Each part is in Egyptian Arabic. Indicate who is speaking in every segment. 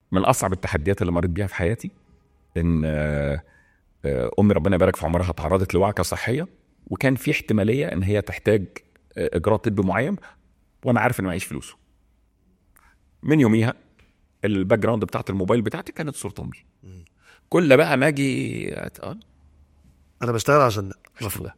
Speaker 1: من اصعب التحديات اللي مريت بيها في حياتي ان آه، آه، امي ربنا يبارك في عمرها تعرضت لوعكه صحيه وكان في احتماليه ان هي تحتاج آه، اجراء طبي معين وانا عارف ان معيش فلوسه من يوميها الباك جراوند بتاعت الموبايل بتاعتي كانت صوره امي كل بقى ما اجي اه
Speaker 2: انا بشتغل عشان ده
Speaker 1: مفروض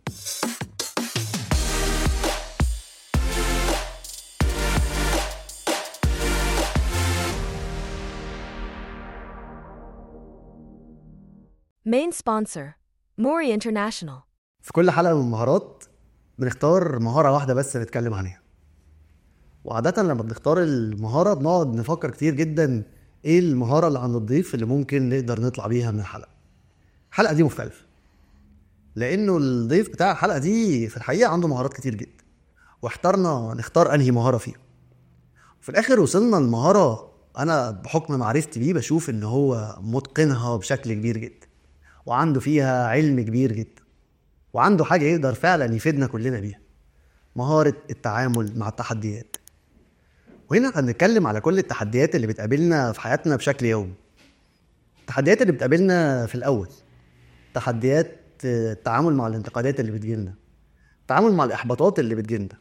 Speaker 3: Main sponsor, Mori International.
Speaker 2: في كل حلقه من المهارات بنختار مهاره واحده بس نتكلم عليها وعاده لما بنختار المهاره بنقعد نفكر كتير جدا ايه المهاره اللي عند الضيف اللي ممكن نقدر نطلع بيها من الحلقه الحلقه دي مختلفه لانه الضيف بتاع الحلقه دي في الحقيقه عنده مهارات كتير جدا واحترنا نختار انهي مهاره فيهم في الاخر وصلنا لمهاره انا بحكم معرفتي بيه بشوف ان هو متقنها بشكل كبير جدا وعنده فيها علم كبير جدا وعنده حاجه يقدر فعلا يفيدنا كلنا بيها مهاره التعامل مع التحديات وهنا هنتكلم على كل التحديات اللي بتقابلنا في حياتنا بشكل يومي التحديات اللي بتقابلنا في الاول تحديات التعامل مع الانتقادات اللي بتجيلنا التعامل مع الاحباطات اللي بتجيلنا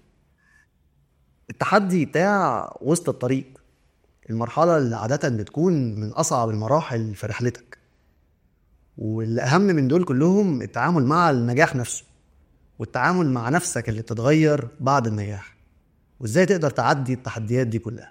Speaker 2: التحدي بتاع وسط الطريق المرحله اللي عاده بتكون من اصعب المراحل في رحلتك والاهم من دول كلهم التعامل مع النجاح نفسه والتعامل مع نفسك اللي بتتغير بعد النجاح وازاي تقدر تعدي التحديات دي كلها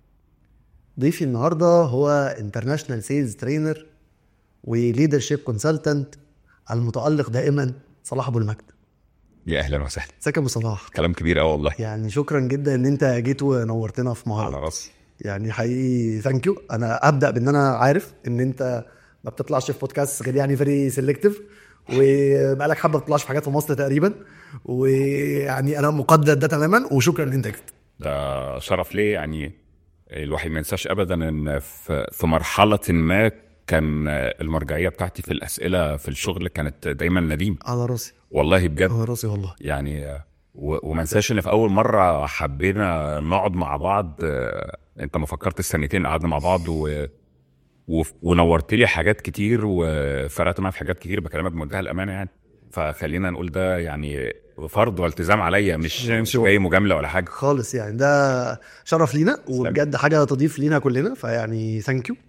Speaker 2: ضيفي النهارده هو انترناشونال سيلز ترينر وليدرشيب كونسلتنت المتالق دائما صلاح ابو المجد
Speaker 1: يا اهلا وسهلا
Speaker 2: ازيك يا ابو صلاح
Speaker 1: كلام كبير قوي والله
Speaker 2: يعني شكرا جدا ان انت جيت ونورتنا في
Speaker 1: على
Speaker 2: مهارة
Speaker 1: راسي
Speaker 2: يعني حقيقي ثانك يو انا ابدا بان انا عارف ان انت ما بتطلعش في بودكاست غير يعني فيري سيلكتيف وبقالك حبه ما بتطلعش في حاجات في مصر تقريبا ويعني انا مقدر ده تماما وشكرا ان انت جيت
Speaker 1: ده شرف ليه يعني الواحد ما ينساش ابدا ان في في مرحله ما كان المرجعيه بتاعتي في الاسئله في الشغل كانت دايما نديم
Speaker 2: على راسي
Speaker 1: والله بجد
Speaker 2: على راسي والله
Speaker 1: يعني و- وما انساش ان في اول مره حبينا نقعد مع بعض آه، انت ما فكرت السنتين قعدنا مع بعض و... و... ونورت لي حاجات كتير وفرقت معايا في حاجات كتير بكلمك بمنتهى الامانه يعني فخلينا نقول ده يعني فرض والتزام عليا مش مش جاي مجامله ولا حاجه
Speaker 2: خالص يعني ده شرف لينا وبجد حاجه تضيف لينا كلنا فيعني ثانك يو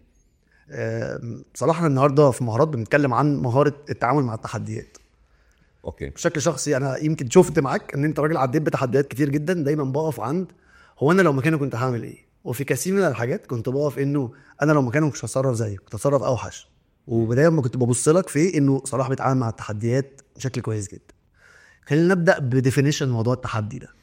Speaker 2: بصراحه احنا النهارده في مهارات بنتكلم عن مهاره التعامل مع التحديات
Speaker 1: اوكي
Speaker 2: بشكل شخصي انا يمكن شفت معاك ان انت راجل عديت بتحديات كتير جدا دايما بقف عند هو انا لو مكانه كنت هعمل ايه وفي كثير من الحاجات كنت بقف انه انا لو مكانه مش هتصرف زيك كنت هتصرف اوحش ودايما كنت ببص لك في انه صلاح بيتعامل مع التحديات بشكل كويس جدا خلينا نبدا بديفينيشن موضوع التحدي ده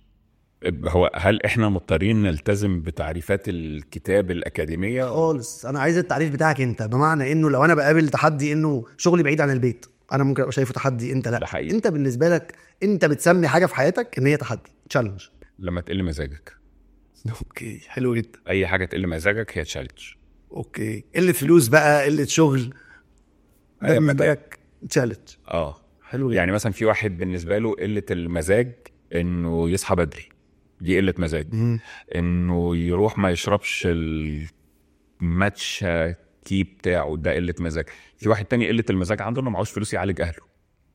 Speaker 1: هو هل احنا مضطرين نلتزم بتعريفات الكتاب الاكاديميه
Speaker 2: خالص انا عايز التعريف بتاعك انت بمعنى انه لو انا بقابل تحدي انه شغلي بعيد عن البيت انا ممكن ابقى شايفه تحدي انت لا
Speaker 1: ده حقيقي.
Speaker 2: انت بالنسبه لك انت بتسمي حاجه في حياتك ان هي تحدي تشالنج
Speaker 1: لما تقل مزاجك
Speaker 2: اوكي حلو جدا
Speaker 1: اي حاجه تقل مزاجك هي تشالنج
Speaker 2: اوكي قله فلوس بقى قله شغل ده
Speaker 1: أيوة.
Speaker 2: بالنسبه لك تشالنج
Speaker 1: اه
Speaker 2: حلو
Speaker 1: يعني مثلا في واحد بالنسبه له قله المزاج انه يصحى بدري دي قله مزاج
Speaker 2: مم.
Speaker 1: انه يروح ما يشربش الماتش تي بتاعه ده قله مزاج في واحد تاني قله المزاج عنده انه معهوش فلوس يعالج اهله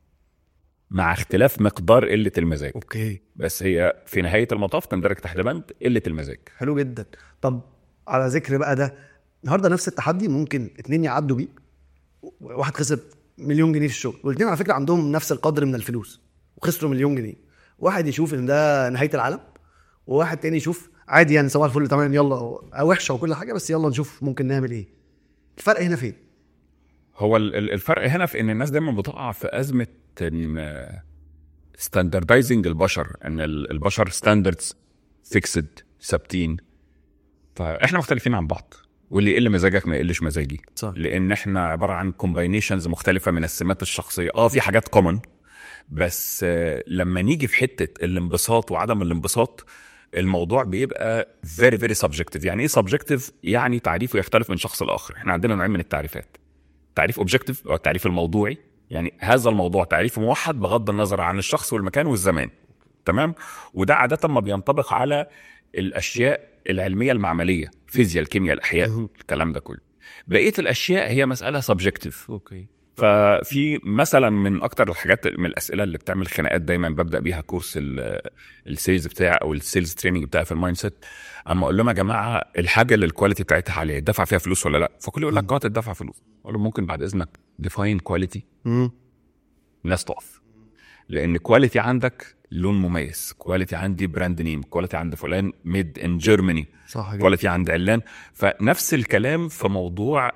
Speaker 1: مع اختلاف مقدار قله المزاج
Speaker 2: اوكي
Speaker 1: بس هي في نهايه المطاف تندرج تحت بند قله المزاج
Speaker 2: حلو جدا طب على ذكر بقى ده النهارده نفس التحدي ممكن اتنين يعدوا بيه واحد خسر مليون جنيه في الشغل والاثنين على فكره عندهم نفس القدر من الفلوس وخسروا مليون جنيه واحد يشوف ان ده نهايه العالم وواحد تاني يشوف عادي يعني صباح الفل تمام يلا وحشه وكل حاجه بس يلا نشوف ممكن نعمل ايه الفرق هنا فين
Speaker 1: هو ال- ال- الفرق هنا في ان الناس دايما بتقع في ازمه ان ستاندردايزنج البشر ان ال- البشر ستاندردز فيكسد ثابتين فاحنا مختلفين عن بعض واللي يقل مزاجك ما يقلش مزاجي
Speaker 2: صح.
Speaker 1: لان احنا عباره عن كومباينيشنز مختلفه من السمات الشخصيه اه في حاجات كومن بس آه، لما نيجي في حته الانبساط وعدم الانبساط الموضوع بيبقى فيري فيري سبجكتيف يعني ايه سبجكتيف يعني تعريفه يختلف من شخص لاخر احنا عندنا نوعين من التعريفات تعريف اوبجكتيف او التعريف الموضوعي يعني هذا الموضوع تعريف موحد بغض النظر عن الشخص والمكان والزمان تمام وده عاده ما بينطبق على الاشياء العلميه المعمليه فيزياء الكيمياء الاحياء
Speaker 2: مهم.
Speaker 1: الكلام ده كله بقيه الاشياء هي مساله سبجكتيف
Speaker 2: اوكي
Speaker 1: ففي مثلا من اكتر الحاجات من الاسئله اللي بتعمل خناقات دايما ببدا بيها كورس ال- السيلز بتاعي او السيلز تريننج بتاعي في المايند سيت اما اقول لهم يا جماعه الحاجه اللي الكواليتي بتاعتها عاليه دفع فيها فلوس ولا لا فكل يقول لك اه تدفع فلوس اقول لهم ممكن بعد اذنك ديفاين كواليتي
Speaker 2: امم
Speaker 1: الناس تقف لان كواليتي عندك لون مميز كواليتي عندي براند نيم كواليتي عند فلان ميد ان جيرماني
Speaker 2: صح جدا
Speaker 1: كواليتي عند علان فنفس الكلام في موضوع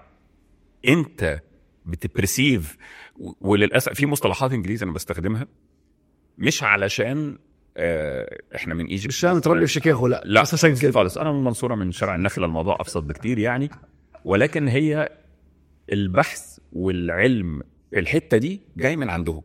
Speaker 1: انت بتبرسيف و- وللاسف في مصطلحات انجليزي انا بستخدمها مش علشان آه، احنا من ايجيبت
Speaker 2: مش انا متربي في شيكاغو لا
Speaker 1: لا
Speaker 2: بس عشان كده
Speaker 1: خالص انا من المنصوره من شارع النخله الموضوع ابسط بكتير يعني ولكن هي البحث والعلم في الحته دي جاي من عندهم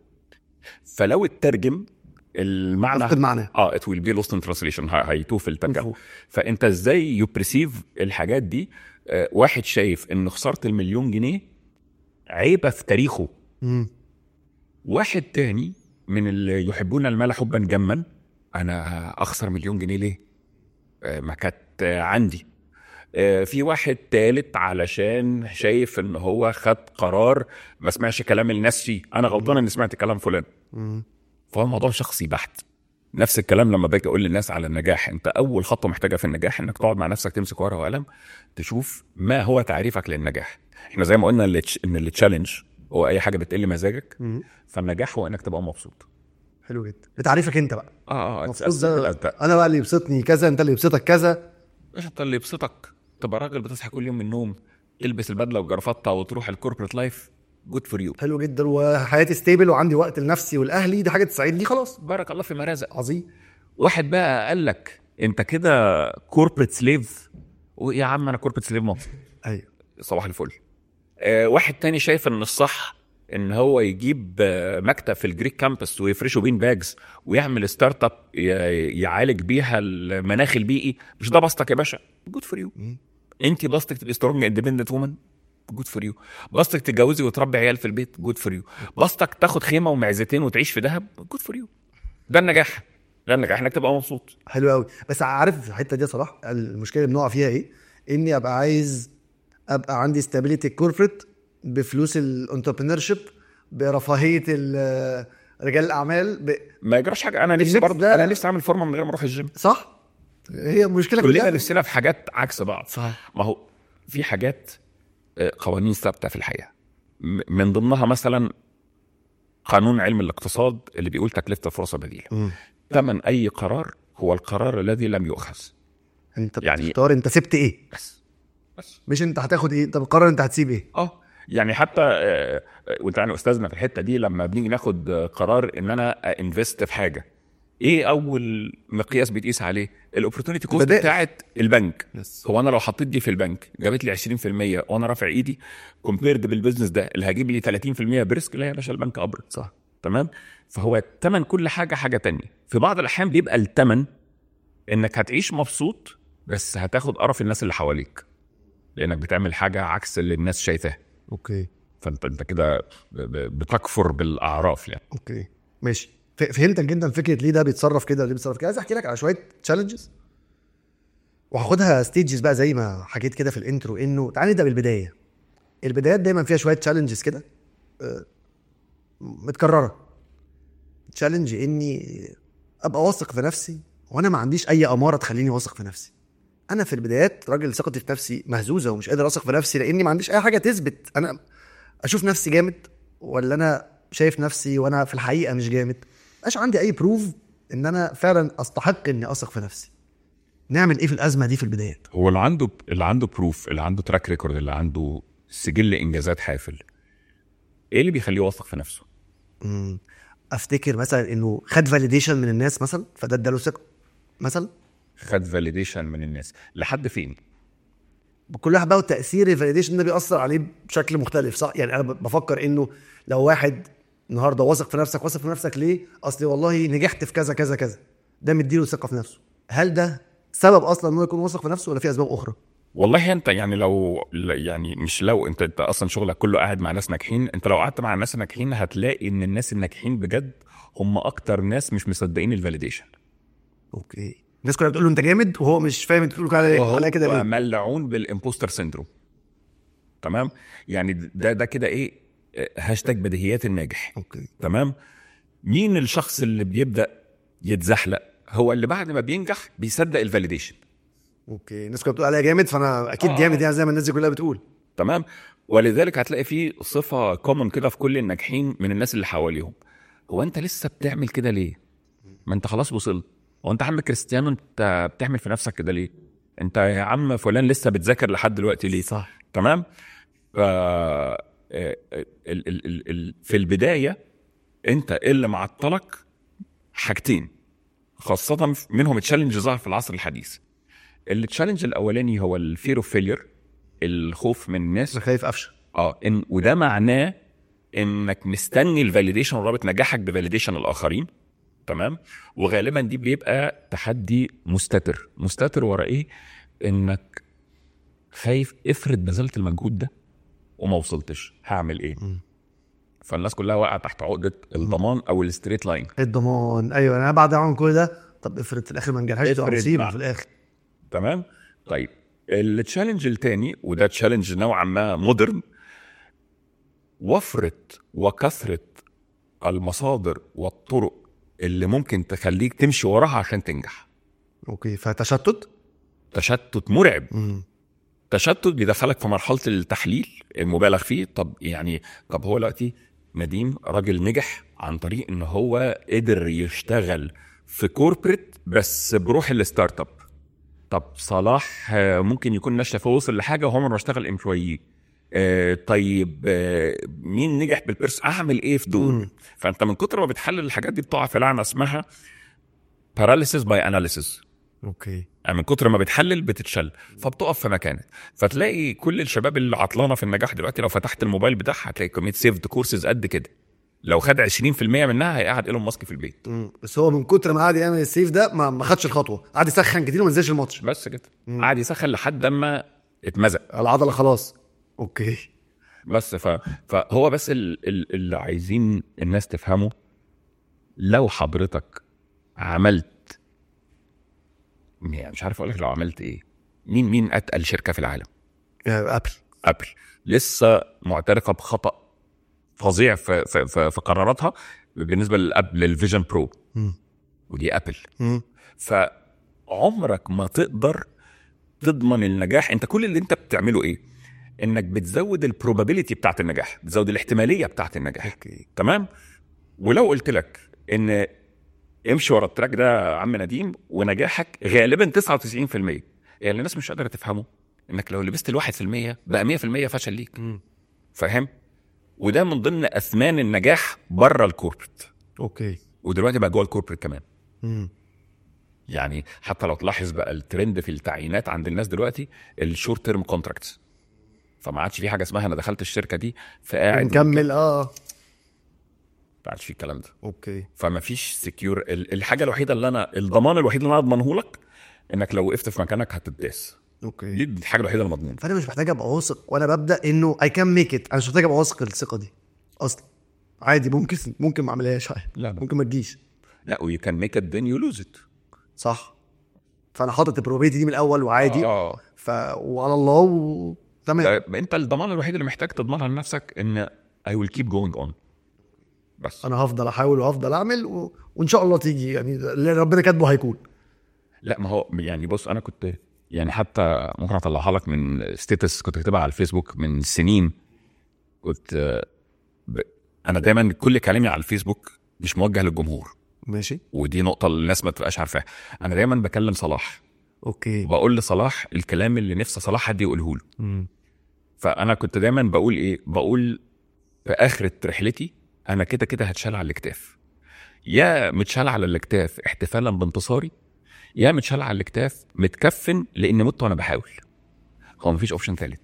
Speaker 1: فلو اترجم المعنى
Speaker 2: فقد معناه
Speaker 1: اه ات ويل بي لوست ان ترانسليشن هيتوه في الترجمه
Speaker 2: مفهوم.
Speaker 1: فانت ازاي يو بريسيف الحاجات دي آه واحد شايف ان خساره المليون جنيه عيبه في تاريخه
Speaker 2: امم
Speaker 1: واحد تاني من اللي يحبون المال حبا جما انا اخسر مليون جنيه ليه آه، ما كانت آه، عندي آه، في واحد تالت علشان شايف ان هو خد قرار ما سمعش كلام الناس فيه انا غلطان اني سمعت كلام فلان
Speaker 2: امم
Speaker 1: فهو الموضوع شخصي بحت نفس الكلام لما باجي اقول للناس على النجاح انت اول خطوه محتاجه في النجاح انك تقعد مع نفسك تمسك ورقه وقلم تشوف ما هو تعريفك للنجاح احنا زي ما قلنا اللي تش- ان التشالنج هو اي حاجه بتقل مزاجك فالنجاح هو انك تبقى مبسوط
Speaker 2: حلو جدا بتعريفك انت بقى
Speaker 1: اه اه
Speaker 2: المفروض
Speaker 1: it's-
Speaker 2: ده
Speaker 1: انت
Speaker 2: انا بقى اللي يبسطني كذا انت اللي يبسطك كذا
Speaker 1: انت اللي يبسطك تبقى راجل بتصحى كل يوم من النوم تلبس البدله والجرافطه وتروح الكوربريت لايف جود فور يو
Speaker 2: حلو جدا وحياتي ستيبل وعندي وقت لنفسي ولاهلي دي حاجه تساعدني خلاص
Speaker 1: بارك الله في مرازق
Speaker 2: عظيم
Speaker 1: واحد بقى قال لك انت كده كوربريت سليف يا عم انا كوربريت سليف مصر
Speaker 2: ايوه
Speaker 1: صباح الفل آه واحد تاني شايف ان الصح ان هو يجيب آه، مكتب في الجريك كامبس ويفرشوا بين باجز ويعمل ستارت اب ي- يعالج بيها المناخ البيئي مش ده بسطك يا باشا جود فور يو انت بسطك تبقي سترونج اندبندنت وومن جود فور يو بسطك تتجوزي وتربي عيال في البيت جود فور يو بسطك تاخد خيمه ومعزتين وتعيش في دهب جود فور يو ده النجاح ده النجاح انك تبقى مبسوط
Speaker 2: حلو قوي بس عارف الحته دي صراحه المشكله اللي بنقع فيها ايه اني ابقى عايز ابقى عندي ستابيليتي كوربريت بفلوس الانتربرينور شيب برفاهيه ال- رجال الاعمال ب...
Speaker 1: ما يجراش حاجه انا نفسي
Speaker 2: النفس
Speaker 1: برضه
Speaker 2: ده-
Speaker 1: انا نفسي اعمل فورمه من غير ما اروح الجيم
Speaker 2: صح هي مشكله
Speaker 1: كلنا
Speaker 2: كلها
Speaker 1: نفسنا في حاجات عكس بعض
Speaker 2: صح
Speaker 1: ما هو في حاجات آه، قوانين ثابته في الحياه م- من ضمنها مثلا قانون علم الاقتصاد اللي بيقول تكلفه الفرصه بديله
Speaker 2: مم.
Speaker 1: ثمن اي قرار هو القرار الذي لم يؤخذ
Speaker 2: انت
Speaker 1: يعني-
Speaker 2: بتختار انت سبت ايه
Speaker 1: بس بس
Speaker 2: مش انت هتاخد ايه انت بتقرر انت هتسيب ايه
Speaker 1: اه يعني حتى آه، آه، وانت يعني استاذنا في الحته دي لما بنيجي ناخد آه، قرار ان انا انفست في حاجه ايه اول مقياس بيتقيس عليه الاوبورتونيتي كوست
Speaker 2: البدائل.
Speaker 1: بتاعت البنك
Speaker 2: يس.
Speaker 1: هو انا لو حطيت دي في البنك جابت لي 20% وانا رافع ايدي كومبيرد بالبزنس ده اللي هجيب لي 30% بريسك لا يا باشا البنك ابرد
Speaker 2: صح
Speaker 1: تمام فهو الثمن كل حاجه حاجه تانية في بعض الاحيان بيبقى الثمن انك هتعيش مبسوط بس هتاخد قرف الناس اللي حواليك لانك بتعمل حاجه عكس اللي الناس شايفاه
Speaker 2: اوكي
Speaker 1: فانت انت كده ب- ب- بتكفر بالاعراف يعني
Speaker 2: اوكي ماشي ف- فهمتك جدا فكره ليه ده بيتصرف كده وليه بيتصرف كده عايز احكي لك على شويه تشالنجز وهاخدها ستيجز بقى زي ما حكيت كده في الانترو انه تعالى نبدا بالبدايه البدايات دايما فيها شويه تشالنجز كده آه، متكرره تشالنج اني ابقى واثق في نفسي وانا ما عنديش اي اماره تخليني واثق في نفسي انا في البدايات راجل ثقتي في نفسي مهزوزه ومش قادر اثق في نفسي لاني ما عنديش اي حاجه تثبت انا اشوف نفسي جامد ولا انا شايف نفسي وانا في الحقيقه مش جامد مبقاش عندي اي بروف ان انا فعلا استحق اني اثق في نفسي نعمل ايه في الازمه دي في البدايات
Speaker 1: هو اللي عنده اللي عنده بروف اللي عنده تراك ريكورد اللي عنده سجل انجازات حافل ايه اللي بيخليه واثق في نفسه
Speaker 2: مم. افتكر مثلا انه خد فاليديشن من الناس مثلا فده اداله ثقه مثلا
Speaker 1: خد فاليديشن من الناس لحد فين
Speaker 2: كل واحد بقى وتاثير الفاليديشن ده بيأثر عليه بشكل مختلف صح يعني انا ب- بفكر انه لو واحد النهارده واثق في نفسك واثق في نفسك ليه اصل والله نجحت في كذا كذا كذا ده مديله ثقه في نفسه هل ده سبب اصلا انه يكون واثق في نفسه ولا في اسباب اخرى
Speaker 1: والله انت يعني لو يعني مش لو انت انت اصلا شغلك كله قاعد مع ناس ناجحين انت لو قعدت مع الناس الناجحين هتلاقي ان الناس الناجحين بجد هم اكتر ناس مش مصدقين الفاليديشن
Speaker 2: اوكي الناس كلها بتقول له انت جامد وهو مش فاهم انت بتقول عليه عليه كده
Speaker 1: وهو
Speaker 2: ليه
Speaker 1: ملعون بالامبوستر سيندروم تمام يعني ده ده كده ايه آه، هاشتاج بديهيات الناجح
Speaker 2: اوكي
Speaker 1: تمام مين الشخص اللي بيبدا يتزحلق هو اللي بعد ما بينجح بيصدق الفاليديشن
Speaker 2: اوكي الناس كلها بتقول عليا جامد فانا اكيد
Speaker 1: آه.
Speaker 2: جامد يعني زي ما الناس دي كلها بتقول
Speaker 1: تمام ولذلك هتلاقي في صفه كومن كده في كل الناجحين من الناس اللي حواليهم هو انت لسه بتعمل كده ليه ما انت خلاص وصلت هو انت يا عم كريستيانو انت بتعمل في نفسك كده ليه انت يا عم فلان لسه بتذاكر لحد دلوقتي ليه
Speaker 2: صح
Speaker 1: تمام ف آه، ال- ال- ال- ال- في البدايه انت إيه اللي معطلك حاجتين خاصه منهم تشالنج ظهر في العصر الحديث التشالنج الاولاني هو الفير اوف فيلير الخوف من الناس
Speaker 2: انا خايف افشل
Speaker 1: اه إن وده معناه انك مستني الفاليديشن ورابط نجاحك بفاليديشن الاخرين تمام وغالبا دي بيبقى تحدي مستتر مستتر ورا ايه انك خايف افرض بذلت المجهود ده وما وصلتش هعمل ايه فالناس كلها واقعه تحت عقده الضمان او الستريت لاين
Speaker 2: الضمان ايوه انا بعد اعمل كل ده طب افرض في الاخر ما نجحش تبقى
Speaker 1: افرض
Speaker 2: مصيبه
Speaker 1: بقى.
Speaker 2: في الاخر
Speaker 1: تمام طيب التشالنج التاني وده تشالنج نوعا ما مودرن وفرة وكثرة المصادر والطرق اللي ممكن تخليك تمشي وراها عشان تنجح
Speaker 2: اوكي فتشتت
Speaker 1: تشتت مرعب
Speaker 2: مم.
Speaker 1: تشتت بيدخلك في مرحلة التحليل المبالغ فيه طب يعني طب هو دلوقتي نديم راجل نجح عن طريق ان هو قدر يشتغل في كوربريت بس بروح الستارت اب طب صلاح آه، ممكن يكون نشأ فوصل لحاجه وهو ما اشتغل امبلويي طيب آه، مين نجح بالبيرس اعمل ايه في دول
Speaker 2: مم.
Speaker 1: فانت من كتر ما بتحلل الحاجات دي بتقع في لعنه اسمها paralysis باي اناليسيس
Speaker 2: اوكي
Speaker 1: يعني من كتر ما بتحلل بتتشل فبتقف في مكانك فتلاقي كل الشباب اللي عطلانه في النجاح دلوقتي لو فتحت الموبايل بتاعها هتلاقي كميه سيفد كورسز قد كده لو خد 20% منها هيقعد ايلون ماسك في البيت
Speaker 2: مم. بس هو من كتر ما قعد يعمل السيف ده ما ما خدش الخطوه قعد يسخن كتير وما نزلش الماتش
Speaker 1: بس كده قعد يسخن لحد اما اتمزق
Speaker 2: العضله خلاص اوكي
Speaker 1: بس ف... فهو بس ال... ال... اللي عايزين الناس تفهمه لو حضرتك عملت يعني مش عارف اقول لك لو عملت ايه مين مين اتقل شركه في العالم
Speaker 2: يا ابل
Speaker 1: ابل لسه معترفه بخطا فظيع في في, في, في قراراتها بالنسبه للاب للفيجن برو
Speaker 2: مم.
Speaker 1: ودي ابل
Speaker 2: مم.
Speaker 1: فعمرك ما تقدر تضمن النجاح انت كل اللي انت بتعمله ايه انك بتزود البروبابيليتي بتاعت النجاح بتزود الاحتماليه بتاعت النجاح
Speaker 2: اوكي
Speaker 1: تمام ولو قلت لك ان امشي ورا التراك ده يا عم نديم ونجاحك غالبا 99% يعني الناس مش قادره تفهمه انك لو لبست الواحد في المية بقى 100% فشل ليك
Speaker 2: مم.
Speaker 1: فاهم وده من ضمن اثمان النجاح بره الكوربريت
Speaker 2: اوكي
Speaker 1: ودلوقتي بقى جوه الكوربريت كمان
Speaker 2: مم.
Speaker 1: يعني حتى لو تلاحظ بقى الترند في التعيينات عند الناس دلوقتي الشورت تيرم كونتراكتس فما عادش في حاجه اسمها انا دخلت الشركه دي فقاعد
Speaker 2: نكمل اه
Speaker 1: ما عادش في الكلام ده
Speaker 2: اوكي
Speaker 1: فما فيش سكيور الحاجه الوحيده اللي انا الضمان الوحيد اللي انا اضمنه لك انك لو وقفت في مكانك هتداس دي
Speaker 2: اوكي
Speaker 1: الحاجه الوحيده اللي مضمونه
Speaker 2: فانا مش محتاج ابقى واثق وانا ببدا انه اي كان ميك ات انا مش محتاج ابقى واثق الثقه دي اصلا عادي ممكن ممكن ما اعملهاش عادي
Speaker 1: لا لا
Speaker 2: ممكن ما تجيش
Speaker 1: لا ويو كان ميك ات ذن يو لوز ات
Speaker 2: صح فانا حاطط البروبابيلتي دي من الاول وعادي
Speaker 1: اه
Speaker 2: ف وعلى الله و... تمام
Speaker 1: ده- انت الضمان الوحيد اللي محتاج تضمنها لنفسك ان اي ويل كيب جوينج اون بس
Speaker 2: انا هفضل احاول وهفضل اعمل و... وان شاء الله تيجي يعني اللي ربنا كاتبه هيكون
Speaker 1: لا ما هو يعني بص انا كنت يعني حتى ممكن اطلعها لك من ستيتس كنت كاتبها على الفيسبوك من سنين كنت آه، ب... انا دايما كل كلامي على الفيسبوك مش موجه للجمهور
Speaker 2: ماشي
Speaker 1: ودي نقطه الناس ما تبقاش عارفاها انا دايما بكلم صلاح
Speaker 2: اوكي
Speaker 1: وبقول لصلاح الكلام اللي نفسي صلاح حد يقوله له
Speaker 2: مم.
Speaker 1: فانا كنت دايما بقول ايه بقول في اخره رحلتي انا كده كده هتشال على الاكتاف يا متشال على الاكتاف احتفالا بانتصاري يا متشال على الاكتاف متكفن لان مت وانا بحاول هو مفيش اوبشن ثالث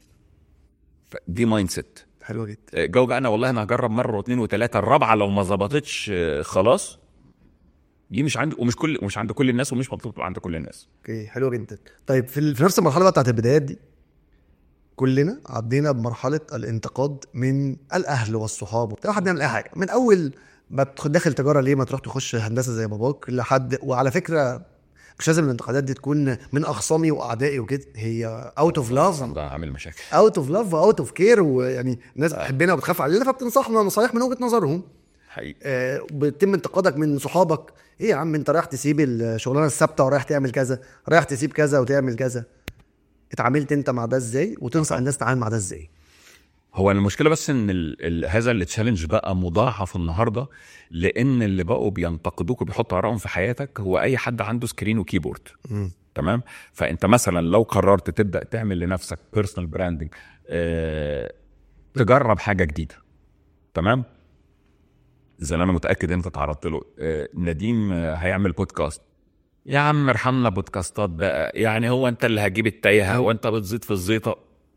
Speaker 1: دي مايند سيت
Speaker 2: حلوه جدا
Speaker 1: جو بقى انا والله انا هجرب مره واثنين وثلاثه الرابعه لو ما ظبطتش آه، خلاص دي مش عندي ومش كل ومش عند كل الناس ومش مطلوب تبقى عند كل الناس
Speaker 2: اوكي حلوه جدا طيب في, ال- في نفس المرحله بقى بتاعت البدايات دي كلنا عدينا بمرحله الانتقاد من الاهل والصحاب وبتاع واحد بيعمل اي حاجه من اول ما تدخل داخل تجاره ليه ما تروح تخش هندسه زي باباك لحد وعلى فكره مش لازم الانتقادات دي تكون من اخصامي واعدائي وكده هي اوت اوف لاف
Speaker 1: ده عامل مشاكل
Speaker 2: اوت اوف لاف واوت اوف كير ويعني الناس بتحبنا وبتخاف علينا فبتنصحنا نصايح من وجهه نظرهم
Speaker 1: حقيقي
Speaker 2: آه، بيتم انتقادك من صحابك ايه يا عم انت رايح تسيب الشغلانه الثابته ورايح تعمل كذا رايح تسيب كذا وتعمل كذا اتعاملت انت مع ده ازاي وتنصح الناس تتعامل مع ده ازاي
Speaker 1: هو المشكله بس ان ال ال هذا التشالنج بقى مضاعف النهارده لان اللي بقوا بينتقدوك وبيحطوا ارائهم في حياتك هو اي حد عنده سكرين وكيبورد تمام فانت مثلا لو قررت تبدا تعمل لنفسك بيرسونال براندنج اه تجرب حاجه جديده تمام زي اللي انا متاكد انت تعرضت له آه، نديم آه، هيعمل بودكاست يا عم ارحمنا بودكاستات بقى يعني هو انت اللي هتجيب التايهه هو انت بتزيد في الزيطه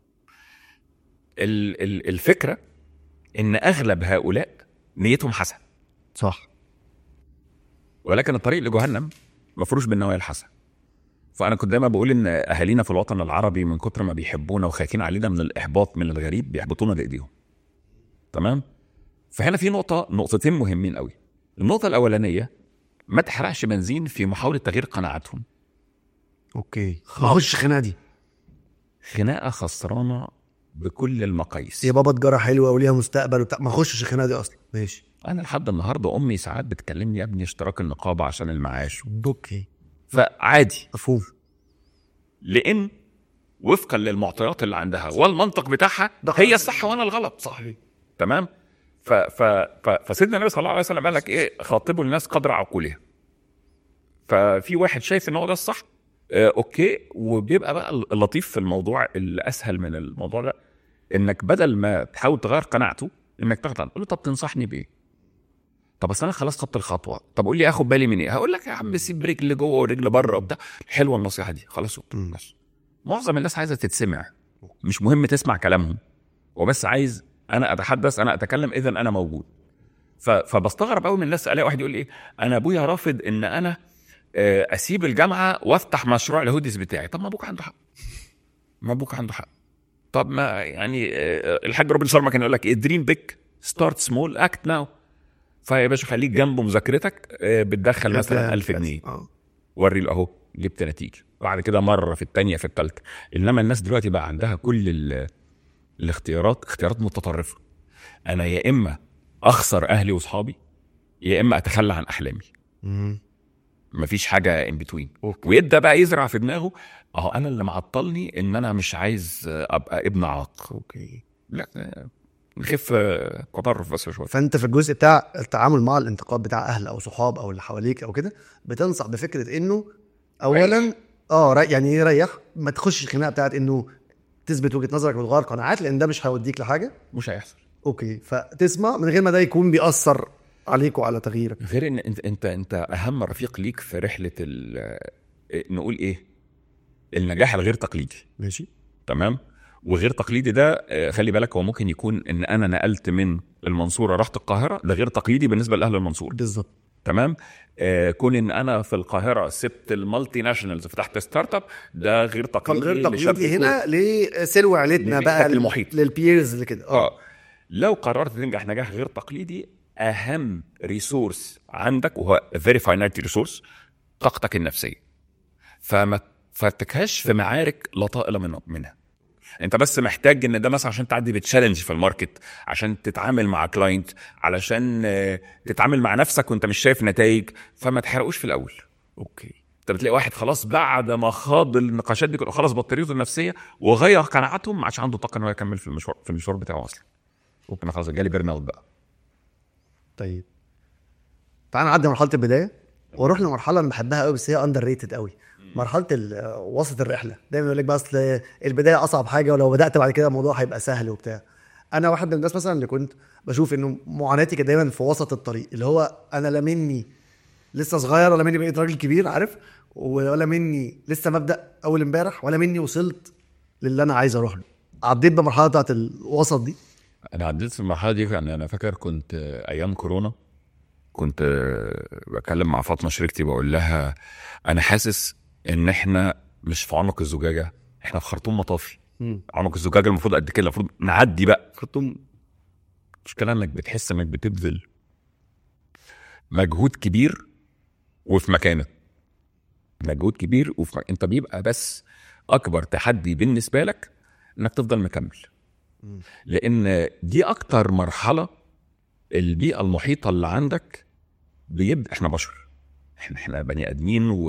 Speaker 1: ال- ال- الفكره ان اغلب هؤلاء نيتهم حسنه
Speaker 2: صح
Speaker 1: ولكن الطريق لجهنم مفروش بالنوايا الحسنه فانا كنت دايما بقول ان اهالينا في الوطن العربي من كتر ما بيحبونا وخايفين علينا من الاحباط من الغريب بيحبطونا بايديهم تمام فهنا في نقطه نقطتين مهمين قوي النقطه الاولانيه ما تحرقش بنزين في محاوله تغيير قناعاتهم
Speaker 2: اوكي ما اخش الخناقه دي
Speaker 1: خناقه خسرانه بكل المقاييس
Speaker 2: يا بابا تجاره حلوه وليها مستقبل وبتاع ما اخشش الخناقه دي اصلا ماشي
Speaker 1: انا لحد النهارده امي ساعات بتكلمني يا ابني اشتراك النقابه عشان المعاش
Speaker 2: اوكي
Speaker 1: فعادي
Speaker 2: مفهوم
Speaker 1: لان وفقا للمعطيات اللي عندها والمنطق بتاعها
Speaker 2: ده
Speaker 1: هي الصح وانا الغلط
Speaker 2: صحيح
Speaker 1: تمام ف ف ف فسيدنا النبي صلى الله عليه وسلم قال لك ايه خاطبوا الناس قدر عقولها ففي واحد شايف ان هو ده الصح آه اوكي وبيبقى بقى اللطيف في الموضوع الاسهل من الموضوع ده انك بدل ما تحاول تغير قناعته انك تاخد عنه تقول له طب تنصحني بايه؟ طب بس انا خلاص خدت الخطوه طب قول لي اخد بالي من ايه؟ هقول لك يا عم سيب رجل جوه ورجل بره وبتاع حلوه النصيحه دي خلاص بس معظم الناس عايزه تتسمع مش مهم تسمع كلامهم هو بس عايز انا اتحدث انا اتكلم اذا انا موجود ف- فبستغرب قوي من الناس الاقي واحد يقول لي ايه انا ابويا رافض ان انا آه، اسيب الجامعه وافتح مشروع الهوديز بتاعي طب ما ابوك عنده حق ما ابوك عنده حق طب ما يعني آه، الحاج روبن شرما كان يقول لك ايه دريم بيك ستارت سمول اكت ناو فيا باشا خليك جنبه مذاكرتك آه، بتدخل مثلا 1000 جنيه
Speaker 2: اه
Speaker 1: وري له اهو جبت نتيجه بعد كده مره في الثانيه في الثالثه انما الناس دلوقتي بقى عندها كل ال- الاختيارات اختيارات متطرفه انا يا اما اخسر اهلي واصحابي يا اما اتخلى عن احلامي
Speaker 2: مم.
Speaker 1: مفيش حاجه ان بتوين
Speaker 2: أوكي.
Speaker 1: ويبدا بقى يزرع في دماغه اهو انا اللي معطلني ان انا مش عايز ابقى ابن عاق
Speaker 2: اوكي
Speaker 1: لا نخف تطرف بس شويه
Speaker 2: فانت في الجزء بتاع التعامل مع الانتقاد بتاع اهل او صحاب او اللي حواليك او كده بتنصح بفكره انه اولا اه ري- يعني ايه ريح ما تخشش الخناقه بتاعت انه تثبت وجهه نظرك وتغير قناعات لان ده مش هيوديك لحاجه
Speaker 1: مش هيحصل
Speaker 2: اوكي فتسمع من غير ما ده يكون بيأثر عليك وعلى تغييرك
Speaker 1: غير ان انت انت انت اهم رفيق ليك في رحله ال نقول ايه النجاح الغير تقليدي
Speaker 2: ماشي
Speaker 1: تمام وغير تقليدي ده آه، خلي بالك هو ممكن يكون ان انا نقلت من المنصوره رحت القاهره ده غير تقليدي بالنسبه لاهل المنصوره
Speaker 2: بالظبط
Speaker 1: تمام آه كون ان انا في القاهره سبت المالتي ناشونالز فتحت ستارت اب ده غير تقليدي
Speaker 2: غير
Speaker 1: لشاب
Speaker 2: تقليدي هنا لسلو عيلتنا
Speaker 1: لبيئتك
Speaker 2: بقى
Speaker 1: المحيط.
Speaker 2: للبيرز اللي كده اه
Speaker 1: اه لو قررت تنجح نجاح غير تقليدي اهم ريسورس عندك وهو فيري فاينايت ريسورس طاقتك النفسيه فما تفرتكهاش في معارك لا طائل من منها انت بس محتاج ان ده مثلا عشان تعدي بتشالنج في الماركت عشان تتعامل مع كلاينت علشان آه، تتعامل مع نفسك وانت مش شايف نتائج فما تحرقوش في الاول اوكي انت بتلاقي واحد خلاص بعد ما خاض النقاشات دي كلها خلاص بطاريته النفسيه وغير قناعاتهم ما عادش عنده طاقه ان هو يكمل في المشوار في المشوار بتاعه اصلا ممكن خلاص جالي بيرن اوت بقى
Speaker 2: طيب تعال نعدي مرحله البدايه واروح لمرحله انا بحبها قوي بس هي اندر ريتد قوي مرحله ال- وسط الرحله دايما يقول لك بس اصل البدايه اصعب حاجه ولو بدات بعد كده الموضوع هيبقى سهل وبتاع انا واحد من الناس مثلا اللي كنت بشوف انه معاناتي كانت دايما في وسط الطريق اللي هو انا لا مني لسه صغير ولا مني بقيت راجل كبير عارف ولا مني لسه مبدا اول امبارح ولا مني وصلت للي انا عايز اروح له عديت بمرحله بتاعت الوسط دي
Speaker 1: انا عديت في المرحله دي يعني انا فاكر كنت آه، ايام كورونا كنت آه، بكلم مع فاطمه شريكتي بقول لها انا حاسس ان احنا مش في عنق الزجاجه احنا في خرطوم مطافي عنق الزجاجه المفروض قد كده المفروض نعدي بقى
Speaker 2: خرطوم
Speaker 1: المشكله انك بتحس انك بتبذل مجهود كبير وفي مكانك مجهود كبير وانت بيبقى بس اكبر تحدي بالنسبه لك انك تفضل مكمل لان دي اكتر مرحله البيئه المحيطه اللي عندك بيبدا احنا بشر احنا احنا بني ادمين و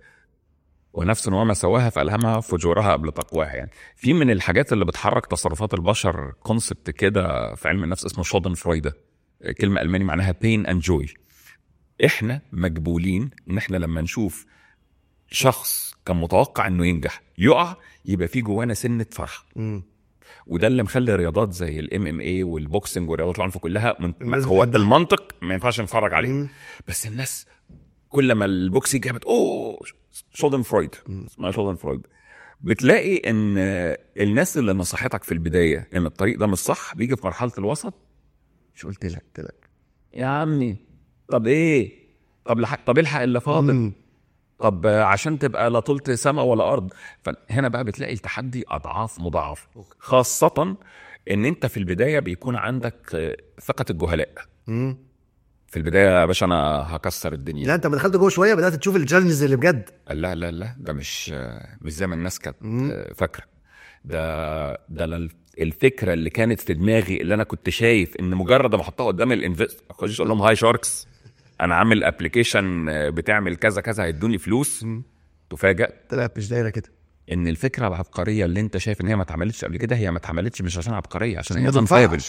Speaker 1: ونفس وما سواها فالهمها فجورها قبل تقواها يعني في من الحاجات اللي بتحرك تصرفات البشر كونسبت كده في علم النفس اسمه شودن فرويده كلمه الماني معناها بين اند جوي احنا مجبولين ان احنا لما نشوف شخص كان متوقع انه ينجح يقع يبقى في جوانا سنه فرحه
Speaker 2: مم.
Speaker 1: وده اللي مخلي رياضات زي الام ام اي والبوكسنج ورياضات العنف كلها من...
Speaker 2: الناس
Speaker 1: هو
Speaker 2: بتحبها.
Speaker 1: المنطق ما ينفعش نتفرج عليه
Speaker 2: مم.
Speaker 1: بس الناس كل ما البوكس جابت اوه شولدن فرويد اسمها شولدن فرويد بتلاقي ان الناس اللي نصحتك في البدايه ان الطريق ده مش صح بيجي في مرحله الوسط مش قلت لك
Speaker 2: قلت لك
Speaker 1: يا عمي طب ايه طب لحق طب الحق اللي فاضل
Speaker 2: مم.
Speaker 1: طب عشان تبقى لا طولت سماء ولا ارض فهنا بقى بتلاقي التحدي اضعاف مضاعفه خاصه ان انت في البدايه بيكون عندك آه، ثقه الجهلاء
Speaker 2: مم.
Speaker 1: في البدايه يا باشا انا هكسر الدنيا
Speaker 2: لا انت لما دخلت جوه شويه بدات تشوف التشالنجز اللي بجد
Speaker 1: لا لا لا ده مش مش زي ما الناس كانت
Speaker 2: مم.
Speaker 1: آه، فاكره ده ده أنا الفكره اللي كانت في دماغي اللي انا كنت شايف ان مجرد ما احطها قدام الانفست اخش اقول لهم هاي شاركس انا عامل ابلكيشن بتعمل كذا كذا هيدوني فلوس تفاجأ
Speaker 2: طلعت مش دايره كده
Speaker 1: ان الفكره العبقريه اللي انت شايف ان هي ما اتعملتش قبل كده هي ما اتعملتش مش عشان عبقريه عشان هي
Speaker 2: ما تنفعش.
Speaker 1: انفايبل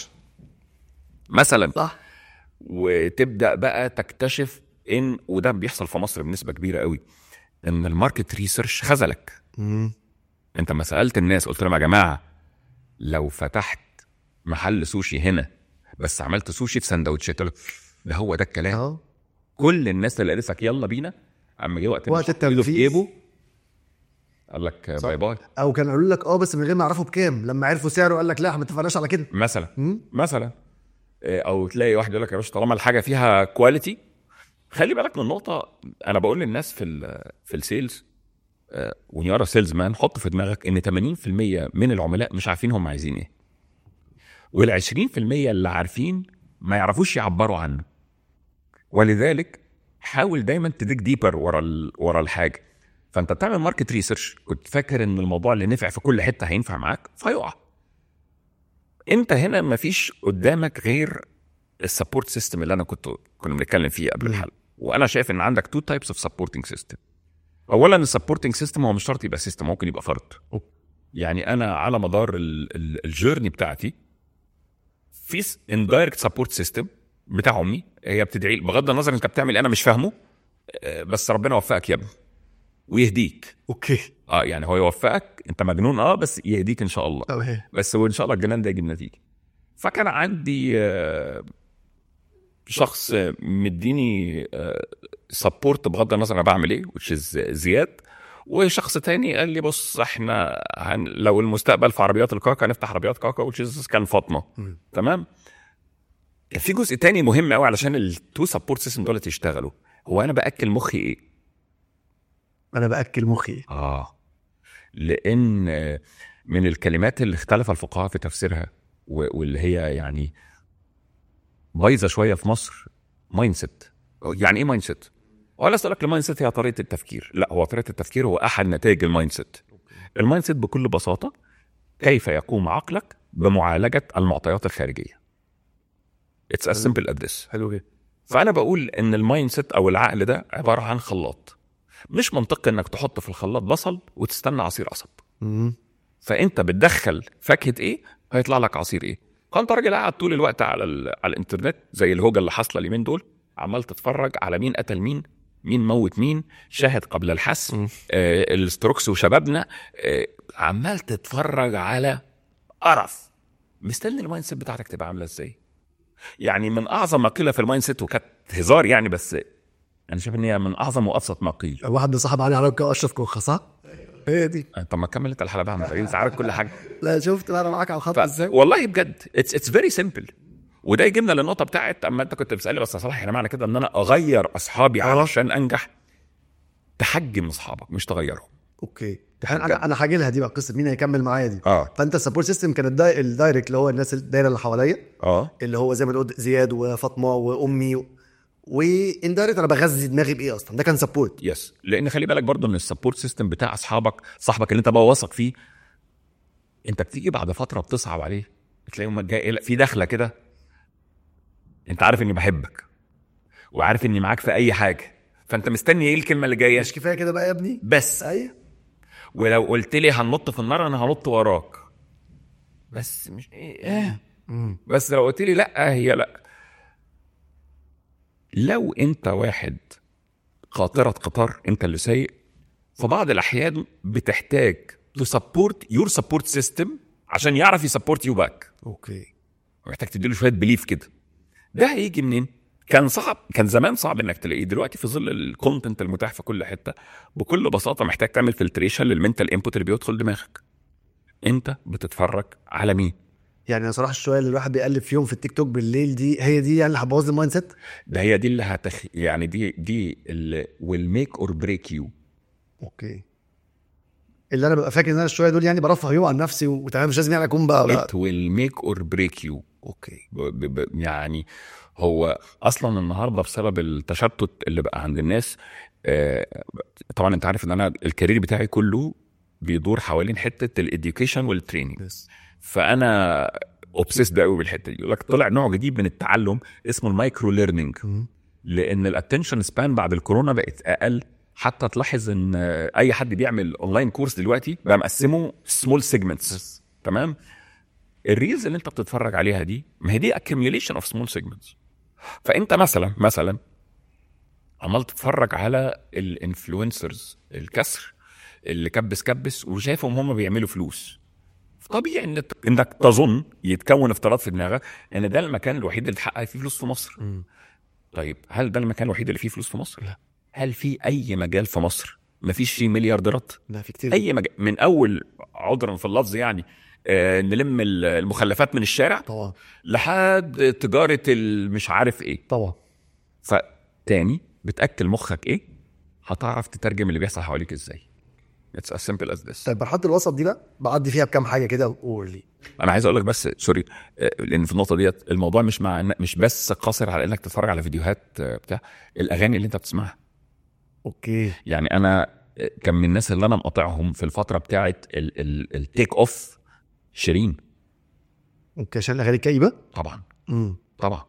Speaker 1: مثلا
Speaker 2: صح
Speaker 1: وتبدا بقى تكتشف ان وده بيحصل في مصر بنسبه كبيره قوي ان الماركت ريسيرش خذلك
Speaker 2: مم.
Speaker 1: انت ما سالت الناس قلت لهم يا جماعه لو فتحت محل سوشي هنا بس عملت سوشي في سندوتشات قلت ده هو ده الكلام
Speaker 2: اه
Speaker 1: كل الناس اللي قالت لك يلا بينا اما جه وقت
Speaker 2: وقت
Speaker 1: مش إيده في
Speaker 2: التنفيذ.
Speaker 1: جيبه قال لك
Speaker 2: صح.
Speaker 1: باي باي
Speaker 2: او كانوا قالوا لك اه بس من غير ما يعرفوا بكام لما عرفوا سعره قال لك لا احنا ما اتفقناش على كده
Speaker 1: مثلا
Speaker 2: مم.
Speaker 1: مثلا إيه، او تلاقي واحد يقول لك يا باشا طالما الحاجه فيها كواليتي خلي بالك من نقطه انا بقول للناس في ال في السيلز ونيارا سيلز مان حط في دماغك ان 80% من العملاء مش عارفين هم عايزين ايه وال 20% اللي عارفين ما يعرفوش يعبروا عنه ولذلك حاول دايما تديك ديبر ورا ال- ورا الحاجه فانت بتعمل ماركت ريسيرش كنت فاكر ان الموضوع اللي نفع في كل حته هينفع معاك فيقع انت هنا مفيش قدامك غير السبورت سيستم اللي انا كنت كنا بنتكلم فيه قبل
Speaker 2: مم.
Speaker 1: الحلقه وانا شايف ان عندك تو تايبس اوف سبورتنج سيستم اولا السبورتنج سيستم هو مش شرط يبقى سيستم ممكن يبقى فرد
Speaker 2: أوكي.
Speaker 1: يعني انا على مدار ال- ال- الجيرني بتاعتي في اندايركت سبورت سيستم بتاع امي هي بتدعي بغض النظر انت بتعمل إيه، انا مش فاهمه آه، بس ربنا يوفقك يا ابني ويهديك
Speaker 2: اوكي
Speaker 1: اه يعني هو يوفقك انت مجنون اه بس يهديك ان شاء الله
Speaker 2: تمام
Speaker 1: بس وان شاء الله الجنان ده يجيب نتيجه فكان عندي آه، شخص آه، مديني سبورت بغض النظر انا بعمل ايه which is زياد وشخص تاني قال لي بص احنا هن لو المستقبل في عربيات الكاكا هنفتح عربيات كاكا which is كان فاطمه
Speaker 2: مم.
Speaker 1: تمام كان في جزء تاني مهم قوي علشان التو سبورت سيستم دول يشتغلوا هو انا باكل مخي ايه
Speaker 2: انا باكل مخي
Speaker 1: اه لان آه، من الكلمات اللي اختلف الفقهاء في تفسيرها و- واللي هي يعني بايظه شويه في مصر مايند سيت يعني ايه مايند سيت؟ ولا اسالك المايند سيت هي طريقه التفكير لا هو طريقه التفكير هو احد نتائج المايند سيت المايند سيت بكل بساطه كيف يقوم عقلك بمعالجه المعطيات الخارجيه اتس as simple as this
Speaker 2: حلو جدا
Speaker 1: فانا بقول ان المايند سيت او العقل ده عباره عن خلاط مش منطقي انك تحط في الخلاط بصل وتستنى عصير قصب
Speaker 2: مم.
Speaker 1: فانت بتدخل فاكهه ايه هيطلع لك عصير ايه فانت راجل قاعد طول الوقت على ال... على الانترنت زي الهوجه اللي حاصله اليومين دول عمال تتفرج على مين قتل مين مين موت مين شاهد قبل الحس
Speaker 2: مم.
Speaker 1: آه الستروكس وشبابنا آه عمال تتفرج على قرف مستني المايند سيت بتاعتك تبقى عامله ازاي يعني من اعظم ما قيل في المايند سيت وكانت هزار يعني بس انا شايف ان هي من اعظم وابسط ما قيل
Speaker 2: واحد صاحب علي على اشرف كوخه صح؟ هي دي
Speaker 1: طب ما تكمل انت الحلقه بقى انت انت عارف كل حاجه
Speaker 2: لا شفت بقى انا معاك على الخط
Speaker 1: ف...
Speaker 2: ازاي
Speaker 1: والله بجد اتس اتس فيري سمبل وده يجيبنا للنقطه بتاعت اما انت كنت بتسالني بس يا صلاح يعني معنى كده ان انا اغير اصحابي علشان انجح تحجم اصحابك مش تغيرهم
Speaker 2: اوكي انا انا هاجي لها دي بقى قصه مين هيكمل معايا دي
Speaker 1: اه
Speaker 2: فانت السبورت سيستم كان الداي... الدايركت اللي هو الناس الدايره اللي حواليا
Speaker 1: اه
Speaker 2: اللي هو زي ما نقول زياد وفاطمه وامي و... واندايركت انا بغذي دماغي بايه اصلا ده كان سبورت
Speaker 1: يس لان خلي بالك برضو ان السبورت سيستم بتاع اصحابك صاحبك اللي انت بقى واثق فيه انت بتيجي بعد فتره بتصعب عليه تلاقيهم جاي في دخله كده انت عارف اني بحبك وعارف اني معاك في اي حاجه فانت مستني ايه الكلمه اللي جايه
Speaker 2: مش كفايه كده بقى يا ابني
Speaker 1: بس
Speaker 2: ايوه
Speaker 1: ولو قلت لي هننط في النار انا هنط وراك بس مش ايه اه بس لو قلت لي لا هي لا لو انت واحد قاطرة قطار انت اللي سايق في بعض الاحيان بتحتاج تسبورت يور سبورت سيستم عشان يعرف يسبورت يو باك
Speaker 2: اوكي
Speaker 1: محتاج تديله شويه بليف كده ده هيجي منين كان صعب كان زمان صعب انك تلاقيه دلوقتي في ظل الكونتنت المتاح في كل حته بكل بساطه محتاج تعمل فلتريشن للمنتال انبوت اللي بيدخل دماغك انت بتتفرج على مين
Speaker 2: يعني انا صراحه الشويه اللي الواحد بيقلب فيهم في التيك توك بالليل دي هي دي يعني اللي هتبوظ المايند سيت
Speaker 1: ده هي دي اللي هتخ... يعني دي دي اللي will make or break you
Speaker 2: اوكي اللي انا ببقى فاكر ان انا الشويه دول يعني برفه يوم عن نفسي وتمام مش لازم يعني اكون بقى لا.
Speaker 1: it will make or break you
Speaker 2: اوكي
Speaker 1: ب... ب... ب... يعني هو اصلا النهارده بسبب التشتت اللي بقى عند الناس آه... طبعا انت عارف ان انا الكارير بتاعي كله بيدور حوالين حته الاديوكيشن والتريننج
Speaker 2: بس
Speaker 1: فانا اوبسيسد قوي بالحته دي يقول لك طلع نوع جديد من التعلم اسمه المايكرو ليرنينج لان الاتنشن سبان بعد الكورونا بقت اقل حتى تلاحظ ان اي حد بيعمل اونلاين كورس دلوقتي بقى مقسمه سمول سيجمنتس تمام الريلز اللي انت بتتفرج عليها دي ما هي دي accumulation اوف سمول سيجمنتس فانت مثلا مثلا عمال تتفرج على الانفلونسرز الكسر اللي كبس كبس وشايفهم هم بيعملوا فلوس طبيعي ان انك تظن يتكون افتراض في دماغك ان ده المكان الوحيد اللي تحقق فيه فلوس في مصر طيب هل ده المكان الوحيد اللي فيه فلوس في مصر
Speaker 2: لا.
Speaker 1: هل في اي مجال في مصر ما فيش فيه مليارديرات
Speaker 2: لا في كتير
Speaker 1: اي مجال من اول عذرا في اللفظ يعني آه نلم المخلفات من الشارع
Speaker 2: طبعا
Speaker 1: لحد تجاره المش عارف ايه
Speaker 2: طبعا
Speaker 1: فتاني بتاكل مخك ايه هتعرف تترجم اللي بيحصل حواليك ازاي It's as simple as this
Speaker 2: طيب مرحله الوسط دي بقى بعدي فيها بكام حاجه كده وقول لي
Speaker 1: انا عايز اقول لك بس سوري آه، لان في النقطه ديت الموضوع مش مع إن- مش بس قاصر على انك تتفرج على فيديوهات آه، بتاع الاغاني اللي انت بتسمعها
Speaker 2: اوكي
Speaker 1: يعني انا آه، كان من الناس اللي انا مقاطعهم في الفتره بتاعت التيك اوف شيرين
Speaker 2: اوكي عشان الاغاني الكئيبه
Speaker 1: طبعا
Speaker 2: امم
Speaker 1: طبعا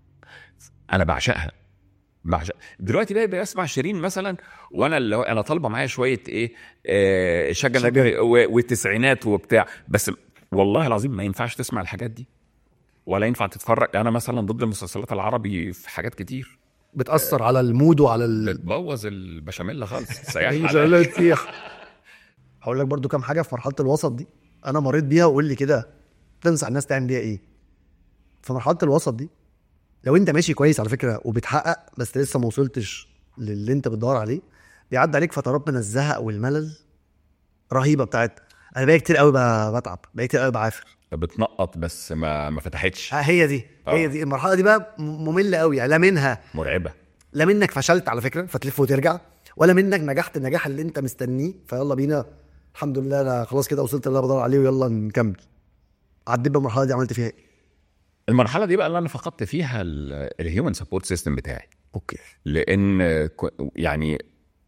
Speaker 1: انا بعشقها بعشق دلوقتي بقى بسمع شيرين مثلا وانا اللي هو انا طالبه معايا شويه ايه آه شجن نجري و- والتسعينات وبتاع بس والله العظيم ما ينفعش تسمع الحاجات دي ولا ينفع تتفرج انا مثلا ضد المسلسلات العربي في حاجات كتير
Speaker 2: بتاثر على المود وعلى ال
Speaker 1: بتبوظ البشاميل خالص سياح
Speaker 2: مش
Speaker 1: حلال.
Speaker 2: هقول لك تسيح. هقول لك برضو كام حاجه في مرحله الوسط دي انا مريت بيها وقول لي كده تنصح الناس تعمل بيها ايه في مرحله الوسط دي لو انت ماشي كويس على فكره وبتحقق بس لسه ما وصلتش للي انت بتدور عليه بيعدي عليك فترات من الزهق والملل رهيبه بتاعت انا بقى كتير قوي ب- بتعب بقى كتير قوي بعافر
Speaker 1: بتنقط بس ما ما فتحتش
Speaker 2: ها هي دي هي
Speaker 1: آه.
Speaker 2: دي المرحله دي بقى م- ممله قوي يعني لا منها
Speaker 1: مرعبه
Speaker 2: لا منك فشلت على فكره فتلف وترجع ولا منك نجحت النجاح اللي انت مستنيه فيلا بينا الحمد لله انا خلاص كده وصلت اللي انا بدور عليه ويلا نكمل عديت بالمرحله دي عملت فيها ايه
Speaker 1: المرحله دي بقى اللي انا فقدت فيها الهيومن سبورت سيستم بتاعي
Speaker 2: اوكي
Speaker 1: لان ك- يعني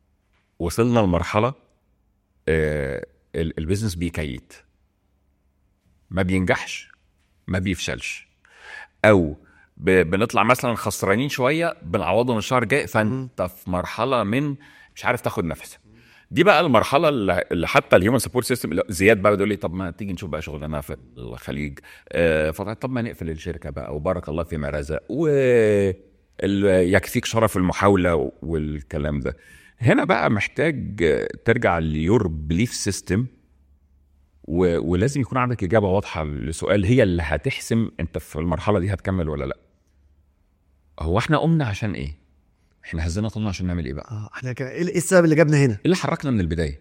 Speaker 1: وصلنا لمرحله آه، ال- البيزنس بيكيت ما بينجحش ما بيفشلش او ب- بنطلع مثلا خسرانين شويه بنعوضهم الشهر الجاي فانت في مرحله من مش عارف تاخد نفسك دي بقى المرحله اللي اللي حتى الهيومن سبورت سيستم زياد بقى بيقول لي طب ما تيجي نشوف بقى شغلنا في الخليج آه، فطب طب ما نقفل الشركه بقى وبارك الله فيما رزق و ال- يكفيك شرف المحاوله والكلام ده هنا بقى محتاج آه، ترجع ليور بليف سيستم و... ولازم يكون عندك اجابه واضحه لسؤال هي اللي هتحسم انت في المرحله دي هتكمل ولا لا هو احنا قمنا عشان ايه احنا هزينا طولنا عشان نعمل ايه بقى
Speaker 2: اه احنا كان ايه إيه السبب اللي جابنا هنا
Speaker 1: ايه اللي حركنا من البدايه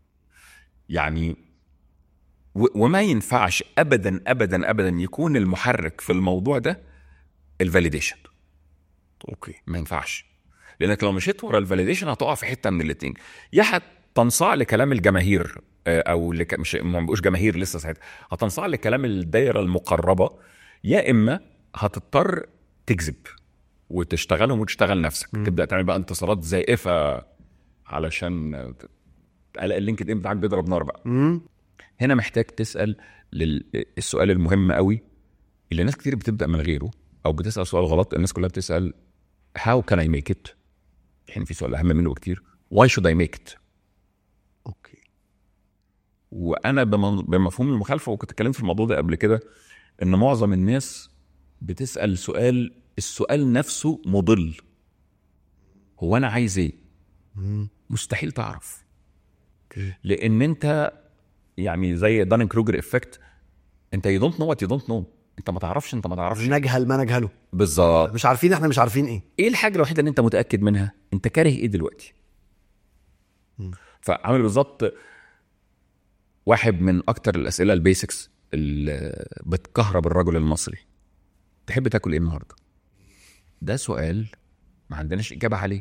Speaker 1: يعني و... وما ينفعش ابدا ابدا ابدا يكون المحرك في الموضوع ده الفاليديشن
Speaker 2: اوكي
Speaker 1: ما ينفعش لانك لو مشيت ورا الفاليديشن هتقع في حته من الاثنين يا هتنصاع لكلام الجماهير آه، او لك مش ما بقوش جماهير لسه ساعتها هتنصاع لكلام الدايره المقربه يا اما هتضطر تكذب وتشتغلهم وتشتغل نفسك تبدا تعمل بقى انتصارات زائفه علشان تلاقي اللينكد ان بتاعك بيضرب نار بقى
Speaker 2: مم.
Speaker 1: هنا محتاج تسال لل... السؤال المهم قوي اللي ناس كتير بتبدا من غيره او بتسال سؤال غلط الناس كلها بتسال how can I make it يعني في سؤال اهم منه بكتير why should I make it
Speaker 2: اوكي
Speaker 1: وانا بم- بمفهوم المخالفه وكنت اتكلمت في الموضوع ده قبل كده ان معظم الناس بتسال سؤال السؤال نفسه مضل هو انا عايز ايه
Speaker 2: مم.
Speaker 1: مستحيل تعرف
Speaker 2: اوكي
Speaker 1: لان انت يعني زي دانين كروجر افكت انت يو دونت نو وات يو دونت نو انت ما تعرفش انت ما تعرفش
Speaker 2: نجهل ما نجهله
Speaker 1: بالظبط
Speaker 2: مش عارفين احنا مش عارفين ايه
Speaker 1: ايه الحاجه الوحيده اللي انت متاكد منها انت كاره ايه دلوقتي
Speaker 2: مم.
Speaker 1: فعامل بالظبط واحد من اكتر الاسئله البيسكس اللي بتكهرب الرجل المصري تحب تاكل ايه النهارده ده سؤال ما عندناش اجابه عليه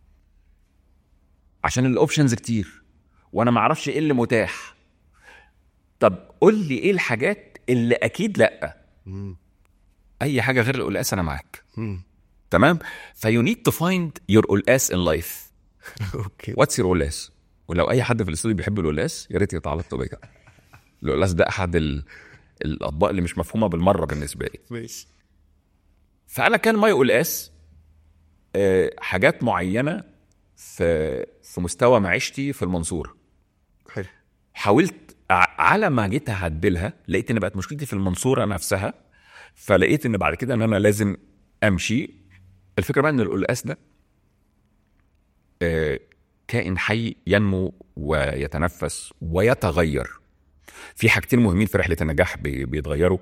Speaker 1: عشان الاوبشنز كتير وانا ما اعرفش ايه اللي متاح طب قول لي ايه الحاجات اللي اكيد لا
Speaker 2: مم.
Speaker 1: اي حاجه غير القلقاس انا معاك
Speaker 2: مم.
Speaker 1: تمام فيو نيد تو فايند يور قلقاس ان لايف
Speaker 2: اوكي
Speaker 1: واتس يور قلقاس ولو اي حد في الاستوديو بيحب القلقاس يا ريت يتعلق بيا القلقاس ده احد ال... الاطباق اللي مش مفهومه بالمره بالنسبه لي
Speaker 2: ماشي
Speaker 1: فانا كان ماي قلقاس آه، حاجات معينه في في مستوى معيشتي في المنصوره
Speaker 2: حلو
Speaker 1: حاولت ع- على ما جيت اعدلها لقيت ان بقت مشكلتي في المنصوره نفسها فلقيت ان بعد كده ان انا لازم امشي الفكره بقى ان القلقاس ده آه، كائن حي ينمو ويتنفس ويتغير في حاجتين مهمين في رحله النجاح بي- بيتغيروا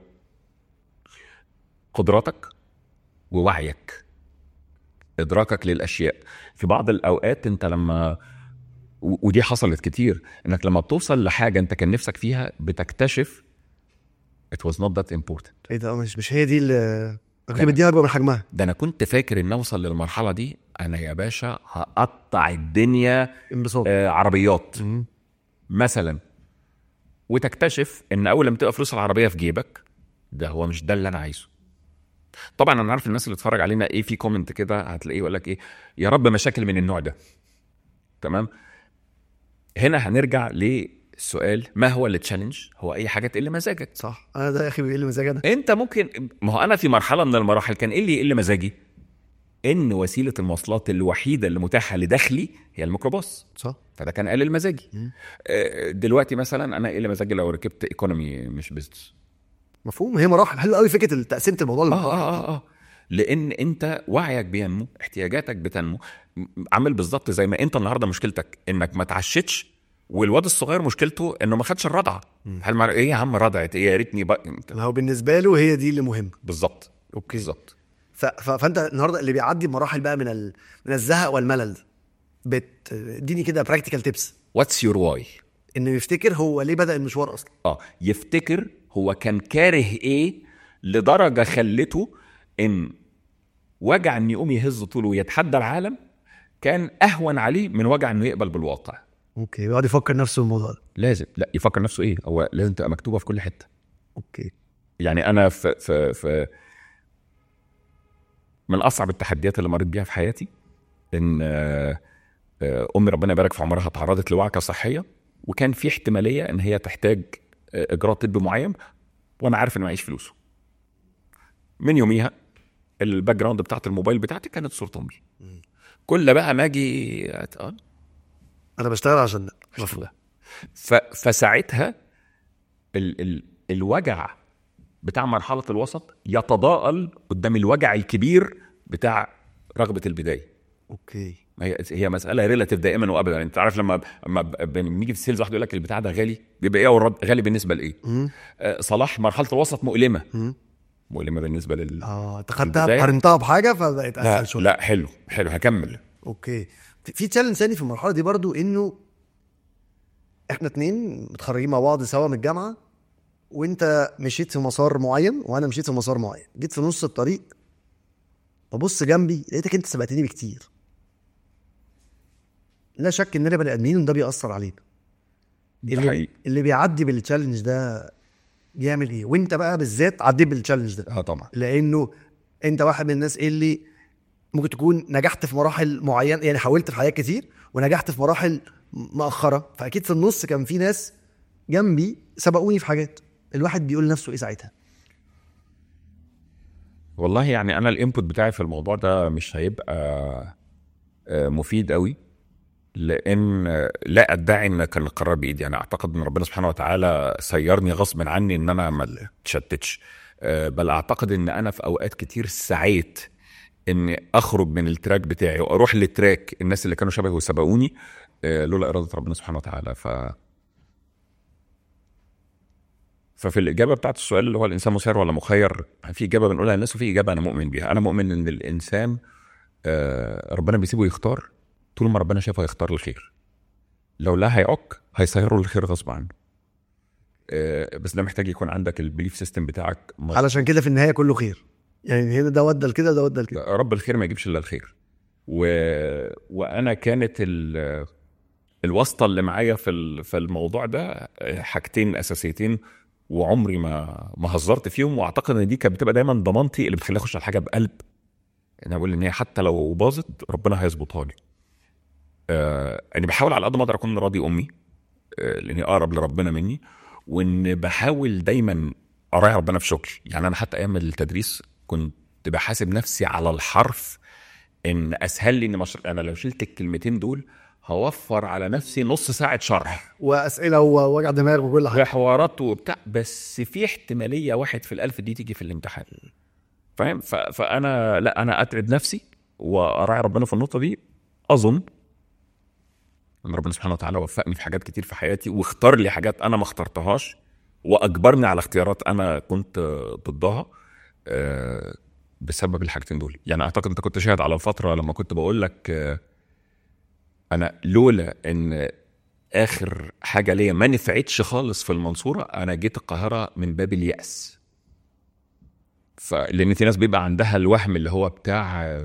Speaker 1: قدراتك ووعيك ادراكك للاشياء في بعض الاوقات انت لما و- ودي حصلت كتير انك لما بتوصل لحاجه انت كان نفسك فيها بتكتشف it was not that important
Speaker 2: ايه ده مش مش هي دي اللي كنت بديها اكبر من حجمها
Speaker 1: ده انا كنت فاكر ان اوصل للمرحله دي انا يا باشا هقطع الدنيا
Speaker 2: انبساط
Speaker 1: آه عربيات
Speaker 2: مم.
Speaker 1: مثلا وتكتشف ان اول لما تبقى فلوس العربيه في جيبك ده هو مش ده اللي انا عايزه طبعا انا عارف الناس اللي اتفرج علينا ايه في كومنت كده هتلاقيه يقول لك ايه يا رب مشاكل من النوع ده تمام هنا هنرجع للسؤال ما هو التشالنج هو اي حاجه تقل مزاجك
Speaker 2: صح انا ده يا اخي بيقل مزاج انا
Speaker 1: انت ممكن ما هو انا في مرحله من المراحل كان ايه اللي يقل مزاجي ان وسيله المواصلات الوحيده اللي متاحه لدخلي هي الميكروباص
Speaker 2: صح
Speaker 1: فده كان قلل مزاجي
Speaker 2: مم.
Speaker 1: آه، دلوقتي مثلا انا قلل مزاجي لو ركبت ايكونومي مش بزنس
Speaker 2: مفهوم هي مراحل حلوه قوي فكره تقسيمه الموضوع
Speaker 1: اه
Speaker 2: لمراحل.
Speaker 1: اه اه اه لان انت وعيك بينمو احتياجاتك بتنمو م- عامل بالظبط زي ما انت النهارده مشكلتك انك ما تعشتش والواد الصغير مشكلته انه ما خدش الرضعه هل مع... ايه يا عم رضعت ايه يا ريتني بقى انت-
Speaker 2: ما هو بالنسبه له هي دي اللي مهمه
Speaker 1: بالظبط
Speaker 2: اوكي
Speaker 1: بالظبط
Speaker 2: ف... ف... فانت النهارده اللي بيعدي بمراحل بقى من ال... من الزهق والملل ده بت اديني كده براكتيكال تيبس
Speaker 1: واتس يور واي
Speaker 2: انه يفتكر هو ليه بدا المشوار اصلا
Speaker 1: اه يفتكر هو كان كاره ايه لدرجه خلته ان وجع ان يقوم يهز طوله ويتحدى العالم كان اهون عليه من وجع انه يقبل بالواقع
Speaker 2: اوكي بيقعد يفكر نفسه بالموضوع ده
Speaker 1: لازم لا يفكر نفسه ايه هو لازم تبقى مكتوبه في كل حته
Speaker 2: اوكي
Speaker 1: يعني انا في في في من اصعب التحديات اللي مريت بيها في حياتي ان آه، آه، امي ربنا يبارك في عمرها تعرضت لوعكه صحيه وكان في احتماليه ان هي تحتاج آه، اجراء طبي معين وانا عارف ان معيش فلوسه من يوميها الباك جراوند بتاعت الموبايل بتاعتي كانت صوره امي كل بقى ما اجي أت-
Speaker 2: انا بشتغل عشان ده
Speaker 1: مفروض ف... فساعتها ال... ال... الوجع بتاع مرحله الوسط يتضاءل قدام الوجع الكبير بتاع رغبه البدايه
Speaker 2: اوكي
Speaker 1: ما هي هي مساله ريلاتيف دائما وابدا انت عارف لما لما ب- بنيجي في السيلز واحد يقول لك البتاع ده غالي بيبقى ايه والرد غالي بالنسبه لايه؟
Speaker 2: مم.
Speaker 1: آه صلاح مرحله الوسط مؤلمه
Speaker 2: مم.
Speaker 1: مؤلمه بالنسبه لل
Speaker 2: اه انت خدتها
Speaker 1: البداية؟
Speaker 2: قارنتها بحاجه فبقت
Speaker 1: لا,
Speaker 2: اسهل شويه
Speaker 1: لا حلو حلو هكمل
Speaker 2: اوكي في- في تشالنج ثاني في المرحله دي برضو انه احنا اتنين متخرجين مع بعض سوا من الجامعه وانت مشيت في مسار معين وانا مشيت في مسار معين جيت في نص الطريق ببص جنبي لقيتك انت سبقتني بكتير لا شك اننا بني ادمين وده بيأثر علينا
Speaker 1: ده
Speaker 2: اللي,
Speaker 1: حقيقي
Speaker 2: اللي بيعدي بالتشالنج ده بيعمل ايه وانت بقى بالذات عديت بالتشالنج ده
Speaker 1: اه طبعا
Speaker 2: لانه انت واحد من الناس اللي ممكن تكون نجحت في مراحل معينه يعني حاولت في حاجات كتير ونجحت في مراحل مؤخره فاكيد في النص كان في ناس جنبي سبقوني في حاجات الواحد بيقول لنفسه ايه ساعتها
Speaker 1: والله يعني انا الانبوت بتاعي في الموضوع ده مش هيبقى آه، مفيد قوي لان آه، لا ادعي ان كان القرار بايدي انا اعتقد ان ربنا سبحانه وتعالى سيرني غصب عني ان انا ما اتشتتش آه، بل اعتقد ان انا في اوقات كتير سعيت اني اخرج من التراك بتاعي واروح لتراك الناس اللي كانوا شبهي وسبقوني آه، لولا اراده ربنا سبحانه وتعالى ف ففي الاجابه بتاعت السؤال اللي هو الانسان مسير ولا مخير في اجابه بنقولها للناس وفي اجابه انا مؤمن بيها انا مؤمن ان الانسان آه، ربنا بيسيبه يختار طول ما ربنا شايفه هيختار الخير لو لا هيعك هيسيره للخير غصب عنه آه، بس ده محتاج يكون عندك البيليف سيستم بتاعك مظبوط.
Speaker 2: علشان كده في النهايه كله خير يعني هنا ده ودى لكده ده ودى لكده
Speaker 1: رب الخير ما يجيبش الا الخير و... وانا كانت ال... الواسطه اللي معايا في ال- في الموضوع ده حاجتين اساسيتين وعمري ما ما هزرت فيهم واعتقد ان دي كانت بتبقى دايما ضمانتي اللي بتخليني اخش على الحاجه بقلب انا بقول ان هي حتى لو باظت ربنا هيظبطها لي آه اني بحاول على قد ما اقدر اكون راضي امي آه لاني اقرب لربنا مني وان بحاول دايما اراعي ربنا في شغلي يعني انا حتى ايام التدريس كنت بحاسب نفسي على الحرف ان اسهل لي ان مش... انا لو شلت الكلمتين دول هوفر على نفسي نص ساعه شرح
Speaker 2: واسئله ووجع دماغ وكل حاجه
Speaker 1: وحوارات وبتاع بس في احتماليه واحد في الالف دي تيجي في الامتحان فاهم ف... فانا لا انا اتعب نفسي واراعي ربنا في النقطه دي اظن ان ربنا سبحانه وتعالى وفقني في حاجات كتير في حياتي واختار لي حاجات انا ما اخترتهاش واجبرني على اختيارات انا كنت ضدها آه، بسبب الحاجتين دول يعني اعتقد انت كنت شاهد على فتره لما كنت بقول لك آه، انا لولا ان اخر حاجه ليا ما نفعتش خالص في المنصوره انا جيت القاهره من باب الياس ف لان في ناس بيبقى عندها الوهم اللي هو بتاع آه،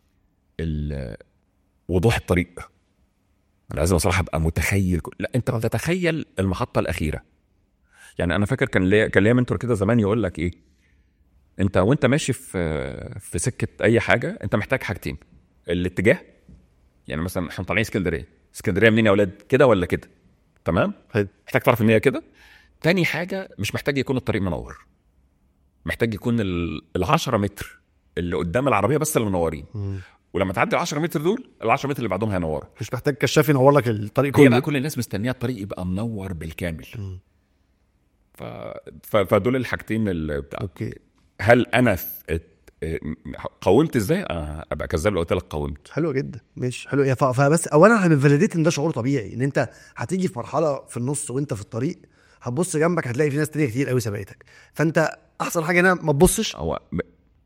Speaker 1: ال- وضوح الطريق انا لازم صراحه ابقى متخيل كل- لا انت تتخيل المحطه الاخيره يعني انا فاكر كان ليا كان ليا منتور كده زمان يقول لك ايه انت وانت ماشي في في سكه اي حاجه انت محتاج حاجتين الاتجاه يعني مثلا احنا طالعين اسكندريه اسكندريه منين يا اولاد كده ولا كده تمام
Speaker 2: حلو.
Speaker 1: محتاج تعرف ان هي كده تاني حاجه مش محتاج يكون الطريق منور محتاج يكون ال ال 10 متر اللي قدام العربيه بس اللي منورين ولما تعدي ال 10 متر دول ال 10 متر اللي بعدهم هينوروا
Speaker 2: مش محتاج كشاف ينور لك الطريق
Speaker 1: هي بقى
Speaker 2: كله
Speaker 1: كل الناس مستنيه الطريق يبقى منور بالكامل
Speaker 2: مم.
Speaker 1: ف... ف... فدول الحاجتين اللي بتاع
Speaker 2: اوكي
Speaker 1: هل انا ف... ات- قاومت ازاي؟ آه، ابقى كذاب لو قلت لك قاومت
Speaker 2: حلوه جدا مش حلو يا ف- فبس اولا احنا بنفاليديت ان ده شعور طبيعي ان انت هتيجي في مرحله في النص وانت في الطريق هتبص جنبك هتلاقي في ناس تانية كتير قوي سبقتك فانت احسن حاجه هنا ما تبصش
Speaker 1: هو ب...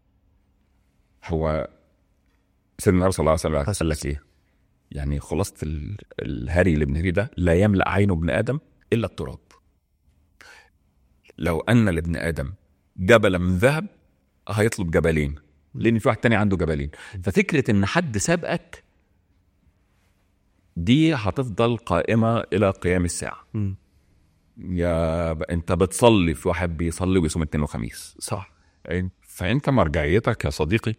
Speaker 1: هو سيدنا النبي صلى الله عليه وسلم
Speaker 2: حسن.
Speaker 1: قال لك ايه؟ يعني خلاصه ال... الهري اللي بنهريه ده لا يملا عين ابن ادم الا التراب. لو ان لابن ادم جبلا من ذهب هيطلب جبلين لان في واحد تاني عنده جبلين ففكره ان حد سابقك دي هتفضل قائمه الى قيام الساعه
Speaker 2: مم.
Speaker 1: يا ب... انت بتصلي في واحد بيصلي ويصوم اثنين وخميس
Speaker 2: صح
Speaker 1: أين- فانت مرجعيتك يا صديقي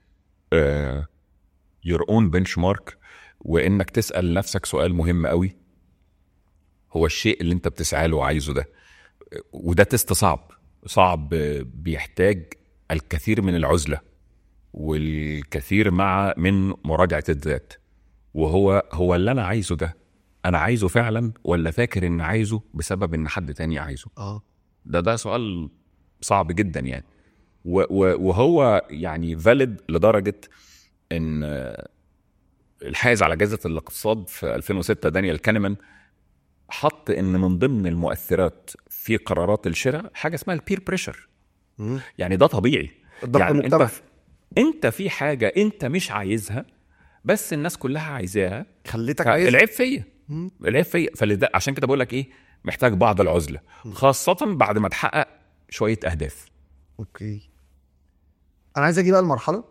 Speaker 1: يور اون بنش مارك وانك تسال نفسك سؤال مهم قوي هو الشيء اللي انت بتسعى له وعايزه ده آه، وده تيست صعب صعب آه، بيحتاج الكثير من العزله والكثير مع من مراجعه الذات وهو هو اللي انا عايزه ده انا عايزه فعلا ولا فاكر ان عايزه بسبب ان حد تاني عايزه
Speaker 2: اه
Speaker 1: ده ده سؤال صعب جدا يعني و- و- وهو يعني فاليد لدرجه ان آه، الحائز على جائزه الاقتصاد في 2006 دانيال كانيمان حط ان من ضمن المؤثرات في قرارات الشراء حاجه اسمها البير بريشر
Speaker 2: مم.
Speaker 1: يعني ده طبيعي
Speaker 2: الضغط
Speaker 1: يعني انت
Speaker 2: المجتمعي.
Speaker 1: انت في حاجه انت مش عايزها بس الناس كلها عايزاها
Speaker 2: خليتك عايز
Speaker 1: العيب فيا
Speaker 2: مم.
Speaker 1: العيب فيا فلذا عشان كده بقول لك ايه محتاج بعض العزله خاصه بعد ما تحقق شويه اهداف
Speaker 2: اوكي انا عايز اجي بقى المرحله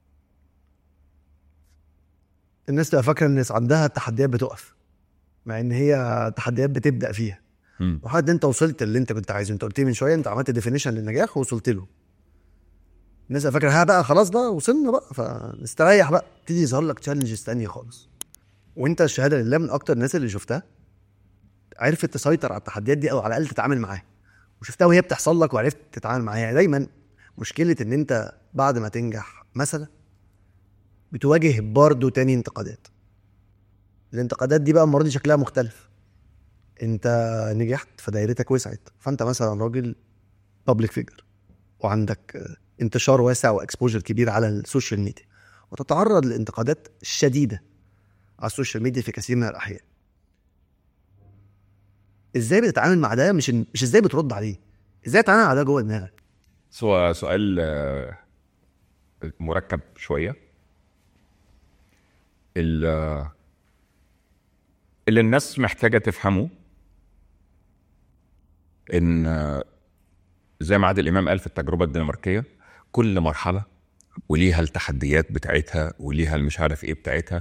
Speaker 2: الناس تبقى فاكره ان عندها تحديات بتقف مع ان هي تحديات بتبدا فيها
Speaker 1: مم.
Speaker 2: وحد انت وصلت اللي انت كنت عايزه انت قلت لي من شويه انت عملت ديفينيشن للنجاح ووصلت له الناس فاكره ها بقى خلاص بقى وصلنا بقى فنستريح بقى تيجي يظهر لك تشالنجز تانية خالص وانت الشهاده لله من اكتر الناس اللي شفتها عرفت تسيطر على التحديات دي او على الاقل تتعامل معاها وشفتها وهي بتحصل لك وعرفت تتعامل معاها يعني دايما مشكله ان انت بعد ما تنجح مثلا بتواجه برضه تاني انتقادات الانتقادات دي بقى المره دي شكلها مختلف انت نجحت فدايرتك وسعت فانت مثلا راجل بابليك فيجر وعندك آه، انتشار واسع واكسبوجر كبير على السوشيال ميديا وتتعرض لانتقادات شديده على السوشيال ميديا في كثير من الاحيان ازاي بتتعامل مع ده مش مش ازاي بترد عليه ازاي تتعامل مع ده جوه دماغك
Speaker 1: سو سؤال آه، مركب شويه ال- آه، اللي الناس محتاجه تفهمه ان آه، زي ما عادل امام قال في التجربه الدنماركيه كل مرحله وليها التحديات بتاعتها وليها المش عارف ايه بتاعتها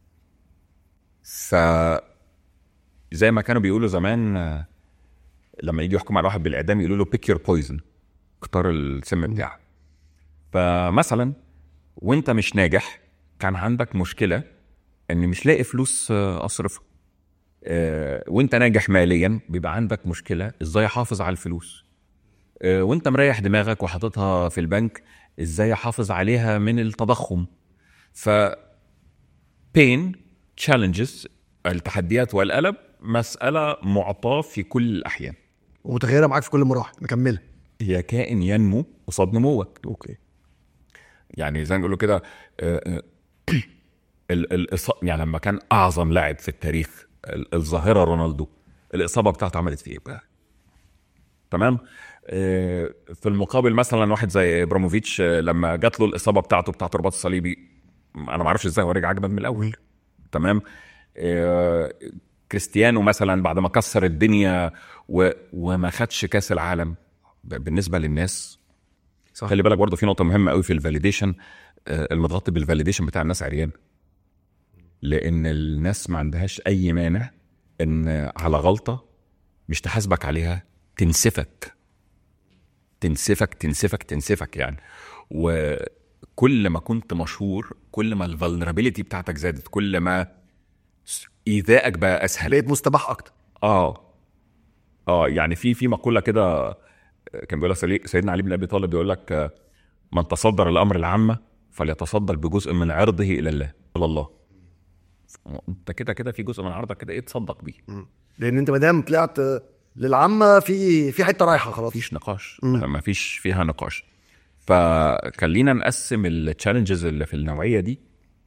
Speaker 1: ف زي ما كانوا بيقولوا زمان آه، لما يجي يحكم على واحد بالاعدام يقولوا له بيك يور بويزن اختار السم بتاعك فمثلا وانت مش ناجح كان عندك مشكله ان مش لاقي فلوس آه، اصرفها آه، وانت ناجح ماليا بيبقى عندك مشكله ازاي احافظ على الفلوس آه، وانت مريح دماغك وحاططها في البنك ازاي احافظ عليها من التضخم ف بين تشالنجز التحديات والقلب مساله معطاه في كل الاحيان
Speaker 2: ومتغيره معاك في كل المراحل مكمله
Speaker 1: هي كائن ينمو قصاد نموك
Speaker 2: اوكي
Speaker 1: يعني زي ما بيقولوا كده آه، آه، ال- الإص- يعني لما كان اعظم لاعب في التاريخ ال- الظاهره رونالدو الاصابه بتاعته عملت فيه ايه بقى تمام آه، في المقابل مثلا واحد زي ابراموفيتش آه، لما جات له الاصابه بتاعته بتاعت الرباط الصليبي انا ما اعرفش ازاي هو رجع اجمد من الاول تمام آه، كريستيانو مثلا بعد ما كسر الدنيا و... وما خدش كاس العالم ب- بالنسبه للناس
Speaker 2: صح.
Speaker 1: خلي بالك برضه في نقطه مهمه قوي في الفاليديشن المتغطي بالفاليديشن بتاع الناس عريان لان الناس ما عندهاش اي مانع ان على غلطه مش تحاسبك عليها تنسفك تنسفك تنسفك تنسفك يعني وكل ما كنت مشهور كل ما الفولنربيليتي بتاعتك زادت كل ما ايذائك بقى اسهل
Speaker 2: بقيت مستباح اكتر
Speaker 1: اه اه يعني في في مقوله كده آه، كان بيقولها سلي- سيدنا علي بن ابي طالب بيقول لك آه، من تصدر الامر العامه فليتصدر بجزء من عرضه الى الله الى الله انت كده كده في جزء من عرضك كده ايه تصدق بيه
Speaker 2: لان انت ما دام طلعت للعامه في في حته رايحه خلاص
Speaker 1: مفيش نقاش مفيش فيها نقاش فخلينا نقسم التشالنجز اللي في النوعيه دي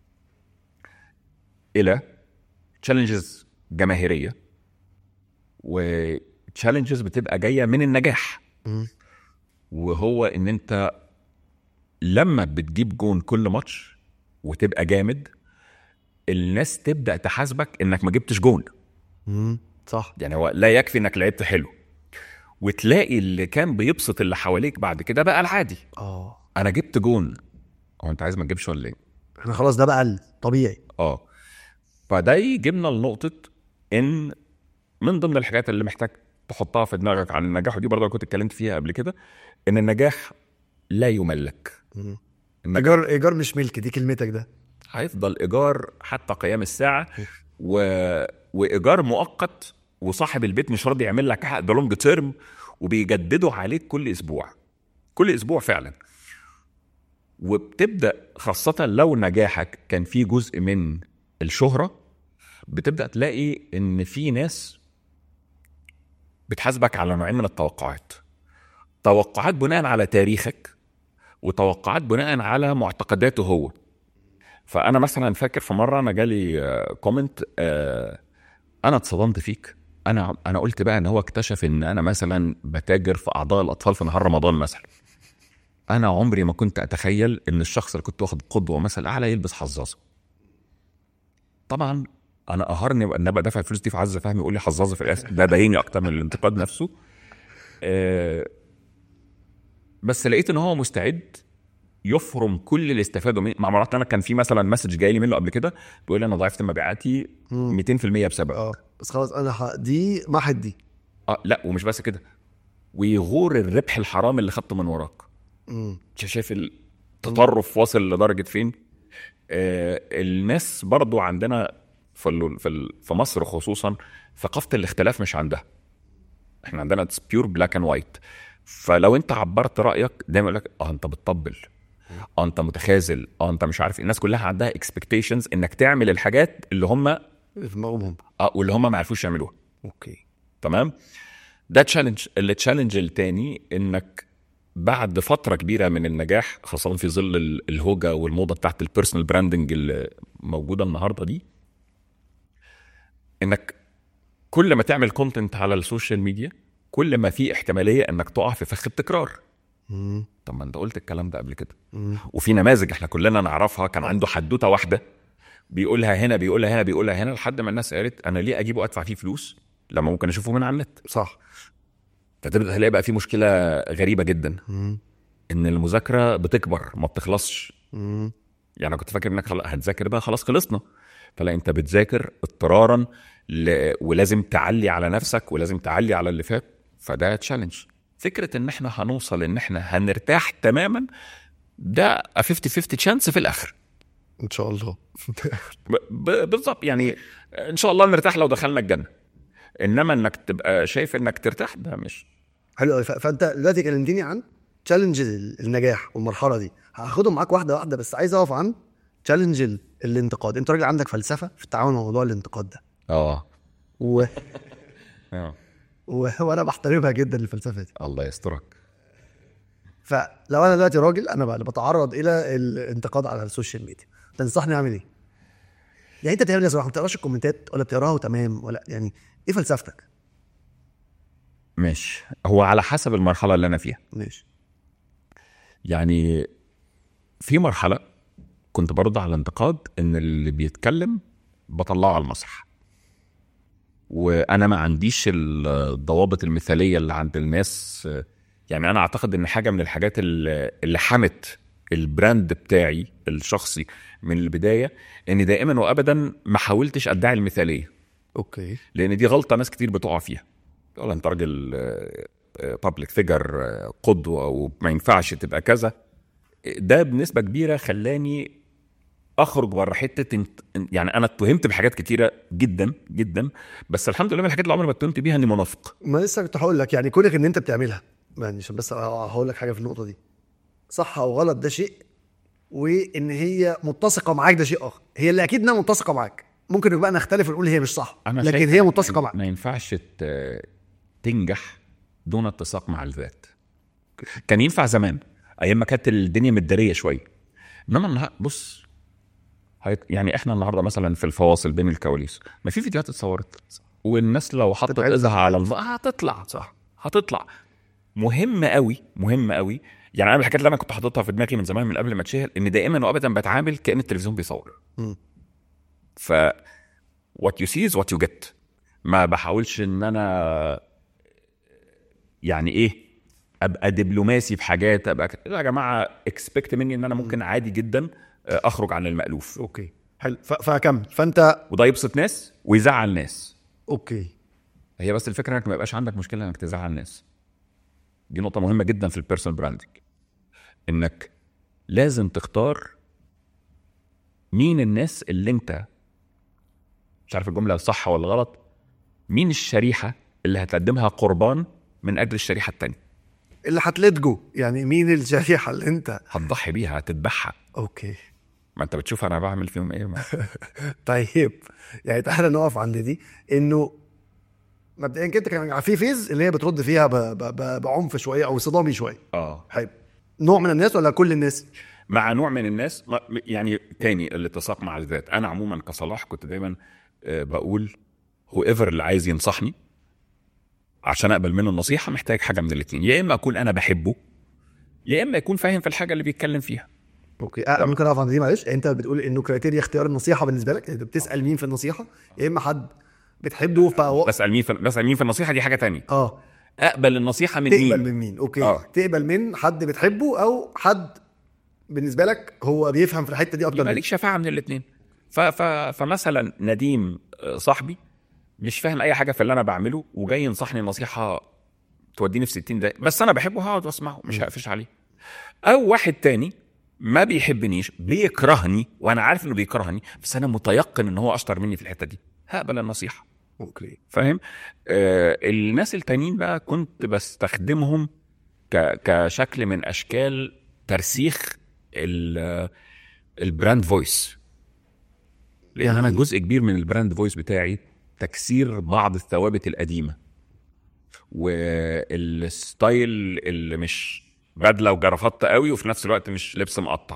Speaker 1: الى تشالنجز جماهيريه وتشالنجز بتبقى جايه من النجاح وهو ان انت لما بتجيب جون كل ماتش وتبقى جامد الناس تبدا تحاسبك انك ما جبتش جون
Speaker 2: صح
Speaker 1: يعني هو لا يكفي انك لعبت حلو وتلاقي اللي كان بيبسط اللي حواليك بعد كده بقى العادي
Speaker 2: اه
Speaker 1: انا جبت جون هو انت عايز ما تجيبش ولا ايه
Speaker 2: احنا خلاص ده بقى الطبيعي
Speaker 1: اه فده يجيبنا لنقطه ان من ضمن الحاجات اللي محتاج تحطها في دماغك عن النجاح ودي برضه كنت اتكلمت فيها قبل كده ان النجاح لا يملك النجاح
Speaker 2: ايجار ايجار مش ملك دي كلمتك ده
Speaker 1: هيفضل ايجار حتى قيام الساعه و... وايجار مؤقت وصاحب البيت مش راضي يعمل لك عقد لونج تيرم وبيجددوا عليك كل اسبوع كل اسبوع فعلا وبتبدا خاصه لو نجاحك كان فيه جزء من الشهره بتبدا تلاقي ان في ناس بتحاسبك على نوعين من التوقعات توقعات بناء على تاريخك وتوقعات بناء على معتقداته هو فانا مثلا فاكر في مره انا جالي كومنت انا اتصدمت فيك انا انا قلت بقى ان هو اكتشف ان انا مثلا بتاجر في اعضاء الاطفال في نهار رمضان مثلا انا عمري ما كنت اتخيل ان الشخص اللي كنت واخد قدوه مثل اعلى يلبس حظاظه طبعا انا قهرني ان ابقى دافع الفلوس دي في عز فهمي يقول لي حظاظه في الاسم ده ضايقني اكتر من الانتقاد نفسه آه، بس لقيت ان هو مستعد يفرم كل اللي استفاده من مع مرات انا كان في مثلا مسج جاي لي منه قبل كده بيقول لي انا ضاعفت مبيعاتي 200% بسبب
Speaker 2: اه بس خلاص انا ح... دي محت دي
Speaker 1: اه لا ومش بس كده ويغور الربح الحرام اللي خدته من وراك
Speaker 2: مم.
Speaker 1: انت شايف ال... تطرف واصل لدرجه فين آه الناس برضو عندنا في ال- في ال- في مصر خصوصا ثقافه الاختلاف مش عندها احنا عندنا بيور بلاك اند وايت فلو انت عبرت رايك دايما يقول لك اه انت بتطبل اه انت متخاذل اه انت مش عارف إيه. الناس كلها عندها اكسبكتيشنز انك تعمل الحاجات اللي هم اه
Speaker 2: في دماغهم
Speaker 1: واللي هم ما عرفوش يعملوها
Speaker 2: اوكي
Speaker 1: تمام ده تشالنج التشالنج التاني انك بعد فتره كبيره من النجاح خاصه في ظل ال- الهوجه والموضه بتاعت البيرسونال براندنج اللي موجوده النهارده دي انك كل ما تعمل كونتنت على السوشيال ميديا كل ما في احتماليه انك تقع في فخ التكرار
Speaker 2: مم.
Speaker 1: طب ما انت قلت الكلام ده قبل كده
Speaker 2: مم.
Speaker 1: وفي نماذج احنا كلنا نعرفها كان عنده حدوته واحده بيقولها هنا بيقولها هنا بيقولها هنا لحد ما الناس قالت انا ليه اجيبه ادفع فيه فلوس لما ممكن اشوفه من على النت
Speaker 2: صح
Speaker 1: فتبدا تلاقي بقى في مشكله غريبه جدا
Speaker 2: مم.
Speaker 1: ان المذاكره بتكبر ما بتخلصش
Speaker 2: مم.
Speaker 1: يعني انا كنت فاكر انك خلاص هتذاكر بقى خلاص خلصنا فلا انت بتذاكر اضطرارا ل... ولازم تعلي على نفسك ولازم تعلي على اللي فات فده تشالنج فكره ان احنا هنوصل ان احنا هنرتاح تماما ده 50 50 تشانس في الاخر
Speaker 2: ان شاء الله
Speaker 1: ب... ب... بالظبط يعني ان شاء الله نرتاح لو دخلنا الجنه انما انك تبقى شايف انك ترتاح ده مش
Speaker 2: حلو قوي فانت دلوقتي كلمتني عن تشالنج النجاح والمرحله دي هاخدهم معاك واحده واحده بس عايز اقف عن تشالنج ال- الانتقاد انت راجل عندك فلسفه في التعامل مع موضوع الانتقاد ده
Speaker 1: اه
Speaker 2: و...
Speaker 1: آه.
Speaker 2: و... وانا بحترمها جدا الفلسفه دي
Speaker 1: الله يسترك
Speaker 2: فلو انا دلوقتي راجل انا بقى بتعرض الى الانتقاد على السوشيال ميديا تنصحني اعمل ايه؟ يعني انت بتعمل ايه يا صراحه؟ ما بتقراش الكومنتات ولا بتقراها وتمام ولا يعني ايه فلسفتك؟
Speaker 1: ماشي هو على حسب المرحله اللي انا فيها
Speaker 2: ماشي
Speaker 1: يعني في مرحله كنت برد على الانتقاد ان اللي بيتكلم بطلعه على المسرح وانا ما عنديش الضوابط المثاليه اللي عند الناس يعني انا اعتقد ان حاجه من الحاجات اللي اللي حمت البراند بتاعي الشخصي من البدايه ان دائما وابدا ما حاولتش ادعي المثاليه
Speaker 2: اوكي
Speaker 1: لان دي غلطه ناس كتير بتقع فيها تقول انت راجل بابليك فيجر قدوه وما ينفعش تبقى كذا ده بنسبه كبيره خلاني اخرج بره حته انت يعني انا اتهمت بحاجات كتيره جدا جدا بس الحمد لله من الحاجات اللي عمري ما اتهمت بيها اني منافق
Speaker 2: ما لسه كنت هقول لك يعني كونك ان انت بتعملها يعني عشان بس هقول لك حاجه في النقطه دي صح او غلط ده شيء وان هي متسقه معاك ده شيء اخر هي اللي اكيد انها متسقه معاك ممكن بقى نختلف ونقول هي مش صح
Speaker 1: انا
Speaker 2: لكن
Speaker 1: شايف
Speaker 2: هي
Speaker 1: إن
Speaker 2: متسقه معاك
Speaker 1: ما ينفعش ت- تنجح دون اتساق مع الذات كان ينفع زمان ايام ما كانت الدنيا متداريه شويه انما النهارده بص هيت- يعني احنا النهارده مثلا في الفواصل بين الكواليس ما في فيديوهات اتصورت والناس لو حطت
Speaker 2: تتعرض.
Speaker 1: ايدها على الف... هتطلع صح هتطلع مهم قوي مهم قوي يعني انا من الحاجات اللي انا كنت حاططها في دماغي من زمان من قبل ما اتشهر ان دائما وابدا بتعامل كان التلفزيون بيصور
Speaker 2: مم.
Speaker 1: ف what you see is what you get ما بحاولش ان انا يعني ايه ابقى دبلوماسي في حاجات ابقى ك- لا يا جماعه اكسبكت مني ان انا ممكن عادي جدا آه، اخرج عن المالوف
Speaker 2: اوكي حلو ف- فكمل فانت
Speaker 1: وده يبسط ناس ويزعل ناس
Speaker 2: اوكي
Speaker 1: هي بس الفكره انك ما يبقاش عندك مشكله انك تزعل ناس دي نقطه مهمه جدا في البيرسونال براندنج انك لازم تختار مين الناس اللي انت مش عارف الجمله صح ولا غلط مين الشريحه اللي هتقدمها قربان من اجل الشريحه التانية
Speaker 2: اللي هتلتجو يعني مين الشريحه اللي انت
Speaker 1: هتضحي بيها هتذبحها
Speaker 2: اوكي
Speaker 1: ما انت بتشوف انا بعمل فيهم ايه ما.
Speaker 2: طيب يعني تعالى نقف عند دي انه مبدئيا كده كان في فيز اللي هي بترد فيها ب... ب... ب... بعنف شويه او صدامي شويه
Speaker 1: اه
Speaker 2: حلو نوع من الناس ولا كل الناس؟
Speaker 1: مع نوع من الناس ما- يعني تاني الاتساق مع الذات انا عموما كصلاح كنت دايما آه، بقول هو ايفر اللي عايز ينصحني عشان اقبل منه النصيحه محتاج حاجه من الاثنين يا اما اكون انا بحبه يا اما يكون فاهم في الحاجه اللي بيتكلم فيها
Speaker 2: اوكي آه ممكن اقف عند دي معلش انت بتقول انه كريتيريا اختيار النصيحه بالنسبه لك انت بتسال مين في النصيحه يا اما حد بتحبه فهو
Speaker 1: بسال مين في بسال مين في النصيحه دي حاجه تانية
Speaker 2: اه
Speaker 1: اقبل النصيحه من
Speaker 2: تقبل
Speaker 1: مين
Speaker 2: من مين اوكي
Speaker 1: آه.
Speaker 2: تقبل من حد بتحبه او حد بالنسبه لك هو بيفهم في الحته دي اكتر
Speaker 1: يبقى
Speaker 2: منك
Speaker 1: ليك شفاعه من الاثنين ف... ف... فمثلا نديم آه، صاحبي مش فاهم اي حاجه في اللي انا بعمله وجاي ينصحني نصيحه توديني في 60 دقيقه بس انا بحبه هقعد واسمعه مش هقفش عليه او واحد تاني ما بيحبنيش بيكرهني وانا عارف انه بيكرهني بس انا متيقن ان هو اشطر مني في الحته دي هقبل النصيحه
Speaker 2: اوكي
Speaker 1: فاهم آه الناس التانيين بقى كنت بستخدمهم ك كشكل من اشكال ترسيخ ال- البراند فويس لان انا جزء كبير من البراند فويس بتاعي تكسير بعض الثوابت القديمه والستايل اللي مش بدله وجرافطه قوي وفي نفس الوقت مش لبس مقطع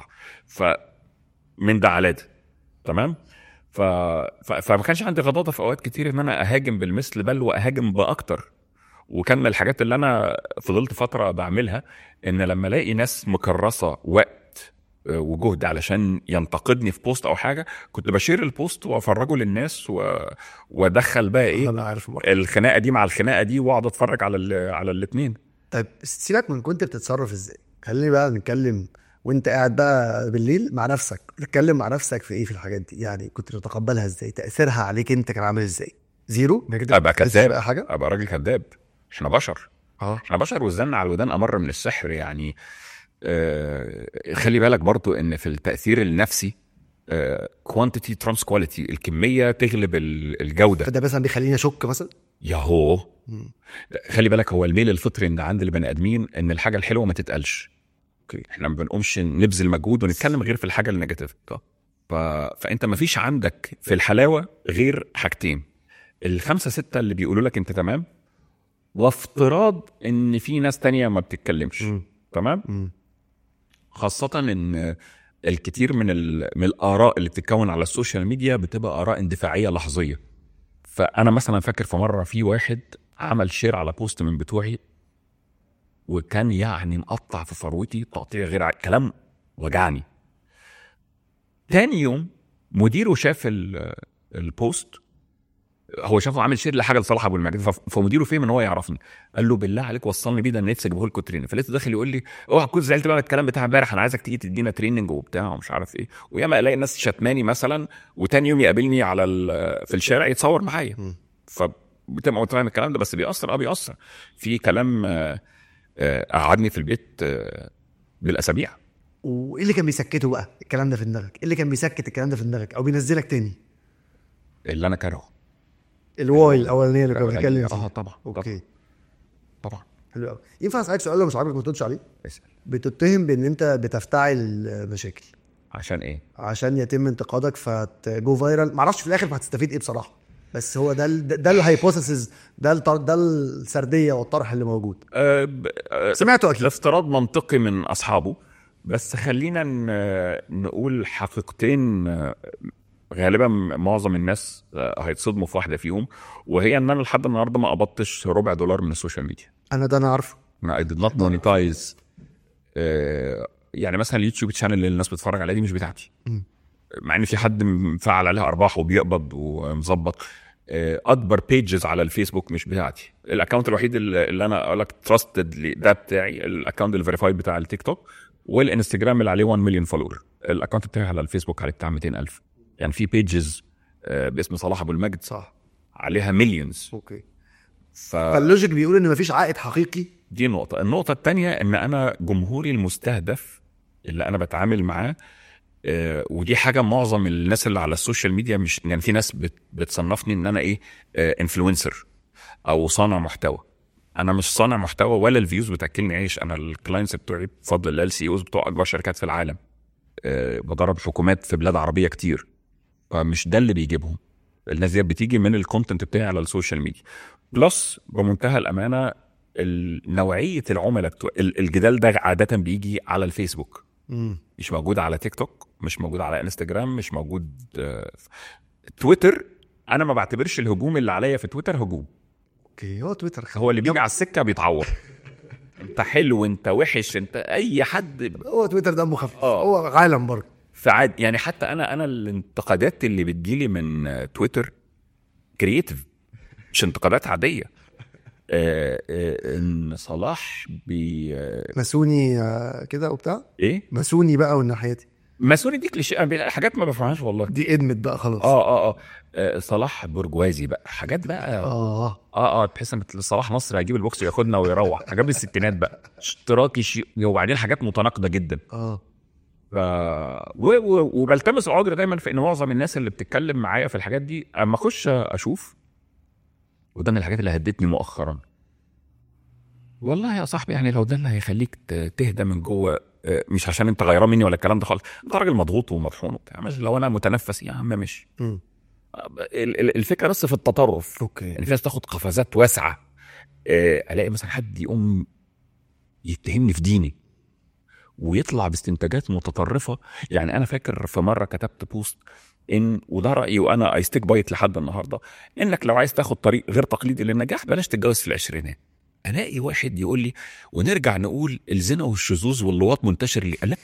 Speaker 1: فمن ده على ده تمام ف... ف... فما كانش عندي غضاضه في اوقات كتير ان انا اهاجم بالمثل بل واهاجم باكتر وكان من الحاجات اللي انا فضلت فتره بعملها ان لما الاقي ناس مكرسه وقت آه، وجهد علشان ينتقدني في بوست او حاجه كنت بشير البوست وافرجه للناس و... وادخل بقى ايه
Speaker 2: انا عارف المرة.
Speaker 1: الخناقه دي مع الخناقه دي واقعد اتفرج على ال... على الاثنين
Speaker 2: طيب سيبك من كنت بتتصرف ازاي خليني بقى نتكلم وانت قاعد بقى بالليل مع نفسك تتكلم مع نفسك في ايه في الحاجات دي يعني كنت تتقبلها ازاي تاثيرها عليك انت كان عامل ازاي زيرو إنك أنت
Speaker 1: ابقى
Speaker 2: بتحس
Speaker 1: كذاب
Speaker 2: بأي حاجه
Speaker 1: ابقى راجل كذاب احنا بشر
Speaker 2: اه
Speaker 1: احنا بشر والزن على الودان امر من السحر يعني آه خلي بالك برضو ان في التاثير النفسي كوانتيتي ترانس كواليتي الكميه تغلب ال- الجوده
Speaker 2: فده مثلا بيخليني اشك مثلا
Speaker 1: ياهو
Speaker 2: مم.
Speaker 1: خلي بالك هو الميل الفطري ان عند البني ادمين ان الحاجه الحلوه ما تتقالش
Speaker 2: اوكي
Speaker 1: احنا ما بنقومش نبذل مجهود ونتكلم غير في الحاجه النيجاتيف ف... فانت ما فيش عندك في الحلاوه غير حاجتين الخمسه سته اللي بيقولوا لك انت تمام وافتراض ان في ناس تانية ما بتتكلمش
Speaker 2: مم.
Speaker 1: تمام
Speaker 2: مم.
Speaker 1: خاصه ان الكثير من ال... من الاراء اللي بتتكون على السوشيال ميديا بتبقى اراء اندفاعيه لحظيه فانا مثلا فاكر في مره في واحد عمل شير على بوست من بتوعي وكان يعني مقطع في فروتي تقطيع غير ع... كلام وجعني تاني يوم مديره شاف ال- البوست هو شافه عامل شير لحاجه لصلاح ابو المجد فف- فمديره فهم ان هو يعرفني قال له بالله عليك وصلني بيه ده انا نفسي اجيبه لكم تريننج فلقيته داخل يقول لي اوعى تكون زعلت بقى من الكلام بتاع امبارح انا عايزك تيجي تدينا تريننج وبتاع ومش عارف ايه وياما الاقي الناس شتماني مثلا وتاني يوم يقابلني على ال- في الشارع يتصور معايا
Speaker 2: مم.
Speaker 1: فبتبقى متفاهم الكلام ده بس بيأثر اه بيأثر في كلام آه، آه، قعدني في البيت آه، بالاسابيع
Speaker 2: وايه اللي كان بيسكته بقى الكلام ده في دماغك ايه اللي كان بيسكت الكلام ده في دماغك او بينزلك تاني
Speaker 1: اللي انا كارهه
Speaker 2: الواي الاولانيه اللي كنا بنتكلم
Speaker 1: اه
Speaker 2: فيها
Speaker 1: طبعا
Speaker 2: اوكي
Speaker 1: طبعا
Speaker 2: حلو قوي ينفع اسالك سؤال لو مش عاجبك ما تردش عليه
Speaker 1: اسال
Speaker 2: بتتهم بان انت بتفتعل مشاكل
Speaker 1: عشان ايه؟
Speaker 2: عشان يتم انتقادك فتجو فايرال معرفش في الاخر هتستفيد ايه بصراحه بس هو ده ال- ده, ده الهايبوثيسز ده الطر... ده السرديه والطرح اللي موجود
Speaker 1: أه ب- أه
Speaker 2: سمعته اكيد
Speaker 1: الافتراض منطقي من اصحابه بس خلينا ن- نقول حقيقتين آه، غالبا معظم الناس آه، هيتصدموا في واحده فيهم وهي ان انا لحد النهارده ما قبضتش ربع دولار من السوشيال ميديا
Speaker 2: انا ده انا عارفه
Speaker 1: I did not monetize آه، يعني مثلا اليوتيوب شانل اللي الناس بتتفرج عليها دي مش بتاعتي
Speaker 2: مم.
Speaker 1: مع ان في حد مفعل عليها ارباح وبيقبض ومظبط آه، اكبر بيجز على الفيسبوك مش بتاعتي الاكونت الوحيد اللي اللي انا اقول لك تراستد ده بتاعي الاكونت الفيريفايد بتاع التيك توك والانستجرام اللي عليه 1 مليون فولور الاكونت بتاعي على الفيسبوك عليه بتاع 200000 يعني في بيجز باسم صلاح ابو المجد
Speaker 2: صح
Speaker 1: عليها مليونز
Speaker 2: اوكي
Speaker 1: ف
Speaker 2: فاللوجيك بيقول ان مفيش عائد حقيقي
Speaker 1: دي نقطة النقطة التانية ان انا جمهوري المستهدف اللي انا بتعامل معاه آه، ودي حاجة معظم الناس اللي على السوشيال ميديا مش يعني في ناس بت- بتصنفني ان انا ايه انفلونسر او صانع محتوى انا مش صانع محتوى ولا الفيوز بتاكلني عيش انا الكلاينتس بتوعي بفضل الله السي اوز بتوع اكبر شركات في العالم آه، بدرب حكومات في بلاد عربية كتير فمش ده اللي بيجيبهم الناس دي بتيجي من الكونتنت بتاعي على السوشيال ميديا بلس بمنتهى الامانه ال- نوعيه العملاء بتوع ال- الجدال ده عاده بيجي على الفيسبوك
Speaker 2: امم
Speaker 1: مش موجود على تيك توك مش موجود على انستجرام مش موجود آه، في- تويتر انا ما بعتبرش الهجوم اللي عليا في تويتر هجوم
Speaker 2: اوكي هو تويتر خ-
Speaker 1: هو اللي بيجي على السكه بيتعور انت حلو انت وحش انت اي حد
Speaker 2: هو تويتر دمه خفيف
Speaker 1: آه.
Speaker 2: هو عالم برضه
Speaker 1: فعاد يعني حتى انا انا الانتقادات اللي بتجيلي من آه، تويتر كرييتيف مش انتقادات عاديه آه، آه، ان صلاح بي آه،
Speaker 2: ماسوني آه، كده وبتاع
Speaker 1: ايه
Speaker 2: ماسوني بقى والناحيه دي
Speaker 1: ماسوني دي كليشيه أنا حاجات ما بفهمهاش والله
Speaker 2: دي ادمت بقى خلاص
Speaker 1: اه اه اه آه، صلاح برجوازي بقى حاجات بقى اه
Speaker 2: اه
Speaker 1: اه تحس ان صلاح نصر هيجيب البوكس وياخدنا ويروح حاجات من الستينات بقى اشتراكي شيء وبعدين حاجات متناقضه جدا
Speaker 2: اه
Speaker 1: ف... و... و... وبلتمس العذر دايما في ان معظم الناس اللي بتتكلم معايا في الحاجات دي اما اخش اشوف وده من الحاجات اللي هدتني مؤخرا والله يا صاحبي يعني لو ده اللي هيخليك ت- تهدى من جوه آه، مش عشان انت غيران مني ولا الكلام ده خالص انت راجل مضغوط ومطحون وبتاع مش لو انا متنفس يا عم ماشي
Speaker 2: مم.
Speaker 1: ال- ال- الفكره بس في التطرف
Speaker 2: اوكي
Speaker 1: يعني في ناس تاخد قفزات واسعه آه، الاقي مثلا حد يقوم يتهمني في ديني ويطلع باستنتاجات متطرفه يعني انا فاكر في مره كتبت بوست ان وده رايي وانا اي ستيك بايت لحد النهارده انك لو عايز تاخد طريق غير تقليدي للنجاح بلاش تتجوز في العشرينات الاقي واحد يقول لي ونرجع نقول الزنا والشذوذ واللواط منتشر ليه لا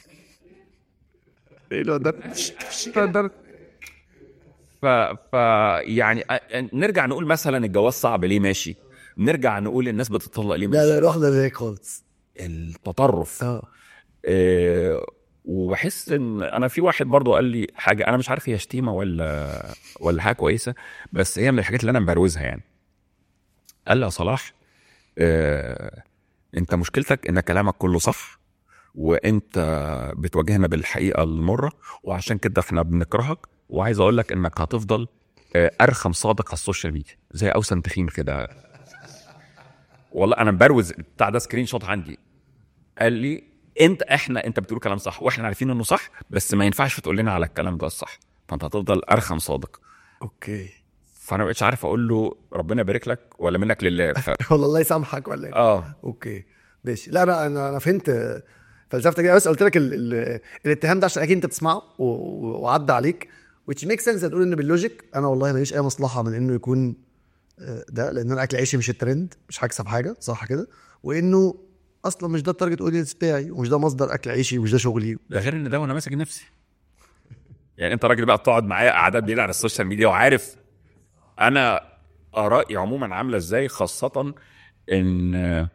Speaker 2: ايه ده ده
Speaker 1: ف... ف يعني أ- أ- نرجع نقول مثلا الجواز صعب ليه ماشي نرجع نقول الناس بتطلق ليه
Speaker 2: لا
Speaker 1: ماشي
Speaker 2: لا رحنا هناك خالص
Speaker 1: التطرف
Speaker 2: اه
Speaker 1: آه، وبحس ان انا في واحد برضو قال لي حاجه انا مش عارف هي شتيمه ولا ولا حاجه كويسه بس هي من الحاجات اللي انا مبروزها يعني قال لي يا صلاح آه، انت مشكلتك ان كلامك كله صح وانت بتواجهنا بالحقيقه المره وعشان كده احنا بنكرهك وعايز اقول لك انك هتفضل آه، ارخم صادق على السوشيال ميديا زي اوسن تخين كده والله انا مبروز بتاع ده سكرين شوت عندي قال لي انت احنا انت بتقول كلام صح واحنا عارفين انه صح بس ما ينفعش تقول لنا على الكلام ده الصح فانت هتفضل ارخم صادق
Speaker 2: اوكي
Speaker 1: فانا ما بقتش عارف اقول له ربنا يبارك لك ولا منك لله ف...
Speaker 2: والله الله يسامحك ولا ايه
Speaker 1: اه
Speaker 2: اوكي ماشي لا لا انا انا فهمت فلسفتك دي بس قلت لك ال... ال... الاتهام ده عشان اكيد انت بتسمعه و... و- وعدى عليك which makes sense هتقول ان باللوجيك انا والله ماليش اي مصلحه من انه يكون آه، ده لان انا اكل عيشي مش الترند مش هكسب حاجه صح كده وانه اصلا مش ده التارجت اودينس بتاعي ومش ده مصدر اكل عيشي ومش ده شغلي
Speaker 1: ده غير ان ده وانا ماسك نفسي يعني انت راجل بقى بتقعد معايا قعدات بعيد عن السوشيال ميديا وعارف انا ارائي عموما عامله ازاي خاصه ان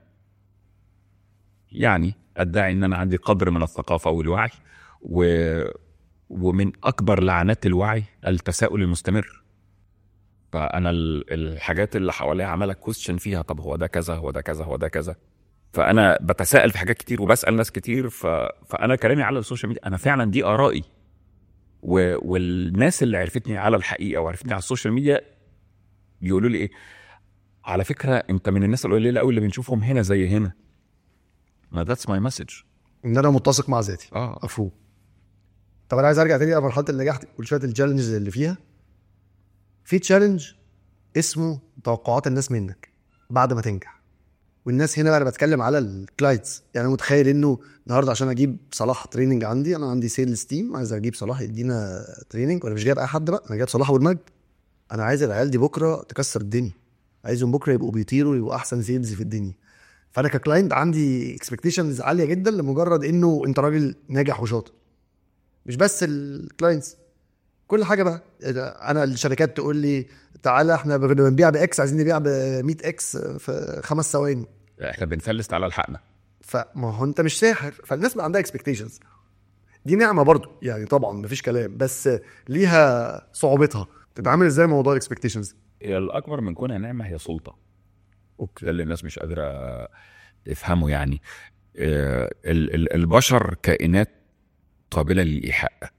Speaker 1: يعني ادعي ان انا عندي قدر من الثقافه والوعي و ومن اكبر لعنات الوعي التساؤل المستمر فانا ال- الحاجات اللي حواليا عماله كويستشن فيها طب هو ده كذا هو ده كذا هو ده كذا فانا بتساءل في حاجات كتير وبسال ناس كتير ف... فانا كلامي على السوشيال ميديا انا فعلا دي ارائي و... والناس اللي عرفتني على الحقيقه وعرفتني على السوشيال ميديا يقولوا لي ايه على فكره انت من الناس القليله قوي اللي بنشوفهم هنا زي هنا ما ذاتس ماي مسج
Speaker 2: ان انا متسق مع ذاتي
Speaker 1: اه
Speaker 2: مفهوم طب انا عايز ارجع تاني لمرحله النجاح وشويه التشالنجز اللي فيها في تشالنج اسمه توقعات الناس منك بعد ما تنجح والناس هنا بقى انا بتكلم على الكلاينتس يعني انا متخيل انه النهارده عشان اجيب صلاح تريننج عندي انا عندي سيلز تيم عايز اجيب صلاح يدينا تريننج وانا مش جايب اي حد بقى انا جايب صلاح والمجد انا عايز العيال دي بكره تكسر الدنيا عايزهم بكره يبقوا بيطيروا يبقوا احسن سيلز في الدنيا فانا ككلاينت عندي اكسبكتيشنز عاليه جدا لمجرد انه انت راجل ناجح وشاطر مش بس الكلاينتس كل حاجه بقى انا الشركات تقول لي تعالى احنا بنبيع باكس عايزين نبيع ب 100 اكس في خمس ثواني
Speaker 1: احنا بنفلس على الحقنا
Speaker 2: فما هو انت مش ساحر فالناس بقى عندها اكسبكتيشنز دي نعمه برضو يعني طبعا مفيش كلام بس ليها صعوبتها تتعامل ازاي مع موضوع الاكسبكتيشنز
Speaker 1: هي الاكبر من كونها نعمه هي سلطه اوكي ده اللي الناس مش قادره تفهمه يعني آه، ال- ال- البشر كائنات قابله للايحاء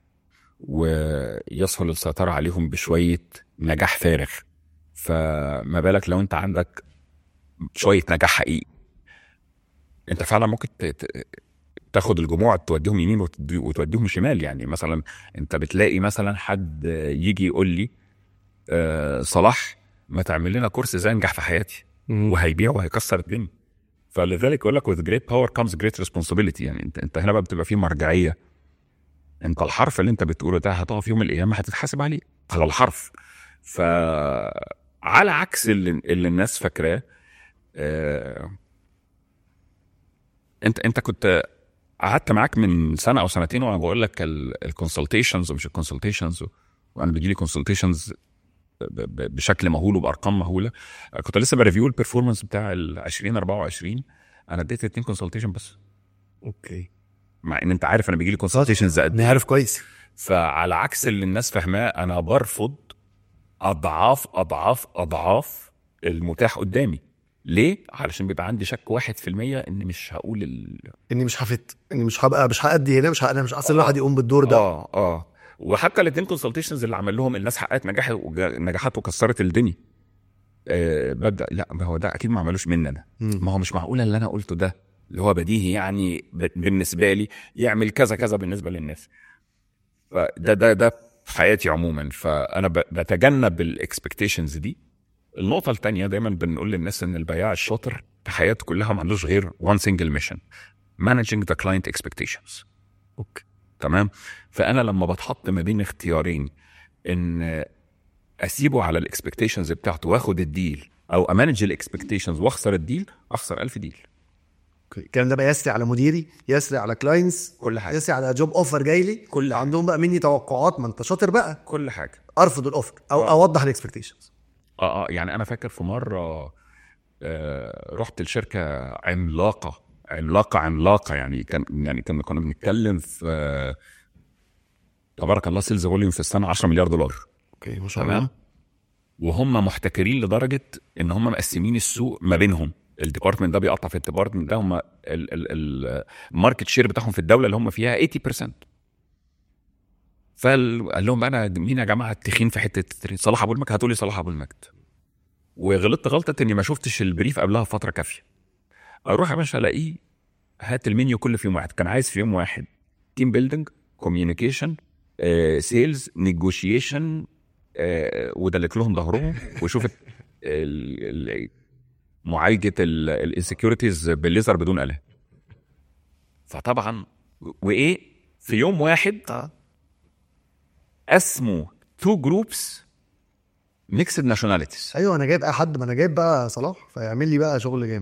Speaker 1: ويسهل السيطره عليهم بشويه نجاح فارغ فما بالك لو انت عندك شويه نجاح حقيقي انت فعلا ممكن ت- ت- تاخد الجموع توديهم يمين وتدي- وتوديهم شمال يعني مثلا انت بتلاقي مثلا حد يجي يقول لي آه، صلاح ما تعمل لنا كورس ازاي انجح في حياتي وهيبيع وهيكسر الدنيا فلذلك يقول لك with great power comes great responsibility يعني انت انت هنا بقى بتبقى في مرجعيه انت الحرف اللي انت بتقوله ده هتقف يوم القيامه هتتحاسب عليه على الحرف ف على عكس اللي, اللي الناس فاكراه آه، انت انت كنت قعدت معاك من سنه او سنتين وانا بقول لك الكونسلتيشنز ومش الكونسلتيشنز وانا بيجي لي كونسلتيشنز بشكل مهول وبارقام مهوله كنت لسه بريفيو البرفورمانس بتاع ال 2024 انا اديت اتنين كونسلتيشن بس
Speaker 2: اوكي
Speaker 1: مع ان انت عارف انا بيجي لي كونسلتيشنز قد
Speaker 2: انا عارف كويس
Speaker 1: فعلى عكس اللي الناس فاهماه انا برفض اضعاف اضعاف اضعاف المتاح قدامي ليه علشان بيبقى عندي شك واحد في المية ان مش هقول ال...
Speaker 2: اني مش هفت اني مش هبقى مش هادي هنا مش ه- انا مش اصل الواحد يقوم بالدور ده
Speaker 1: اه اه وحتى الاثنين كونسلتيشنز اللي عمل لهم الناس حققت نجاح وج- نجاحات وكسرت الدنيا آه ببدا لا ما هو ده اكيد ما عملوش مني انا
Speaker 2: مم.
Speaker 1: ما هو مش معقول اللي انا قلته ده اللي هو بديهي يعني ب- بالنسبه لي يعمل كذا كذا بالنسبه للناس فده ده ده في حياتي عموما فانا ب- بتجنب الاكسبكتيشنز دي النقطة التانية دايما بنقول للناس ان البياع الشاطر في حياته كلها ما عندوش غير one single mission managing the client expectations
Speaker 2: اوكي
Speaker 1: تمام فانا لما بتحط ما بين اختيارين ان اسيبه على الاكسبكتيشنز بتاعته واخد الديل او امانج الاكسبكتيشنز واخسر الديل اخسر ألف ديل
Speaker 2: اوكي الكلام ده بقى يسري على مديري يسري على كلاينتس
Speaker 1: كل حاجه
Speaker 2: يسري على جوب اوفر جاي لي
Speaker 1: كل حاجة.
Speaker 2: عندهم بقى مني توقعات ما انت شاطر بقى
Speaker 1: كل حاجه
Speaker 2: ارفض الاوفر او
Speaker 1: آه.
Speaker 2: اوضح الاكسبكتيشنز
Speaker 1: اه اه يعني انا فاكر في مره آه رحت لشركه عملاقه عملاقه عملاقه يعني كان يعني كنا كنا بنتكلم في آه تبارك الله سيلز فوليوم في السنه 10 مليار دولار
Speaker 2: اوكي ما شاء
Speaker 1: تمام وهم محتكرين لدرجه ان هم مقسمين السوق ما بينهم الديبارتمنت ده بيقطع في الديبارتمنت ده هم الماركت شير بتاعهم في الدوله اللي هم فيها 80% فقال لهم بقى انا مين يا جماعه التخين في حته التريد صلاح ابو المجد هتقولي صلاح ابو المجد وغلطت غلطه اني ما شفتش البريف قبلها فتره كافيه اروح يا باشا الاقيه هات المنيو كله في يوم واحد كان عايز في يوم واحد تيم بيلدينج كوميونيكيشن سيلز نيجوشيشن ودلك لهم ظهرهم وشوف ال- ال- معالجه الانسكيورتيز بالليزر بدون اله فطبعا وايه في يوم واحد
Speaker 2: آه.
Speaker 1: اسمه تو جروبس ميكسد ناشوناليتيز
Speaker 2: ايوه انا جايب اي حد ما انا جايب بقى صلاح فيعمل لي بقى شغل جامد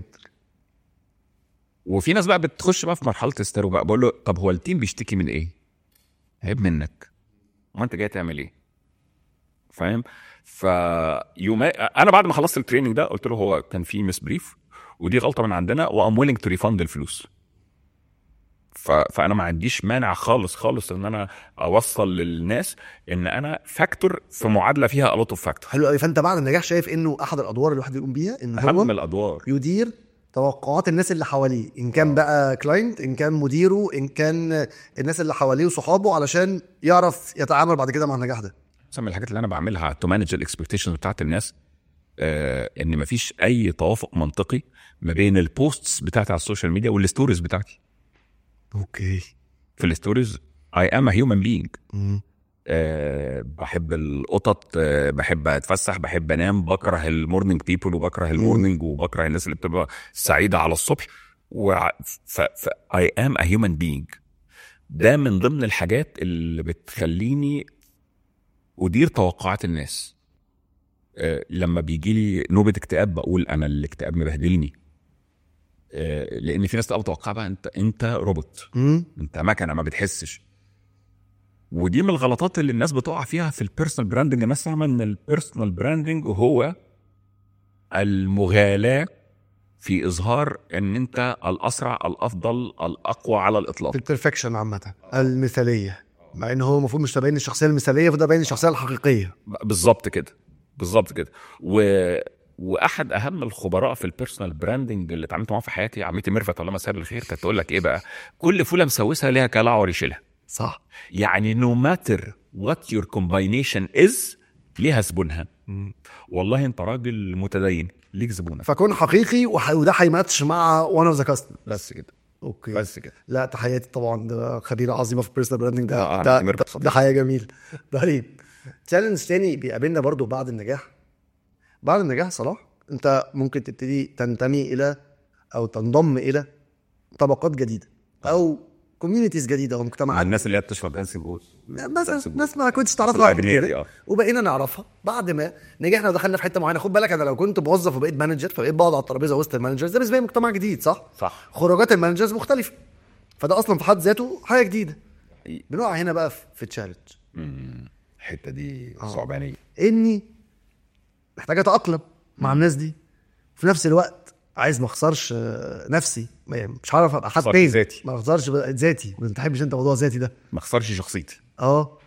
Speaker 1: وفي ناس بقى بتخش بقى في مرحله استرو بقى بقول له طب هو التيم بيشتكي من ايه؟ عيب منك ما انت جاي تعمل ايه؟ فاهم؟ فيوم انا بعد ما خلصت التريننج ده قلت له هو كان في مس بريف ودي غلطه من عندنا وام ويلنج تو ريفند الفلوس ف... فانا ما عنديش مانع خالص خالص ان انا اوصل للناس ان انا فاكتور في معادله فيها الوت اوف فاكتور
Speaker 2: حلو قوي فانت بعد النجاح شايف انه احد الادوار اللي الواحد يقوم بيها ان
Speaker 1: اهم
Speaker 2: هو
Speaker 1: الادوار
Speaker 2: يدير توقعات الناس اللي حواليه ان كان بقى كلاينت ان كان مديره ان كان الناس اللي حواليه وصحابه علشان يعرف يتعامل بعد كده مع النجاح ده
Speaker 1: مثلا من الحاجات اللي انا بعملها تو مانج الاكسبكتيشنز بتاعت الناس آه ان مفيش اي توافق منطقي ما بين البوستس بتاعتي على السوشيال ميديا والستوريز بتاعتي
Speaker 2: اوكي
Speaker 1: في الستوريز اي ام هيومن بينج
Speaker 2: مم.
Speaker 1: أه بحب القطط أه بحب اتفسح بحب انام بكره المورنينج بيبول وبكره المورنينج وبكره الناس اللي بتبقى سعيده على الصبح و ف اي ام ا هيومن بينج ده من ضمن الحاجات اللي بتخليني ادير توقعات الناس أه لما بيجي لي نوبه اكتئاب بقول انا الاكتئاب مبهدلني أه لان في ناس تبقى متوقعه بقى انت انت روبوت
Speaker 2: مم.
Speaker 1: انت مكنه ما بتحسش ودي من الغلطات اللي الناس بتقع فيها في البيرسونال براندنج الناس فاهمه ان البيرسونال براندنج هو المغالاه في اظهار ان انت الاسرع الافضل الاقوى على الاطلاق
Speaker 2: في البرفكشن عامه المثاليه مع ان هو المفروض مش تبين الشخصيه المثاليه فده باين الشخصيه الحقيقيه
Speaker 1: بالظبط كده بالظبط كده و... واحد اهم الخبراء في البيرسونال براندنج اللي اتعاملت معاه في حياتي عمتي ميرفت الله مساء الخير كانت تقول لك ايه بقى كل فوله مسوسها ليها كلاعور يشيلها
Speaker 2: صح
Speaker 1: يعني نو ماتر وات يور كومباينيشن از ليها زبونها والله انت راجل متدين ليك زبونك
Speaker 2: فكون حقيقي وح- وده هيماتش مع وان اوف ذا كاستمر
Speaker 1: بس كده
Speaker 2: اوكي
Speaker 1: بس كده
Speaker 2: لا تحياتي طبعا ده خبيره عظيمه في البيرسونال براندنج ده
Speaker 1: آه،
Speaker 2: ده,
Speaker 1: أمير
Speaker 2: ده,
Speaker 1: اتفضل.
Speaker 2: ده حاجه جميل طيب تشالنج تاني بيقابلنا برضو بعد النجاح بعد النجاح صلاح انت ممكن تبتدي تنتمي الى او تنضم الى طبقات جديده او كوميونيتيز جديده
Speaker 1: مع
Speaker 2: ومجتمعات
Speaker 1: الناس اللي هي بتشرب دانسينج بوز
Speaker 2: مثلا ناس ما كنتش
Speaker 1: في
Speaker 2: تعرفها قبل
Speaker 1: الأبنية دي،
Speaker 2: كده
Speaker 1: آه.
Speaker 2: وبقينا نعرفها بعد ما نجحنا ودخلنا في حته معينه خد بالك انا لو كنت موظف وبقيت مانجر فبقيت بقعد على الترابيزه وسط المانجرز ده بالنسبه لي مجتمع جديد صح؟
Speaker 1: صح
Speaker 2: خروجات المانجرز مختلفه فده اصلا في حد ذاته حاجه جديده بنقع هنا بقى في- في تشالنج
Speaker 1: الحته دي
Speaker 2: آه.
Speaker 1: صعبانيه
Speaker 2: اني محتاج اتاقلم مع الناس دي في نفس الوقت عايز ما اخسرش آه، نفسي ما- يعني مش هعرف ابقى حد
Speaker 1: أخسرش
Speaker 2: تاني.
Speaker 1: ذاتي.
Speaker 2: ما اخسرش بقى ذاتي ما تحبش انت موضوع ذاتي ده
Speaker 1: ما اخسرش شخصيتي
Speaker 2: اه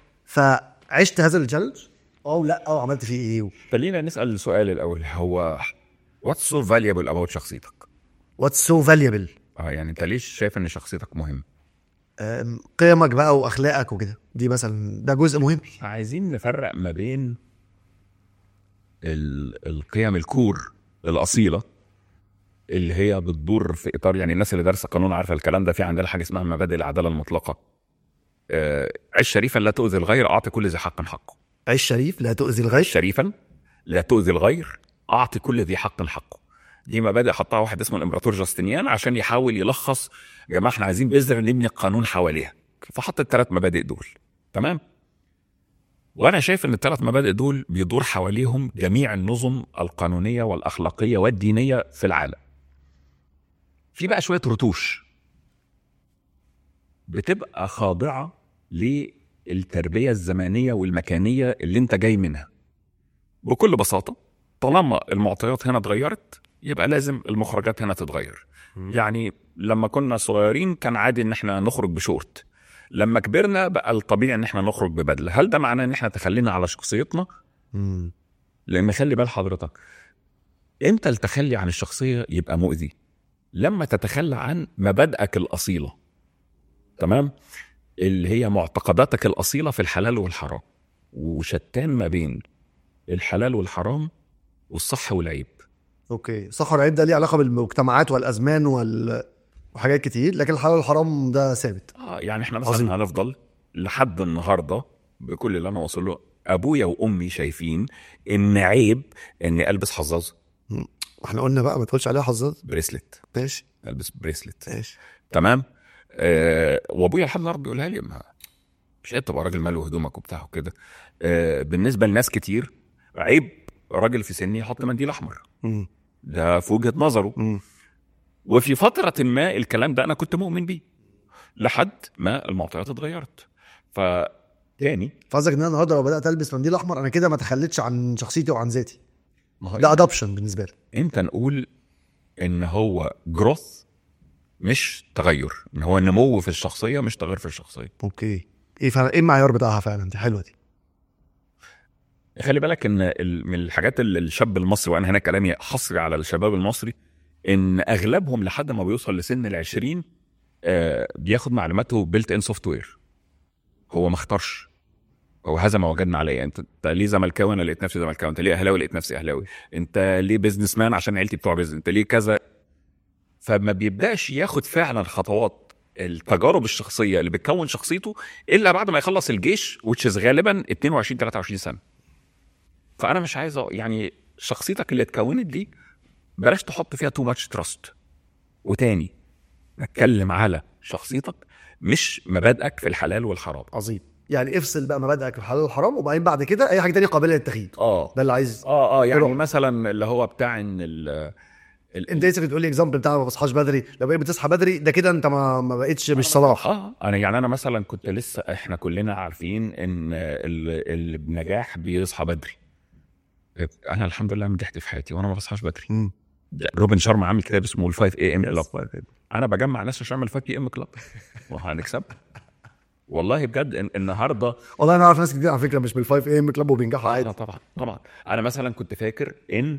Speaker 2: فعشت هذا التشالنج اه لا اه عملت فيه ايه
Speaker 1: خلينا نسال السؤال الاول هو واتس سو فاليبل اباوت شخصيتك
Speaker 2: واتس سو فاليبل
Speaker 1: اه يعني انت ليش شايف ان شخصيتك مهم
Speaker 2: قيمك بقى واخلاقك وكده دي مثلا ده جزء مهم
Speaker 1: عايزين نفرق ما بين ال- القيم الكور الاصيله اللي هي بتدور في اطار يعني الناس اللي دارسه قانون عارفه الكلام ده في عندنا حاجه اسمها مبادئ العداله المطلقه آه، عش شريفا لا تؤذي الغير اعطي كل ذي حق حقه
Speaker 2: عيش شريف لا تؤذي
Speaker 1: عش
Speaker 2: الغيش
Speaker 1: شريفا لا تؤذي الغير اعطي كل ذي حق حقه دي مبادئ حطها واحد اسمه الامبراطور جاستنيان عشان يحاول يلخص يا جماعه احنا عايزين بذره نبني القانون حواليها فحط الثلاث مبادئ دول تمام وانا شايف ان الثلاث مبادئ دول بيدور حواليهم جميع النظم القانونيه والاخلاقيه والدينيه في العالم في بقى شويه رتوش بتبقى خاضعه للتربيه الزمانيه والمكانيه اللي انت جاي منها بكل بساطه طالما المعطيات هنا اتغيرت يبقى لازم المخرجات هنا تتغير يعني لما كنا صغيرين كان عادي ان احنا نخرج بشورت لما كبرنا بقى الطبيعي ان احنا نخرج ببدله هل ده معناه ان احنا تخلينا على شخصيتنا
Speaker 2: مم.
Speaker 1: لان خلي بال حضرتك امتى التخلي عن الشخصيه يبقى مؤذي لما تتخلى عن مبادئك الاصيله تمام اللي هي معتقداتك الاصيله في الحلال والحرام وشتان ما بين الحلال والحرام والصح والعيب
Speaker 2: اوكي صح والعيب ده ليه علاقه بالمجتمعات والازمان وال... وحاجات كتير لكن الحلال والحرام ده ثابت
Speaker 1: اه يعني احنا مثلا
Speaker 2: عظيم.
Speaker 1: هنفضل لحد النهارده بكل اللي انا واصل له ابويا وامي شايفين ان عيب اني البس حظاظه
Speaker 2: احنا قلنا بقى ما تقولش عليها حظاظ
Speaker 1: بريسلت
Speaker 2: ماشي
Speaker 1: البس بريسلت
Speaker 2: ماشي
Speaker 1: تمام آه وابويا لحد النهارده بيقولها لي ما مش عيب تبقى راجل ماله هدومك وبتاع وكده آه بالنسبه لناس كتير عيب راجل في سني يحط منديل احمر
Speaker 2: مم.
Speaker 1: ده في وجهه نظره
Speaker 2: مم.
Speaker 1: وفي فتره ما الكلام ده انا كنت مؤمن بيه لحد ما المعطيات اتغيرت فتاني
Speaker 2: فقصدك ان انا النهارده لو بدات البس منديل احمر انا كده ما تخليتش عن شخصيتي وعن ذاتي
Speaker 1: ما هو
Speaker 2: ده ادابشن بالنسبه لي
Speaker 1: امتى نقول ان هو جروث مش تغير ان هو نمو في الشخصيه مش تغير في الشخصيه
Speaker 2: اوكي ايه فعلا ايه المعيار بتاعها فعلا دي حلوه دي
Speaker 1: خلي بالك ان ال- من الحاجات اللي الشاب المصري وانا هنا كلامي حصري على الشباب المصري ان اغلبهم لحد ما بيوصل لسن العشرين آه، بياخد معلوماته بيلت ان سوفت وير هو ما اختارش هو هذا ما وجدنا عليه انت انت ليه زملكاوي انا لقيت نفسي زملكاوي انت ليه اهلاوي لقيت نفسي اهلاوي انت ليه بيزنس مان عشان عيلتي بتوع بيزنس انت ليه كذا فما بيبداش ياخد فعلا خطوات التجارب الشخصيه اللي بتكون شخصيته الا بعد ما يخلص الجيش وتشيز غالبا 22 23 سنه فانا مش عايز أ- يعني شخصيتك اللي اتكونت دي بلاش تحط فيها تو ماتش تراست وتاني اتكلم على شخصيتك مش مبادئك في الحلال والحرام
Speaker 2: عظيم يعني افصل بقى مبادئك في الحلال والحرام وبعدين بعد كده اي حاجه تانية قابله للتغيير
Speaker 1: اه
Speaker 2: ده اللي عايز
Speaker 1: اه اه يعني
Speaker 2: روح.
Speaker 1: مثلا اللي هو بتاع ان ال ال-
Speaker 2: انت لسه بتقول لي اكزامبل بتاع ما بصحاش بدري لو بقيت بتصحى بدري ده كده انت ما, ما بقتش مش صلاح
Speaker 1: اه انا يعني انا مثلا كنت لسه احنا كلنا عارفين ان ال- اللي بنجاح بيصحى بدري انا الحمد لله نجحت في حياتي وانا ما بصحاش بدري
Speaker 2: مم.
Speaker 1: ده روبن شارما عامل كتاب اسمه ال 5 اي ام كلاب انا بجمع ناس عشان اعمل 5 اي ام كلاب وهنكسب والله بجد إن- النهارده
Speaker 2: والله انا اعرف ناس كتير على فكره مش بال 5 ام كلاب وبينجحوا
Speaker 1: لا
Speaker 2: عادي
Speaker 1: طبعا طبعا انا مثلا كنت فاكر ان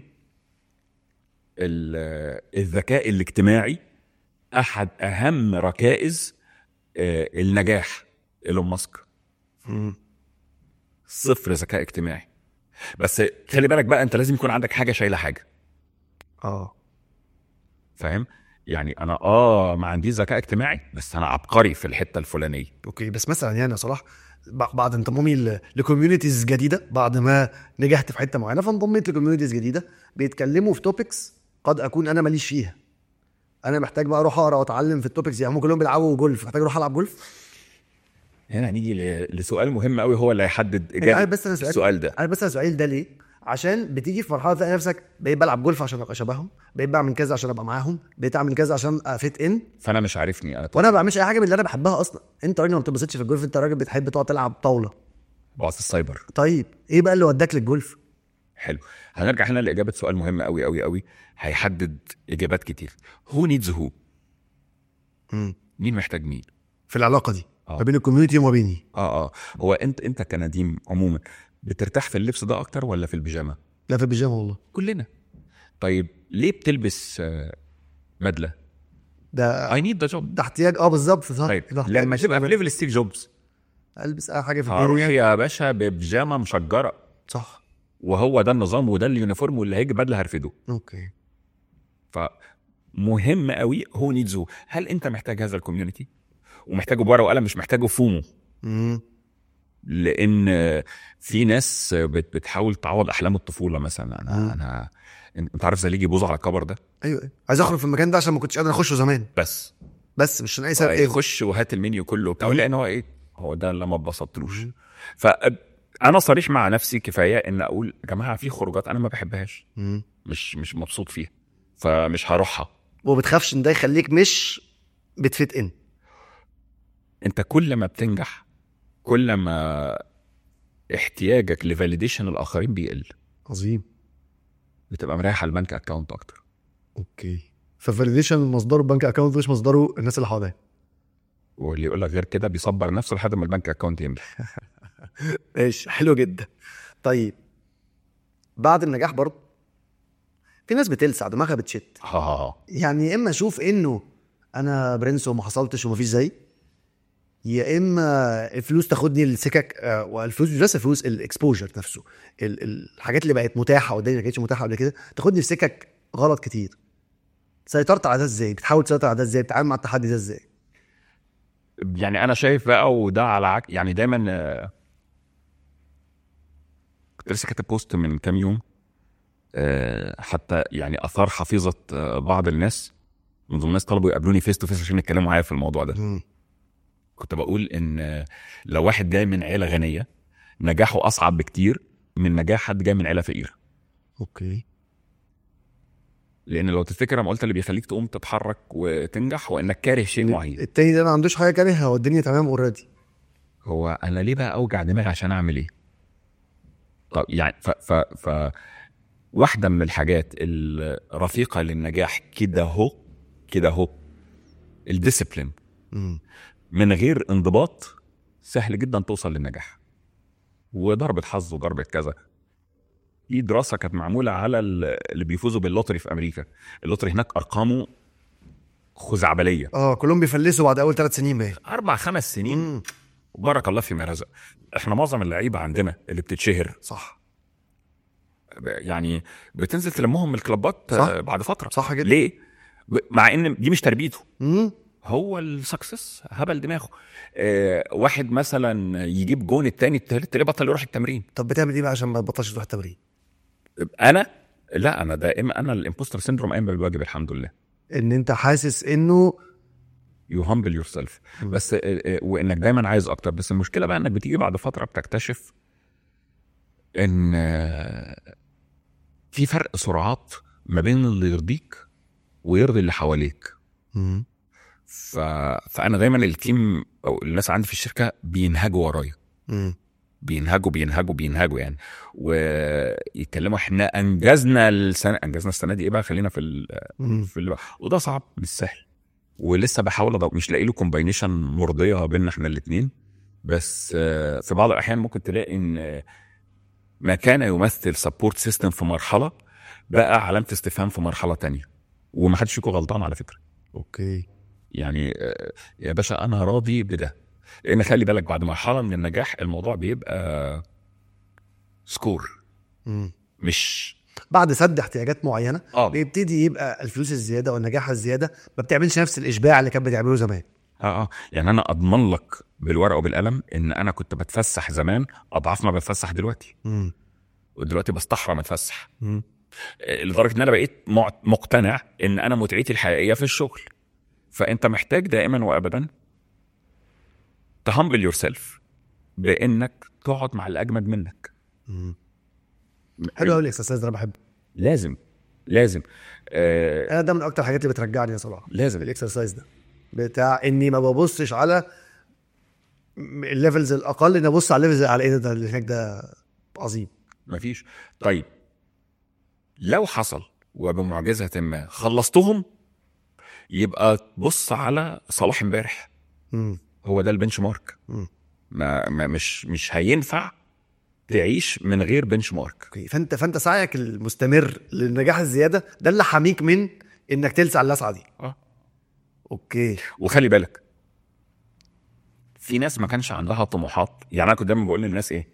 Speaker 1: ال- الذكاء الاجتماعي احد اهم ركائز آه، النجاح ايلون ماسك
Speaker 2: مم.
Speaker 1: صفر ذكاء اجتماعي بس خلي بالك بقى انت لازم يكون عندك حاجه شايله حاجه
Speaker 2: اه
Speaker 1: فاهم يعني انا اه ما عنديش ذكاء اجتماعي بس انا عبقري في الحته الفلانيه
Speaker 2: اوكي بس مثلا يعني يا صلاح ب- بعد انضمامي ل- لكوميونيتيز جديده بعد ما نجحت في حته معينه فانضميت لكوميونيتيز جديده بيتكلموا في توبكس قد اكون انا ماليش فيها انا محتاج بقى اروح اقرا واتعلم في التوبكس دي هم كلهم بيلعبوا جولف محتاج اروح العب جولف
Speaker 1: هنا هنيجي ل- لسؤال مهم قوي هو اللي هيحدد
Speaker 2: عارف
Speaker 1: اجابه
Speaker 2: بس انا سؤال
Speaker 1: السؤال ده
Speaker 2: انا بس السؤال ده ليه عشان بتيجي في مرحله تلاقي نفسك بقيت بلعب جولف عشان ابقى شبههم بقيت بعمل كذا عشان ابقى معاهم بقيت اعمل كذا عشان افيت ان
Speaker 1: فانا مش عارفني انا
Speaker 2: وانا ما بعملش اي حاجه من اللي انا بحبها اصلا انت راجل ما بتنبسطش في الجولف انت راجل بتحب تقعد تلعب طاوله
Speaker 1: بعث السايبر
Speaker 2: طيب ايه بقى اللي وداك للجولف
Speaker 1: حلو هنرجع هنا لاجابه سؤال مهم قوي قوي قوي هيحدد اجابات كتير هو نيدز هو
Speaker 2: مم.
Speaker 1: مين محتاج مين
Speaker 2: في العلاقه دي
Speaker 1: آه.
Speaker 2: ما بين الكوميونتي وما بيني
Speaker 1: اه اه هو انت انت كنديم عموما بترتاح في اللبس ده اكتر ولا في البيجامه
Speaker 2: لا في البيجامه والله
Speaker 1: كلنا طيب ليه بتلبس آه، بدله
Speaker 2: ده
Speaker 1: اي نيد ذا جوب
Speaker 2: ده احتياج اه بالظبط صح
Speaker 1: طيب
Speaker 2: ده احتياج.
Speaker 1: لما تبقى في ليفل ستيف جوبز
Speaker 2: البس اي حاجه في
Speaker 1: هروح
Speaker 2: الدنيا
Speaker 1: يا باشا ببيجامه مشجره
Speaker 2: صح
Speaker 1: وهو ده النظام وده اليونيفورم واللي هيجي بدله هرفده
Speaker 2: اوكي
Speaker 1: فمهم قوي هو نيدز هو هل انت محتاج هذا الكوميونتي ومحتاجه بورقه وقلم مش محتاجه فومو
Speaker 2: امم
Speaker 1: لان في ناس بت- بتحاول تعوض احلام الطفوله مثلا
Speaker 2: مم.
Speaker 1: انا انا انت عارف زي اللي يجي يبوظ على الكبر ده
Speaker 2: ايوه ايوه عايز اخرج في المكان ده عشان ما كنتش قادر اخشه زمان
Speaker 1: بس
Speaker 2: بس مش عشان اي سبب ايه
Speaker 1: خش وهات المنيو كله وبتاع
Speaker 2: مم.
Speaker 1: لان هو ايه هو ده اللي ما اتبسطتلوش
Speaker 2: مم.
Speaker 1: فانا صريح مع نفسي كفايه ان اقول يا جماعه في خروجات انا ما بحبهاش
Speaker 2: مم.
Speaker 1: مش مش مبسوط فيها فمش هروحها
Speaker 2: وبتخافش ان ده يخليك مش بتفت ان
Speaker 1: انت كل ما بتنجح كل ما احتياجك لفاليديشن الاخرين بيقل
Speaker 2: عظيم
Speaker 1: بتبقى مريح على البنك اكونت اكتر
Speaker 2: اوكي ففاليديشن مصدره البنك اكونت مش مصدره الناس اللي حواليا
Speaker 1: واللي يقول لك غير كده بيصبر نفسه لحد ما البنك اكونت يملى
Speaker 2: ماشي حلو جدا طيب بعد النجاح برضه في ناس بتلسع دماغها بتشت
Speaker 1: ها
Speaker 2: يعني يا اما اشوف انه انا برنس وما حصلتش ومفيش زي يا اما الفلوس تاخدني لسكك آه، والفلوس مش بس الفلوس الاكسبوجر نفسه ال- ال- الحاجات اللي بقت متاحه قدامي ما كانتش متاحه قبل كده تاخدني في سكك غلط كتير سيطرت على ده ازاي بتحاول تسيطر على ده ازاي بتتعامل مع التحدي ده ازاي
Speaker 1: يعني انا شايف بقى وده على عك... يعني دايما آه، كنت لسه كاتب بوست من كام يوم آه، حتى يعني اثار حفيظه آه، بعض الناس من ضمن الناس طلبوا يقابلوني فيس تو فيس عشان يتكلموا معايا في الموضوع ده كنت بقول ان آه، لو واحد جاي من عيله غنيه نجاحه اصعب بكتير من نجاح حد جاي من عيله فقيره
Speaker 2: اوكي
Speaker 1: لان لو تفتكر انا قلت اللي بيخليك تقوم تتحرك وتنجح هو انك كاره شيء معين
Speaker 2: التاني ده ما عندوش حاجه كارهها والدنيا تمام اوريدي
Speaker 1: هو انا ليه بقى اوجع دماغي عشان اعمل ايه طب يعني ف ف ف واحده من الحاجات الرفيقه للنجاح كده اهو كده اهو الديسيبلين من غير انضباط سهل جدا توصل للنجاح وضربة حظ وضربة كذا في دراسة كانت معمولة على ال- اللي بيفوزوا باللوتري في أمريكا اللوتري هناك أرقامه خزعبلية
Speaker 2: اه كلهم بيفلسوا بعد اول ثلاث سنين باين
Speaker 1: أربع خمس سنين
Speaker 2: مم.
Speaker 1: وبارك الله فيما رزق احنا معظم اللعيبة عندنا اللي بتتشهر
Speaker 2: صح
Speaker 1: يعني بتنزل تلمهم من الكلابات
Speaker 2: صح.
Speaker 1: آه، بعد فترة
Speaker 2: صح جدا
Speaker 1: ليه؟ ب- مع ان دي مش تربيته
Speaker 2: مم.
Speaker 1: هو السكسس هبل دماغه آه واحد مثلا يجيب جون التاني التالت تلاقيه بطل يروح التمرين
Speaker 2: طب بتعمل ايه بقى عشان ما تبطلش تروح التمرين
Speaker 1: انا لا انا دائما انا الامبوستر سيندروم قايم بالواجب الحمد لله
Speaker 2: ان انت حاسس انه
Speaker 1: يو هامبل يور سيلف
Speaker 2: مم.
Speaker 1: بس آه، آه، وانك دايما عايز اكتر بس المشكله بقى انك بتيجي بعد فتره بتكتشف ان آه، في فرق سرعات ما بين اللي يرضيك ويرضي اللي حواليك
Speaker 2: مم.
Speaker 1: ف... فانا دايما التيم او الناس عندي في الشركه بينهجوا ورايا
Speaker 2: مم.
Speaker 1: بينهجوا بينهجوا بينهجوا يعني ويتكلموا احنا انجزنا السنه انجزنا السنه دي ايه بقى خلينا في ال...
Speaker 2: مم.
Speaker 1: في ال... وده صعب مش سهل ولسه بحاول أدور مش لاقي له كومباينيشن مرضيه بيننا احنا الاثنين بس آه، في بعض الاحيان ممكن تلاقي ان آه، ما كان يمثل سبورت سيستم في مرحله بقى علامه استفهام في مرحله تانية ومحدش فيكم غلطان على فكره
Speaker 2: اوكي
Speaker 1: يعني آه، يا باشا انا راضي بده لان خلي بالك بعد مرحله من النجاح الموضوع بيبقى سكور
Speaker 2: مم.
Speaker 1: مش
Speaker 2: بعد سد احتياجات معينه
Speaker 1: اه
Speaker 2: بيبتدي يبقى الفلوس الزياده والنجاح الزياده ما بتعملش نفس الاشباع اللي كان بتعمله زمان
Speaker 1: اه اه يعني انا اضمن لك بالورقه وبالقلم ان انا كنت بتفسح زمان اضعاف ما بتفسح دلوقتي
Speaker 2: مم.
Speaker 1: ودلوقتي بستحرم اتفسح
Speaker 2: مم.
Speaker 1: آه، لدرجه ان انا بقيت مع- مقتنع ان انا متعتي الحقيقيه في الشغل فانت محتاج دائما وابدا تهمبل يور سيلف بانك تقعد مع الاجمد منك
Speaker 2: مم. حلو قوي الاكسرسايز ده انا بحبه
Speaker 1: لازم لازم آه
Speaker 2: انا ده من اكتر الحاجات اللي بترجعني صراحه
Speaker 1: لازم
Speaker 2: الاكسرسايز ده بتاع اني ما ببصش على م- الليفلز الاقل اني ابص على الليفلز على ايه ده اللي هناك ده عظيم
Speaker 1: مفيش طيب لو حصل وبمعجزة ما خلصتهم يبقى تبص على صلاح امبارح
Speaker 2: مم.
Speaker 1: هو ده البنش مارك
Speaker 2: مم.
Speaker 1: ما, ما مش مش هينفع تعيش من غير بنش مارك
Speaker 2: اوكي فانت فانت سعيك المستمر للنجاح الزياده ده اللي حاميك من انك تلسع اللسعه دي
Speaker 1: اه
Speaker 2: اوكي
Speaker 1: وخلي بالك في ناس ما كانش عندها طموحات يعني انا كنت دايما بقول للناس ايه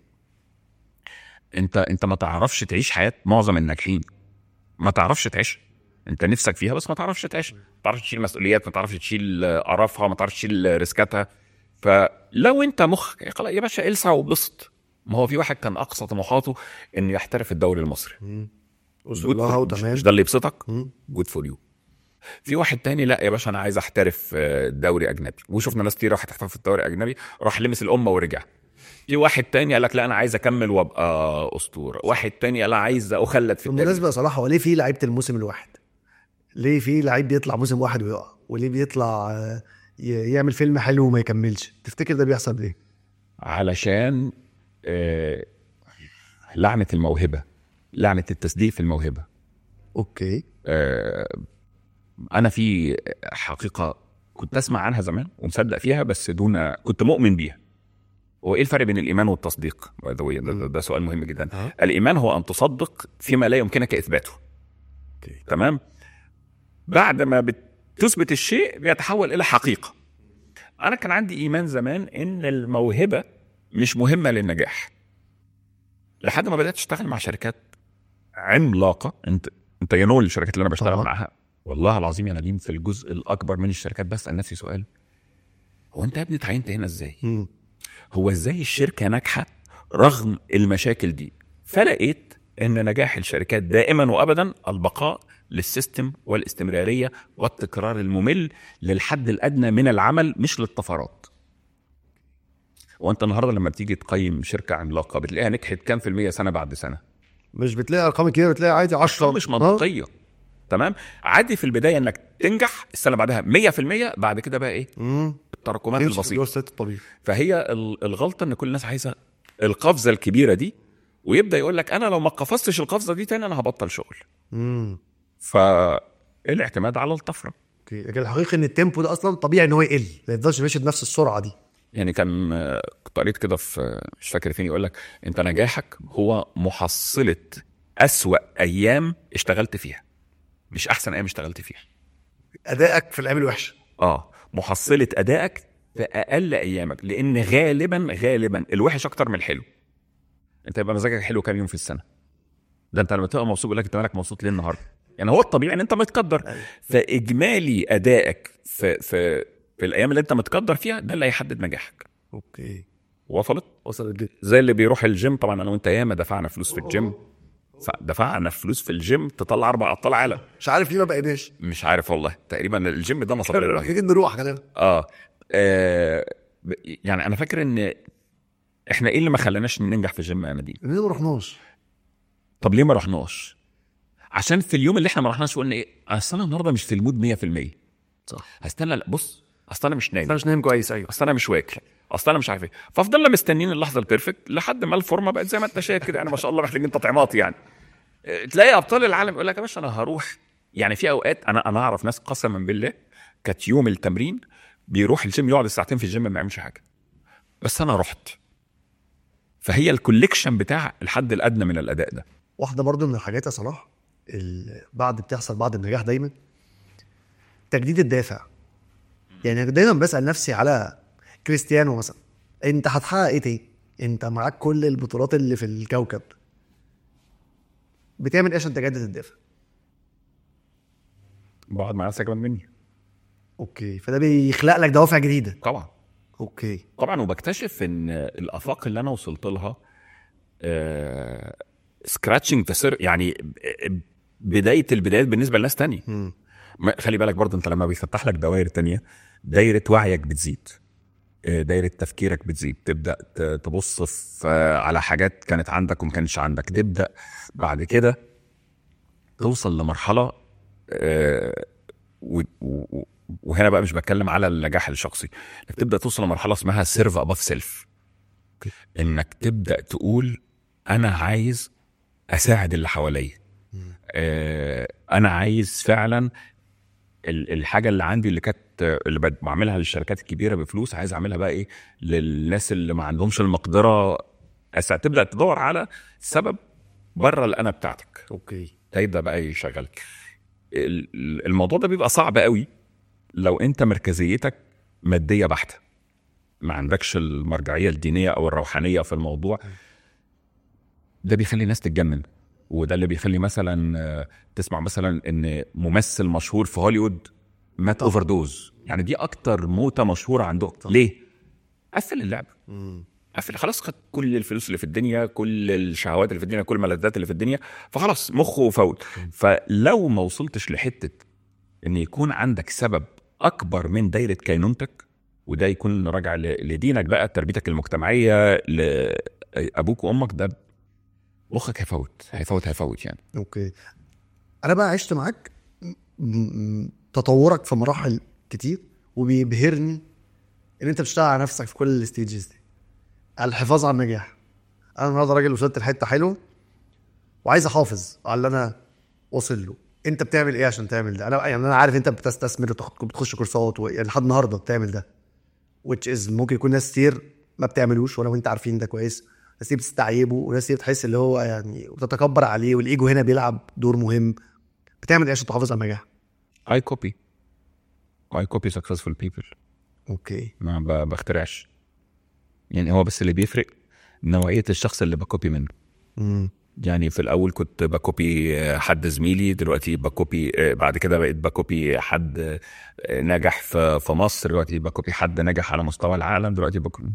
Speaker 1: انت انت ما تعرفش تعيش حياه معظم الناجحين ما تعرفش تعيش انت نفسك فيها بس ما تعرفش تعيش ما تعرفش تشيل مسؤوليات ما تعرفش تشيل قرفها ما تعرفش تشيل ريسكاتها فلو انت مخك خلاص يا باشا السع وبسط ما هو في واحد كان اقصى طموحاته انه يحترف الدوري المصري
Speaker 2: وصل لها وتمام
Speaker 1: مش ده اللي يبسطك
Speaker 2: مم.
Speaker 1: جود فور يو في واحد تاني لا يا باشا انا عايز احترف آه، دوري اجنبي وشفنا ناس كتير راحت تحترف في الدوري الاجنبي راح لمس الامه ورجع في واحد تاني قال لك لا انا عايز اكمل وابقى اسطوره واحد تاني قال لا عايز اخلد في التاريخ
Speaker 2: بالمناسبه يا صلاح هو ليه في لعيبه الموسم الواحد؟ ليه في لعيب بيطلع موسم واحد ويقع؟ وليه بيطلع آه، ي- يعمل فيلم حلو وما يكملش؟ تفتكر ده بيحصل ليه؟
Speaker 1: علشان آه، لعنه الموهبه لعنه التصديق في الموهبه
Speaker 2: اوكي
Speaker 1: آه، انا في حقيقه كنت اسمع عنها زمان ومصدق فيها بس دون كنت مؤمن بيها هو ايه الفرق بين الايمان والتصديق by the way ده, ده, ده سؤال مهم جدا
Speaker 2: أه.
Speaker 1: الايمان هو ان تصدق فيما لا يمكنك اثباته
Speaker 2: اوكي
Speaker 1: تمام بعد ما بتثبت الشيء بيتحول الى حقيقه انا كان عندي ايمان زمان ان الموهبه مش مهمه للنجاح لحد ما بدات اشتغل مع شركات عملاقه انت انت ينول الشركات اللي انا بشتغل
Speaker 2: طبعا.
Speaker 1: معاها والله العظيم يا نديم في الجزء الاكبر من الشركات بسال نفسي سؤال هو انت يا ابني اتعينت هنا ازاي؟
Speaker 2: مم.
Speaker 1: هو ازاي الشركه ناجحه رغم المشاكل دي فلقيت ان نجاح الشركات دائما وابدا البقاء للسيستم والاستمراريه والتكرار الممل للحد الادنى من العمل مش للطفرات وانت النهارده لما بتيجي تقيم شركه عملاقه بتلاقيها نجحت كام في الميه سنه بعد سنه
Speaker 2: مش بتلاقي ارقام كتير بتلاقي عادي 10
Speaker 1: مش منطقيه تمام عادي في البدايه انك تنجح السنه بعدها 100% بعد كده بقى ايه التراكمات البسيطه
Speaker 2: السيت الطبيعي
Speaker 1: فهي ال- الغلطه ان كل الناس عايزه القفزه الكبيره دي ويبدا يقول لك انا لو ما قفزتش القفزه دي تاني انا هبطل شغل
Speaker 2: امم
Speaker 1: فالاعتماد على الطفره
Speaker 2: اوكي لكن الحقيقي ان التيمبو ده اصلا طبيعي ان هو يقل ما يفضلش ماشي بنفس السرعه دي
Speaker 1: يعني كان آه، كنت قريت كده في آه، مش فاكر فين يقول لك انت نجاحك هو محصله أسوأ ايام اشتغلت فيها مش احسن ايام اشتغلت فيها
Speaker 2: ادائك في الايام الوحشه
Speaker 1: اه محصله ادائك في اقل ايامك لان غالبا غالبا الوحش اكتر من الحلو انت يبقى مزاجك حلو كام يوم في السنه ده انت لما تبقى مبسوط يقول لك انت مالك مبسوط ليه النهارده يعني هو الطبيعي ان انت متقدر فاجمالي ادائك في في في الايام اللي انت متقدر فيها ده اللي هيحدد نجاحك
Speaker 2: اوكي
Speaker 1: وصلت
Speaker 2: وصلت جدا
Speaker 1: زي اللي بيروح الجيم طبعا انا وانت ياما دفعنا فلوس في الجيم دفعنا فلوس في الجيم تطلع اربع ابطال عالم
Speaker 2: مش عارف ليه ما بقيناش
Speaker 1: مش عارف والله تقريبا الجيم ده مصاري رهيبه
Speaker 2: محتاجين نروح خلينا
Speaker 1: اه آه، ب- يعني انا فاكر ان احنا ايه اللي ما خلاناش ننجح في الجيم يا نديم
Speaker 2: ليه ما رحناش
Speaker 1: طب ليه ما رحناش عشان في اليوم اللي احنا ما رحناش قلنا ايه اصل انا النهارده مش في المود 100%
Speaker 2: صح
Speaker 1: هستنى لا بص اصل انا مش
Speaker 2: انا
Speaker 1: نايم
Speaker 2: مش نايم كويس ايوه
Speaker 1: اصل انا مش واكل اصل انا مش عارف ايه ففضلنا مستنيين اللحظه البيرفكت لحد ما الفورمه بقت زي ما انت شايف كده يعني ما شاء الله محتاجين تطعيمات يعني اه، تلاقي ابطال العالم يقول لك يا باشا انا هروح يعني في اوقات انا انا اعرف ناس قسما بالله كانت يوم التمرين بيروح الجيم يقعد ساعتين في الجيم ما يعملش حاجه بس انا رحت فهي الكوليكشن بتاع الحد الادنى من الاداء ده
Speaker 2: واحده برضو من الحاجات يا صلاح ال- بعد بتحصل بعد النجاح دايما تجديد الدافع يعني أنا دايما بسال نفسي على كريستيانو مثلا انت هتحقق ايه تاني انت معاك كل البطولات اللي في الكوكب بتعمل ايه عشان تجدد الدافع
Speaker 1: بقعد مع ناس اجمل مني
Speaker 2: اوكي فده بيخلق لك دوافع جديده
Speaker 1: طبعا
Speaker 2: اوكي
Speaker 1: طبعا وبكتشف ان الافاق اللي انا وصلت لها سكراتشنج ذا يعني ب- بدايه البدايات بالنسبه لناس تانية
Speaker 2: مم.
Speaker 1: ما- خلي بالك برضه انت لما بيفتح لك دوائر تانية دايره وعيك بتزيد آه، دايره تفكيرك بتزيد تبدا ت- تبص في آه، على حاجات كانت عندك وما كانتش عندك تبدا بعد كده توصل لمرحله آه، و- و- وهنا بقى مش بتكلم على النجاح الشخصي انك تبدا توصل لمرحله اسمها سيرف اباف سيلف انك تبدا تقول انا عايز اساعد اللي حواليا آه، انا عايز فعلا ال- الحاجه اللي عندي اللي كانت اللي بد- بعملها للشركات الكبيره بفلوس عايز اعملها بقى ايه للناس اللي ما عندهمش المقدره بس هتبدا تدور على سبب بره الانا بتاعتك
Speaker 2: اوكي
Speaker 1: هيبدا بقى يشغلك ال- ال- الموضوع ده بيبقى صعب قوي لو انت مركزيتك ماديه بحته ما عندكش المرجعيه الدينيه او الروحانيه في الموضوع ده بيخلي الناس تتجنن وده اللي بيخلي مثلا آه، تسمع مثلا ان ممثل مشهور في هوليوود مات اوفر دوز يعني دي اكتر موته مشهوره عندهم ليه قفل اللعبه قفل خلاص خد كل الفلوس اللي في الدنيا كل الشهوات اللي في الدنيا كل الملذات اللي في الدنيا فخلاص مخه فوت فلو ما وصلتش لحته ان يكون عندك سبب اكبر من دايره كينونتك وده يكون راجع ل- لدينك بقى تربيتك المجتمعيه لابوك وامك ده مخك هيفوت هيفوت هيفوت يعني
Speaker 2: اوكي انا بقى عشت معاك م- م- تطورك في مراحل كتير وبيبهرني ان انت بتشتغل على نفسك في كل الستيجز دي على الحفاظ على النجاح انا النهارده راجل وصلت لحته حلوه وعايز احافظ على اللي انا واصل له انت بتعمل ايه عشان تعمل ده انا يعني انا عارف انت بتستثمر وتاخد- بتخش كورسات و... يعني لحد النهارده بتعمل ده which is ممكن يكون ناس كتير ما بتعملوش ولا وانت عارفين ده كويس ناس كتير بتستعيبه وناس كتير بتحس اللي هو يعني وتتكبر عليه والايجو هنا بيلعب دور مهم بتعمل ايه عشان تحافظ على النجاح
Speaker 1: اي كوبي اي كوبي سكسسفول بيبل
Speaker 2: اوكي
Speaker 1: ما ب- بخترعش يعني هو بس اللي بيفرق نوعيه الشخص اللي بكوبي منه
Speaker 2: امم
Speaker 1: يعني في الاول كنت بكوبي حد زميلي دلوقتي بكوبي بعد كده بقيت بكوبي حد نجح في في مصر دلوقتي بكوبي حد نجح على مستوى العالم دلوقتي بكوبي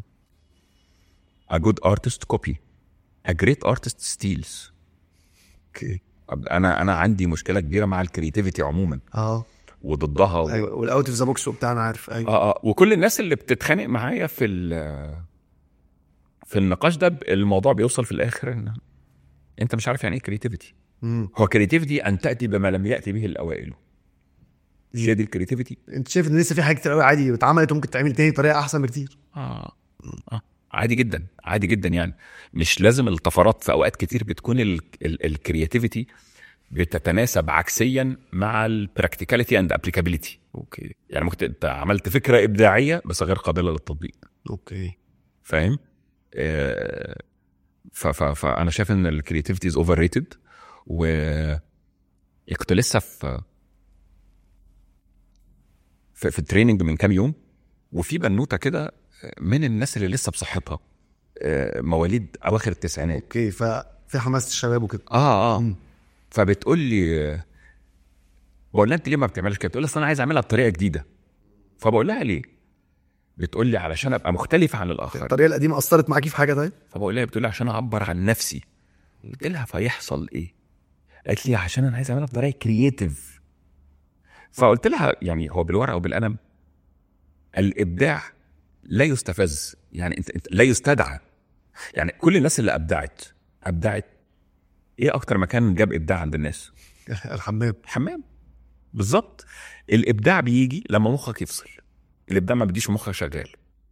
Speaker 1: A good artist copy A great artist steals
Speaker 2: اوكي
Speaker 1: انا انا عندي مشكله كبيره مع الكرياتيفيتي عموما
Speaker 2: اه
Speaker 1: وضدها و...
Speaker 2: ايوه والاوت اوف ذا بوكس وبتاع انا عارف ايوه
Speaker 1: اه اه وكل الناس اللي بتتخانق معايا في ال- في النقاش ده الموضوع بيوصل في الاخر ان انت مش عارف يعني ايه كرياتيفيتي
Speaker 2: امم
Speaker 1: هو كرياتيفيتي ان تاتي بما لم ياتي به الاوائل هي دي الكرياتيفيتي
Speaker 2: انت شايف ان لسه في حاجات كتير قوي عادي واتعملت وممكن تعمل تاني بطريقه احسن بكتير
Speaker 1: اه اه عادي جدا عادي جدا يعني مش لازم الطفرات في اوقات كتير بتكون الكرياتيفيتي بتتناسب عكسيا مع البراكتيكاليتي اند ابليكابيليتي اوكي يعني ممكن انت عملت فكره ابداعيه بس غير قابله للتطبيق
Speaker 2: اوكي
Speaker 1: فاهم آه، ف- ف- فانا شايف ان الكرياتيفيتي از اوفر ريتد و كنت لسه في في, في التريننج من كام يوم وفي بنوته كده من الناس اللي لسه بصحتها آه، مواليد اواخر التسعينات
Speaker 2: اوكي ففي حماسه الشباب وكده
Speaker 1: اه اه
Speaker 2: مم.
Speaker 1: فبتقول لي بقول لها انت ليه ما بتعملش كده؟ بتقول لي اصل انا عايز اعملها بطريقه جديده فبقول لها ليه؟ بتقول لي علشان ابقى مختلف عن الاخر
Speaker 2: الطريقه القديمه اثرت معاكي في حاجه طيب
Speaker 1: فبقول لها بتقول لي عشان اعبر عن نفسي قلت لها فيحصل ايه؟ قالت لي عشان انا عايز اعملها بطريقه كرييتيف فقلت لها يعني هو بالورقه وبالقلم الابداع لا يستفز يعني انت, انت لا يستدعى يعني كل الناس اللي ابدعت ابدعت ايه اكتر مكان جاب ابداع عند الناس؟
Speaker 2: الحمام
Speaker 1: الحمام بالظبط الابداع بيجي لما مخك يفصل الابداع ما بيجيش ومخك شغال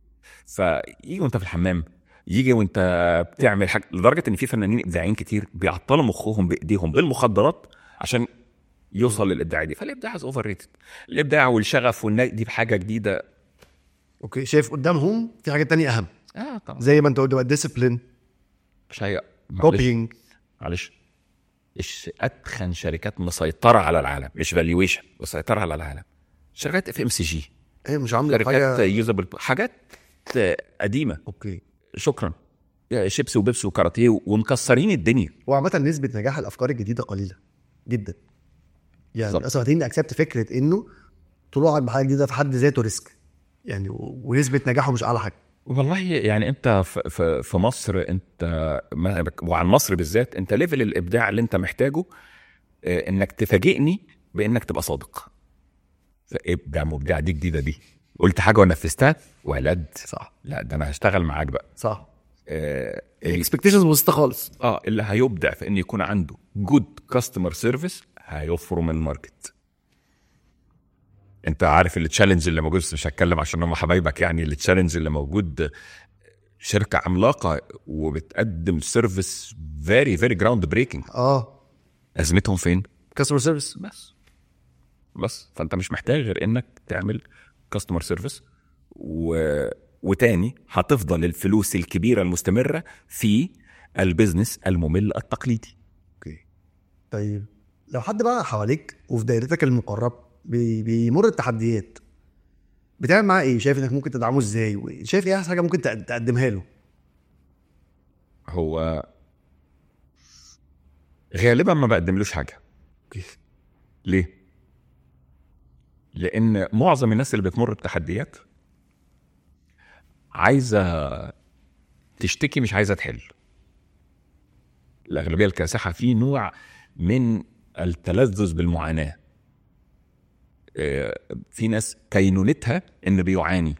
Speaker 1: فيجي وانت في الحمام يجي وانت بتعمل حاجه لدرجه ان في فنانين ابداعيين كتير بيعطلوا مخهم بايديهم بالمخدرات عشان يوصل للابداع دي فالابداع از اوفر ريتد الابداع والشغف والنا دي بحاجه جديده
Speaker 2: اوكي شايف قدامهم في حاجات تانية اهم
Speaker 1: اه طبعا
Speaker 2: زي ما انت قلت ديسيبلين
Speaker 1: مش هي معلش
Speaker 2: كوبينج
Speaker 1: معلش إيش اتخن شركات مسيطره على العالم مش فالويشن مسيطره على العالم شركات اف ام سي جي
Speaker 2: ايه مش عامله
Speaker 1: شركات
Speaker 2: حاجه
Speaker 1: يوزابل حاجات قديمه
Speaker 2: اوكي
Speaker 1: شكرا شيبسي وبيبسي وكاراتيه ومكسرين الدنيا
Speaker 2: وعامة نسبة نجاح الأفكار الجديدة قليلة جدا يعني
Speaker 1: بالظبط.
Speaker 2: للأسف هتيجي اكسبت فكرة إنه طلوعك بحاجة جديدة في حد ذاته ريسك يعني و- ونسبة نجاحه مش أعلى حاجة
Speaker 1: والله يعني انت في, في, في مصر انت ما- وعن مصر بالذات انت ليفل الابداع اللي انت محتاجه اه، انك تفاجئني بانك تبقى صادق ابدع مبدع دي جديده دي قلت حاجه ونفذتها ولد
Speaker 2: صح
Speaker 1: لا ده انا هشتغل معاك بقى
Speaker 2: صح
Speaker 1: اه، ال-
Speaker 2: الاكسبكتيشنز بسيطة خالص
Speaker 1: اه اللي هيبدع في ان يكون عنده جود كاستمر سيرفيس هيفرم الماركت انت عارف التشالنج اللي موجود بس مش هتكلم عشان هم حبايبك يعني التشالنج اللي موجود شركه عملاقه وبتقدم سيرفيس فيري فيري جراوند بريكنج
Speaker 2: اه
Speaker 1: ازمتهم فين؟
Speaker 2: كاستمر سيرفيس
Speaker 1: بس بس فانت مش محتاج غير انك تعمل كاستمر سيرفيس و وتاني هتفضل الفلوس الكبيره المستمره في البزنس الممل التقليدي
Speaker 2: اوكي طيب لو حد بقى حواليك وفي دايرتك المقرب بي- بيمر التحديات بتعمل معاه ايه؟ شايف انك ممكن تدعمه ازاي؟ وشايف ايه احسن حاجه ممكن تق- تقدمها له؟
Speaker 1: هو غالبا ما بقدملوش حاجه ليه لان معظم الناس اللي بتمر بتحديات عايزه تشتكي مش عايزه تحل الاغلبيه الكاسحه في نوع من التلذذ بالمعاناه آه، في ناس كينونتها ان بيعاني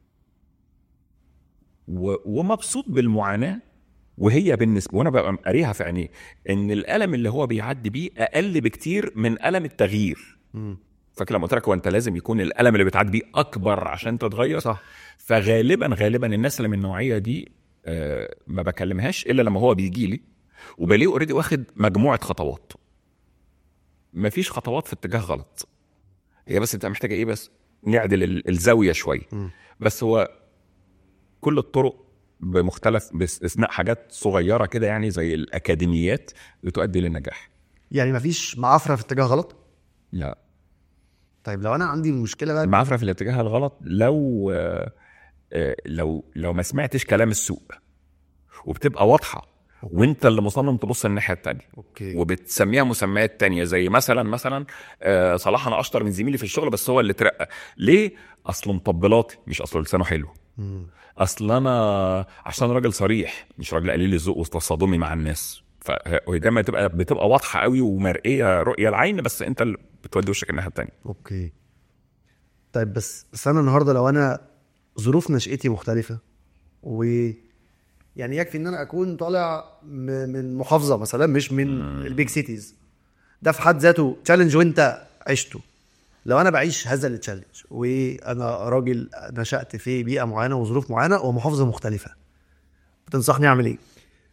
Speaker 1: و- ومبسوط بالمعاناه وهي بالنسبه وانا ببقى قاريها في عينيه ان الالم اللي هو بيعدي بيه اقل بكتير من الم التغيير فاكر لما قلت لك هو انت لازم يكون الالم اللي بتعدي بيه اكبر عشان تتغير
Speaker 2: صح
Speaker 1: فغالبا غالبا الناس اللي من النوعيه دي آه، ما بكلمهاش الا لما هو بيجي لي وبلاقيه اوريدي واخد مجموعه خطوات مفيش خطوات في اتجاه غلط هي بس انت محتاجه ايه بس نعدل ال- الزاويه شويه بس هو كل الطرق بمختلف باستثناء حاجات صغيره كده يعني زي الاكاديميات بتؤدي للنجاح
Speaker 2: يعني مفيش معافره في اتجاه غلط؟
Speaker 1: لا
Speaker 2: طيب لو انا عندي مشكله بقى
Speaker 1: المعافره في الاتجاه الغلط لو آه، آه، لو لو ما سمعتش كلام السوق وبتبقى واضحه وانت اللي مصمم تبص الناحيه التانية
Speaker 2: اوكي
Speaker 1: وبتسميها مسميات تانية زي مثلا مثلا آه، صلاح انا اشطر من زميلي في الشغل بس هو اللي اترقى ليه اصله مطبلاتي مش اصله لسانه حلو
Speaker 2: مم.
Speaker 1: اصل انا عشان راجل صريح مش راجل قليل الذوق وتصادمي مع الناس فهي دايما تبقى بتبقى واضحه قوي ومرئيه رؤيه العين بس انت اللي بتودي وشك الناحيه التانية
Speaker 2: اوكي طيب بس بس انا النهارده لو انا ظروف نشأتي مختلفه و يعني يكفي ان انا اكون طالع م- من محافظه مثلا مش من البيج سيتيز ده في حد ذاته تشالنج وانت عشته لو انا بعيش هذا التشالنج وانا راجل نشأت في بيئه معينه وظروف معينه ومحافظه مختلفه بتنصحني اعمل ايه؟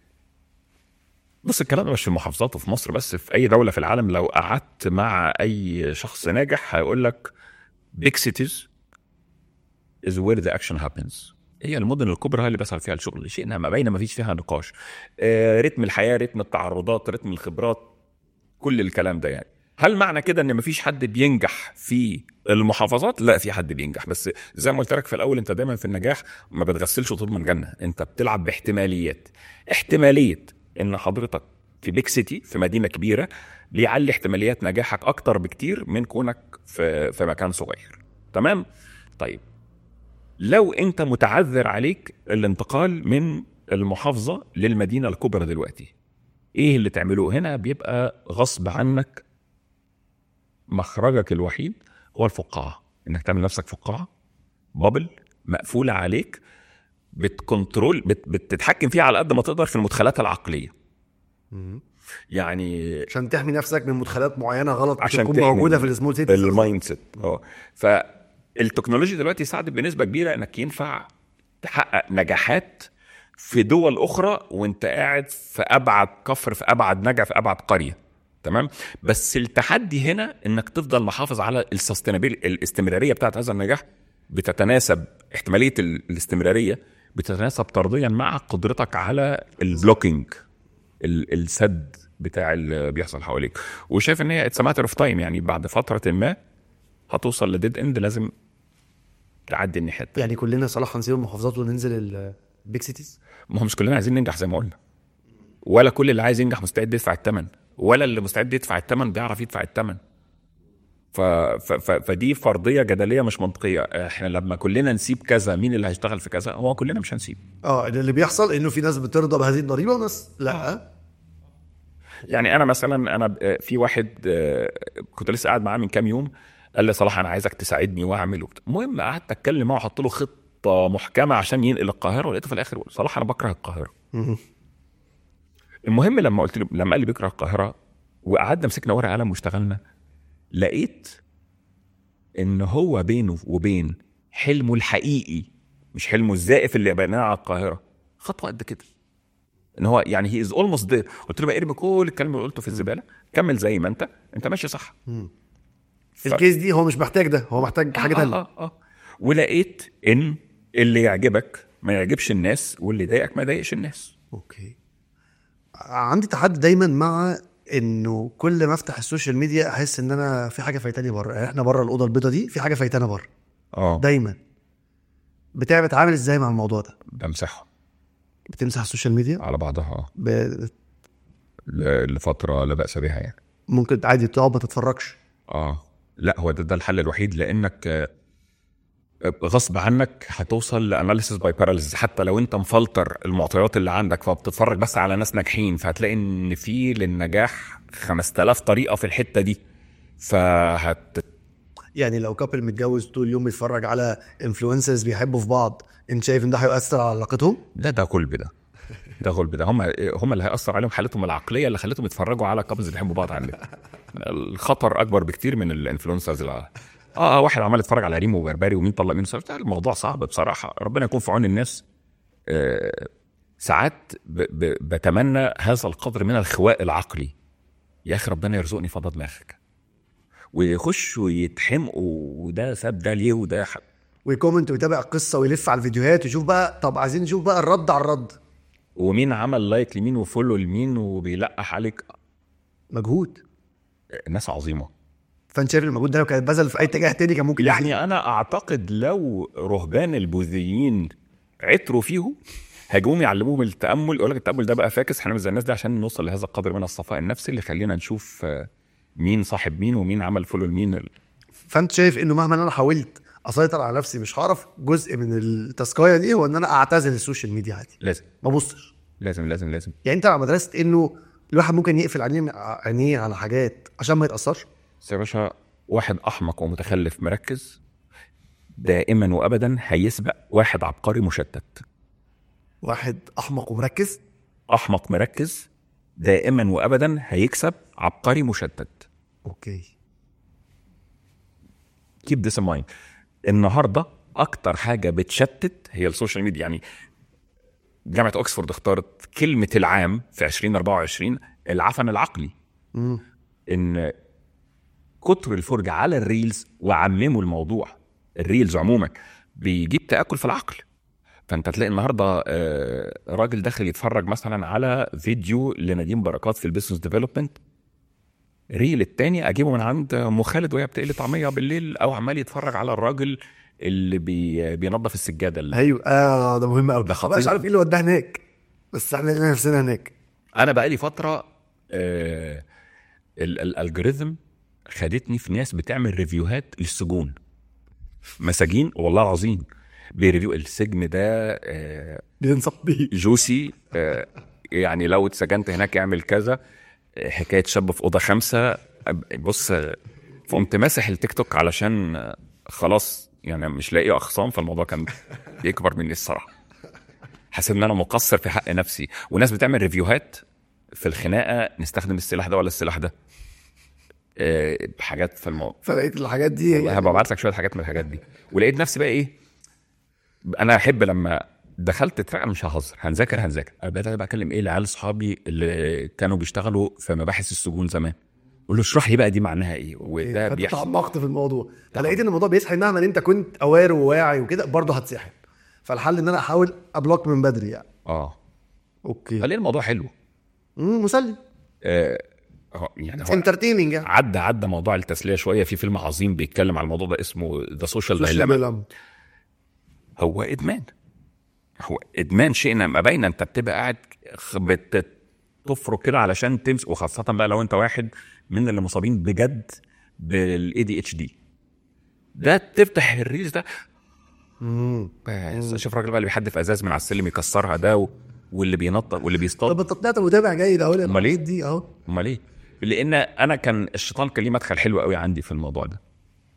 Speaker 1: بص الكلام ده مش في المحافظات وفي مصر بس في اي دوله في العالم لو قعدت مع اي شخص ناجح هيقول لك big cities is where the action happens هي المدن الكبرى هي اللي بيحصل فيها الشغل شيء ما باينه ما فيش فيها نقاش آه، رتم الحياه رتم التعرضات رتم الخبرات كل الكلام ده يعني هل معنى كده ان مفيش حد بينجح في المحافظات لا في حد بينجح بس زي ما قلت لك في الاول انت دايما في النجاح ما بتغسلش تضمن جنه انت بتلعب باحتماليات احتماليه ان حضرتك في بيك سيتي في مدينه كبيره بيعلي احتماليات نجاحك اكتر بكتير من كونك في في مكان صغير تمام طيب لو انت متعذر عليك الانتقال من المحافظه للمدينه الكبرى دلوقتي ايه اللي تعمله هنا بيبقى غصب عنك مخرجك الوحيد هو الفقاعه انك تعمل نفسك فقاعه بابل مقفوله عليك بتكنترول بت بتتحكم فيها على قد ما تقدر في المدخلات العقليه يعني
Speaker 2: عشان تحمي نفسك من مدخلات معينه غلط
Speaker 1: عشان
Speaker 2: تكون
Speaker 1: تحمي
Speaker 2: موجوده في السمول سيتيز
Speaker 1: المايند سيت اه فالتكنولوجيا دلوقتي ساعدت بنسبه كبيره انك ينفع تحقق نجاحات في دول اخرى وانت قاعد في ابعد كفر في ابعد نجع في ابعد قريه تمام بس التحدي هنا انك تفضل محافظ على السستينابيل الاستمراريه بتاعت هذا النجاح بتتناسب احتماليه ال- الاستمراريه بتتناسب طرديا مع قدرتك على البلوكينج ال- السد بتاع اللي بيحصل حواليك وشايف ان هي اتس ماتر اوف تايم يعني بعد فتره ما هتوصل لديد اند لازم تعدي الناحيه التانية.
Speaker 2: يعني كلنا صلاح هنسيب المحافظات وننزل البيج سيتيز
Speaker 1: ما هو مش كلنا عايزين ننجح زي ما قلنا ولا كل اللي عايز ينجح مستعد يدفع الثمن ولا اللي مستعد يدفع الثمن بيعرف يدفع الثمن ف... ف... ف... فدي فرضيه جدليه مش منطقيه احنا لما كلنا نسيب كذا مين اللي هيشتغل في كذا هو كلنا مش هنسيب
Speaker 2: اه اللي بيحصل انه في ناس بترضى بهذه الضريبه وناس لا
Speaker 1: يعني انا مثلا انا ب- في واحد آه، كنت لسه قاعد معاه من كام يوم قال لي صلاح انا عايزك تساعدني واعمل وبتاع. المهم قعدت اتكلم معاه واحط له خطه محكمه عشان ينقل القاهره ولقيته في الاخر بيقول صلاح انا بكره القاهره المهم لما قلت له لما قال لي بيكره القاهره وقعدنا مسكنا ورقه قلم واشتغلنا لقيت ان هو بينه وبين حلمه الحقيقي مش حلمه الزائف اللي بناه على القاهره خطوه قد كده ان هو يعني هي از اولموست ذير قلت له بقى ارمي كل الكلام اللي قلته في الزباله كمل زي ما انت انت ماشي صح ف-
Speaker 2: الكيس دي هو مش محتاج ده هو محتاج حاجه
Speaker 1: آه
Speaker 2: تانية
Speaker 1: آه آه. ولقيت ان اللي يعجبك ما يعجبش الناس واللي يضايقك ما يضايقش الناس
Speaker 2: اوكي عندي تحدي دايما مع انه كل ما افتح السوشيال ميديا احس ان انا في حاجه فايتاني بره يعني احنا بره الاوضه البيضاء دي في حاجه فايتانا بره
Speaker 1: اه
Speaker 2: دايما بتعمل بتعامل ازاي مع الموضوع ده
Speaker 1: بمسحها
Speaker 2: بتمسح السوشيال ميديا
Speaker 1: على بعضها اه
Speaker 2: ب...
Speaker 1: ل- لفتره لا باس بها يعني
Speaker 2: ممكن عادي تقعد ما تتفرجش
Speaker 1: اه لا هو ده, ده الحل الوحيد لانك آه، غصب عنك هتوصل لاناليسيس باي باراليسيس حتى لو انت مفلتر المعطيات اللي عندك فبتتفرج بس على ناس ناجحين فهتلاقي ان في للنجاح 5000 طريقه في الحته دي فهت
Speaker 2: يعني لو كابل متجوز طول اليوم بيتفرج على انفلونسرز بيحبوا في بعض انت شايف ان ده هيؤثر على علاقتهم
Speaker 1: ده ده غلب ده ده غلب ده هم هم اللي هيأثر عليهم حالتهم العقليه اللي خلتهم يتفرجوا على كابلز اللي بيحبوا بعض على النت الخطر اكبر بكتير من الانفلونسرز اللي اه اه واحد عمال يتفرج على ريم وبربري ومين طلق مين صار الموضوع صعب بصراحه ربنا يكون في عون الناس آه ساعات ب ب بتمنى هذا القدر من الخواء العقلي يا اخي ربنا يرزقني فضل دماغك ويخشوا يتحمقوا وده ساب ده ليه وده ح...
Speaker 2: ويكومنت ويتابع القصه ويلف على الفيديوهات ويشوف بقى طب عايزين نشوف بقى الرد على الرد
Speaker 1: ومين عمل لايك لمين وفولو لمين وبيلقح عليك
Speaker 2: مجهود
Speaker 1: ناس عظيمه
Speaker 2: فانت شايف المجهود ده لو كان اتبذل في اي اتجاه تاني كان ممكن
Speaker 1: يعني انا اعتقد لو رهبان البوذيين عتروا فيهم هيجوهم يعلموهم التامل يقول لك التامل ده بقى فاكس احنا مش زي الناس دي عشان نوصل لهذا القدر من الصفاء النفسي اللي يخلينا نشوف آه، مين صاحب مين ومين عمل فولو لمين
Speaker 2: فانت شايف انه مهما انا حاولت اسيطر على نفسي مش هعرف جزء من التاسكايه دي هو ان انا اعتزل السوشيال ميديا عادي
Speaker 1: لازم
Speaker 2: ما ابصش
Speaker 1: لازم لازم لازم
Speaker 2: يعني انت على مدرسه انه الواحد ممكن يقفل عينيه عينيه على حاجات عشان ما يتاثرش
Speaker 1: بس يا باشا واحد احمق ومتخلف مركز دائما وابدا هيسبق واحد عبقري مشتت
Speaker 2: واحد احمق ومركز
Speaker 1: احمق مركز دائما وابدا هيكسب عبقري مشتت
Speaker 2: اوكي
Speaker 1: كيب ذس ان مايند النهارده اكتر حاجه بتشتت هي السوشيال ميديا يعني جامعه اوكسفورد اختارت كلمه العام في 2024 العفن العقلي
Speaker 2: مم.
Speaker 1: ان كتر الفرجه على الريلز وعمموا الموضوع الريلز عموما بيجيب تاكل في العقل فانت تلاقي النهارده آه، راجل داخل يتفرج مثلا على فيديو لنديم بركات في البيزنس ديفلوبمنت ريل التاني اجيبه من عند ام خالد وهي بتقلي طعميه بالليل او عمال يتفرج على الراجل اللي بي بينظف السجاده اللي
Speaker 2: ايوه اه ده مهم قوي
Speaker 1: ده خطير.
Speaker 2: مش عارف ايه اللي وداه هناك بس احنا لقينا نفسنا هناك
Speaker 1: انا بقالي فتره آه ال- الالجوريثم خدتني في ناس بتعمل ريفيوهات للسجون مساجين والله العظيم بيريفيو السجن ده آه
Speaker 2: بننصح بيه
Speaker 1: جوسي آه يعني لو اتسجنت هناك اعمل كذا آه، حكايه شاب في اوضه خمسه أب- بص آه، قمت ماسح التيك توك علشان آه، خلاص يعني مش لاقي اخصام فالموضوع كان بيكبر مني الصراحه حاسس ان انا مقصر في حق نفسي وناس بتعمل ريفيوهات في الخناقه نستخدم السلاح ده ولا السلاح ده آه، حاجات في الموضوع
Speaker 2: فلقيت الحاجات دي
Speaker 1: والله هبقى ابعت لك شويه حاجات من الحاجات دي ولقيت نفسي بقى ايه انا احب لما دخلت تراك انا مش ههزر هنذاكر هنذاكر أنا بدات بقى اكلم ايه العيال اصحابي اللي كانوا بيشتغلوا في مباحث السجون زمان اقول له اشرح لي بقى دي معناها ايه وده
Speaker 2: فانت
Speaker 1: بيحصل
Speaker 2: تعمقت في الموضوع فلقيت ان الموضوع بيسحب مهما انت كنت اوير وواعي وكده برضه هتسحب فالحل ان انا احاول ابلوك من بدري يعني
Speaker 1: اه
Speaker 2: اوكي
Speaker 1: خلي الموضوع حلو
Speaker 2: مم، مسلي
Speaker 1: آه هو- يعني هو
Speaker 2: انترتيننج يعني
Speaker 1: عدى عدى موضوع التسليه شويه في فيلم عظيم بيتكلم على الموضوع ده اسمه ذا سوشيال
Speaker 2: سوشيال
Speaker 1: دايلاما
Speaker 2: دايلاما.
Speaker 1: هو ادمان هو ادمان شئنا ما بين انت بتبقى قاعد خ- بت- تفرك كده علشان تمسك وخاصه بقى لو انت واحد من اللي مصابين بجد بالاي دي اتش دي ده تفتح الريلز ده
Speaker 2: مم.
Speaker 1: بس شوف الراجل بقى اللي بيحدف ازاز من على السلم يكسرها ده و... واللي بينطط واللي بيصطاد
Speaker 2: طب انت طلعت متابع جيد اهو
Speaker 1: أمال إيه؟
Speaker 2: دي اهو
Speaker 1: امال ايه؟ لان انا كان الشيطان كان ليه مدخل حلو قوي عندي في الموضوع ده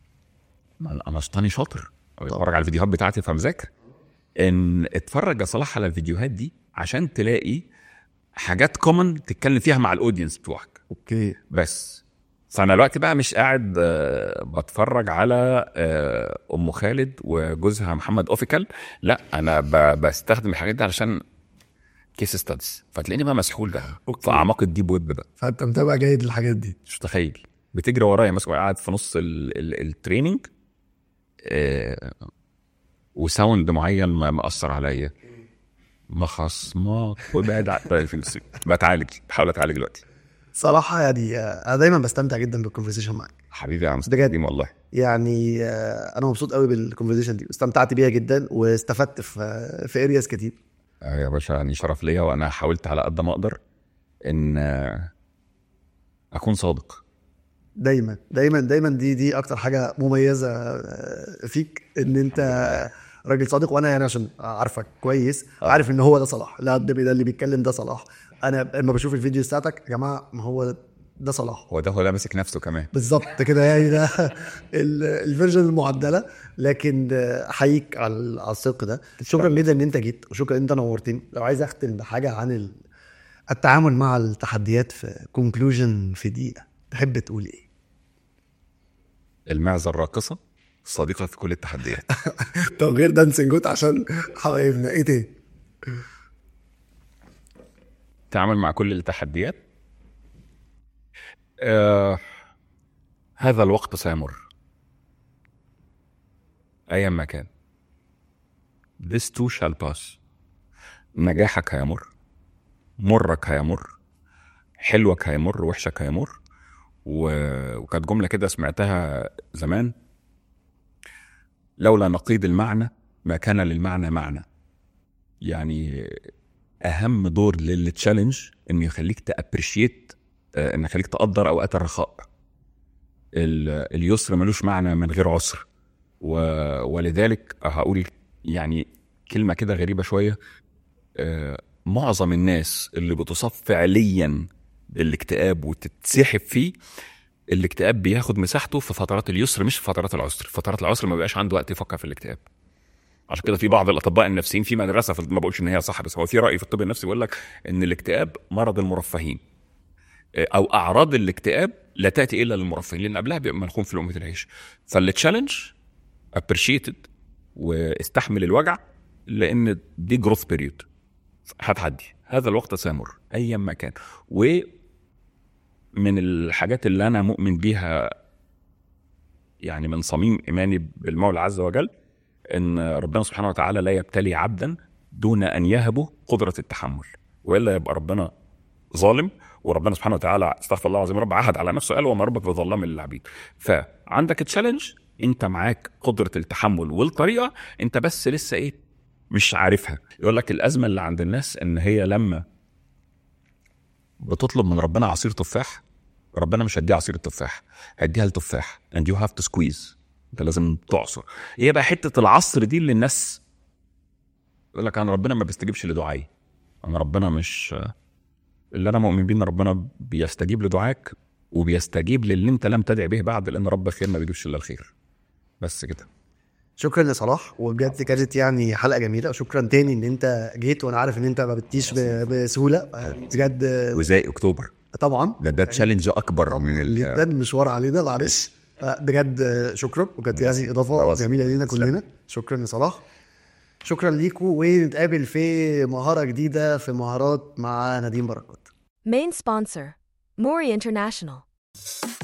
Speaker 1: ما انا شيطاني شاطر بتفرج على الفيديوهات بتاعتي فمذاكر ان اتفرج يا صلاح على الفيديوهات دي عشان تلاقي حاجات كومن تتكلم فيها مع الاودينس بتوعك
Speaker 2: اوكي
Speaker 1: بس فانا دلوقتي بقى مش قاعد آه، بتفرج على آه، ام خالد وجوزها محمد اوفيكال لا انا ب- بستخدم الحاجات دي علشان كيس ستادز فتلاقيني بقى مسحول بقى
Speaker 2: أوكي.
Speaker 1: في اعماق الديب ويب بقى
Speaker 2: فانت متابع جيد الحاجات دي
Speaker 1: مش متخيل بتجري ورايا مثلا قاعد في نص ال- ال- التريننج آه، وساوند معين ما مأثر عليا مخصمات وبعد عن طيب، في الس- بتعالج بحاول اتعالج دلوقتي
Speaker 2: صراحه يعني آه، انا دايما بستمتع جدا بالكونفرسيشن معاك
Speaker 1: حبيبي يا عم
Speaker 2: بجد.
Speaker 1: قديم والله
Speaker 2: يعني آه، انا مبسوط قوي بالكونفرزيشن دي واستمتعت بيها جدا واستفدت في في ارياز كتير
Speaker 1: آه يا باشا يعني شرف ليا وانا حاولت على قد ما اقدر ان آه، اكون صادق
Speaker 2: دايما دايما دايما دي دي اكتر حاجه مميزه آه، فيك ان انت راجل صادق وانا يعني عشان عارفك كويس عارف ان هو ده صلاح لا قدامي ده اللي بيتكلم ده صلاح انا لما بشوف الفيديو بتاعتك يا جماعه ما هو ده صلاح
Speaker 1: هو ده هو ده ماسك نفسه كمان
Speaker 2: بالظبط كده يعني ده ال- الفيرجن المعدله لكن آه، احييك على على الصدق ده شكرا جدا ان انت جيت وشكرا ان انت نورتني لو عايز اختم بحاجه عن ال- التعامل مع التحديات في كونكلوجن في دقيقه تحب تقول ايه؟
Speaker 1: المعزه الراقصه صديقه في كل التحديات
Speaker 2: طب غير دانسينج جوت عشان حبايبنا ايه تاني؟
Speaker 1: تعامل مع كل التحديات آه هذا الوقت سيمر ايا ما كان this too shall pass نجاحك هيمر مرك هيمر حلوك هيمر وحشك هيمر و... وكانت جملة كده سمعتها زمان لولا نقيض المعنى ما كان للمعنى معنى يعني اهم دور للتشالنج انه يخليك تابريشيت انه يخليك تقدر اوقات الرخاء ال- اليسر ملوش معنى من غير عسر و... ولذلك هقول يعني كلمه كده غريبه شويه آه، معظم الناس اللي بتصاب فعليا بالاكتئاب وتتسحب فيه الاكتئاب بياخد مساحته في فترات اليسر مش في فترات العسر فترات العسر ما بيبقاش عنده وقت يفكر في الاكتئاب عشان كده في بعض الاطباء النفسيين في مدرسه في ما بقولش ان هي صح بس هو في راي في الطب النفسي بيقول لك ان الاكتئاب مرض المرفهين او اعراض الاكتئاب لا تاتي الا للمرفهين لان قبلها بيبقى ملخوم في لقمه العيش فالتشالنج ابريشيتد واستحمل الوجع لان دي جروث بيريود هتعدي هذا الوقت سيمر ايا ما كان و من الحاجات اللي انا مؤمن بيها يعني من صميم ايماني بالمولى عز وجل ان ربنا سبحانه وتعالى لا يبتلي عبدا دون ان يهبه قدره التحمل والا يبقى ربنا ظالم وربنا سبحانه وتعالى استغفر الله العظيم رب عهد على نفسه قال وما ربك بظلام للعبيد فعندك تشالنج انت معاك قدره التحمل والطريقه انت بس لسه ايه مش عارفها يقول لك الازمه اللي عند الناس ان هي لما بتطلب من ربنا عصير تفاح ربنا مش هيديها عصير التفاح هيديها التفاح and you have to squeeze انت لازم تعصر هي بقى حته العصر دي اللي الناس يقول لك انا ربنا ما بيستجيبش لدعائي انا ربنا مش اللي انا مؤمن بيه ان ربنا بيستجيب لدعائك وبيستجيب للي انت لم تدع به بعد لان رب خير ما بيجيبش الا الخير بس كده
Speaker 2: شكرا لصلاح وبجد كانت يعني حلقه جميله وشكرا تاني ان انت جيت وانا عارف ان انت ما بتجيش ب- بسهوله بجد
Speaker 1: وزي اكتوبر
Speaker 2: طبعا
Speaker 1: ده ده تشالنج اكبر من ال...
Speaker 2: جدا مشوار علينا معلش بجد شكرا وكانت يعني اضافه
Speaker 1: خلاص.
Speaker 2: جميله لينا كلنا شكرا لصلاح شكرا ليكم ونتقابل في مهاره جديده في مهارات مع نديم بركات
Speaker 3: Main sponsor, Mori International.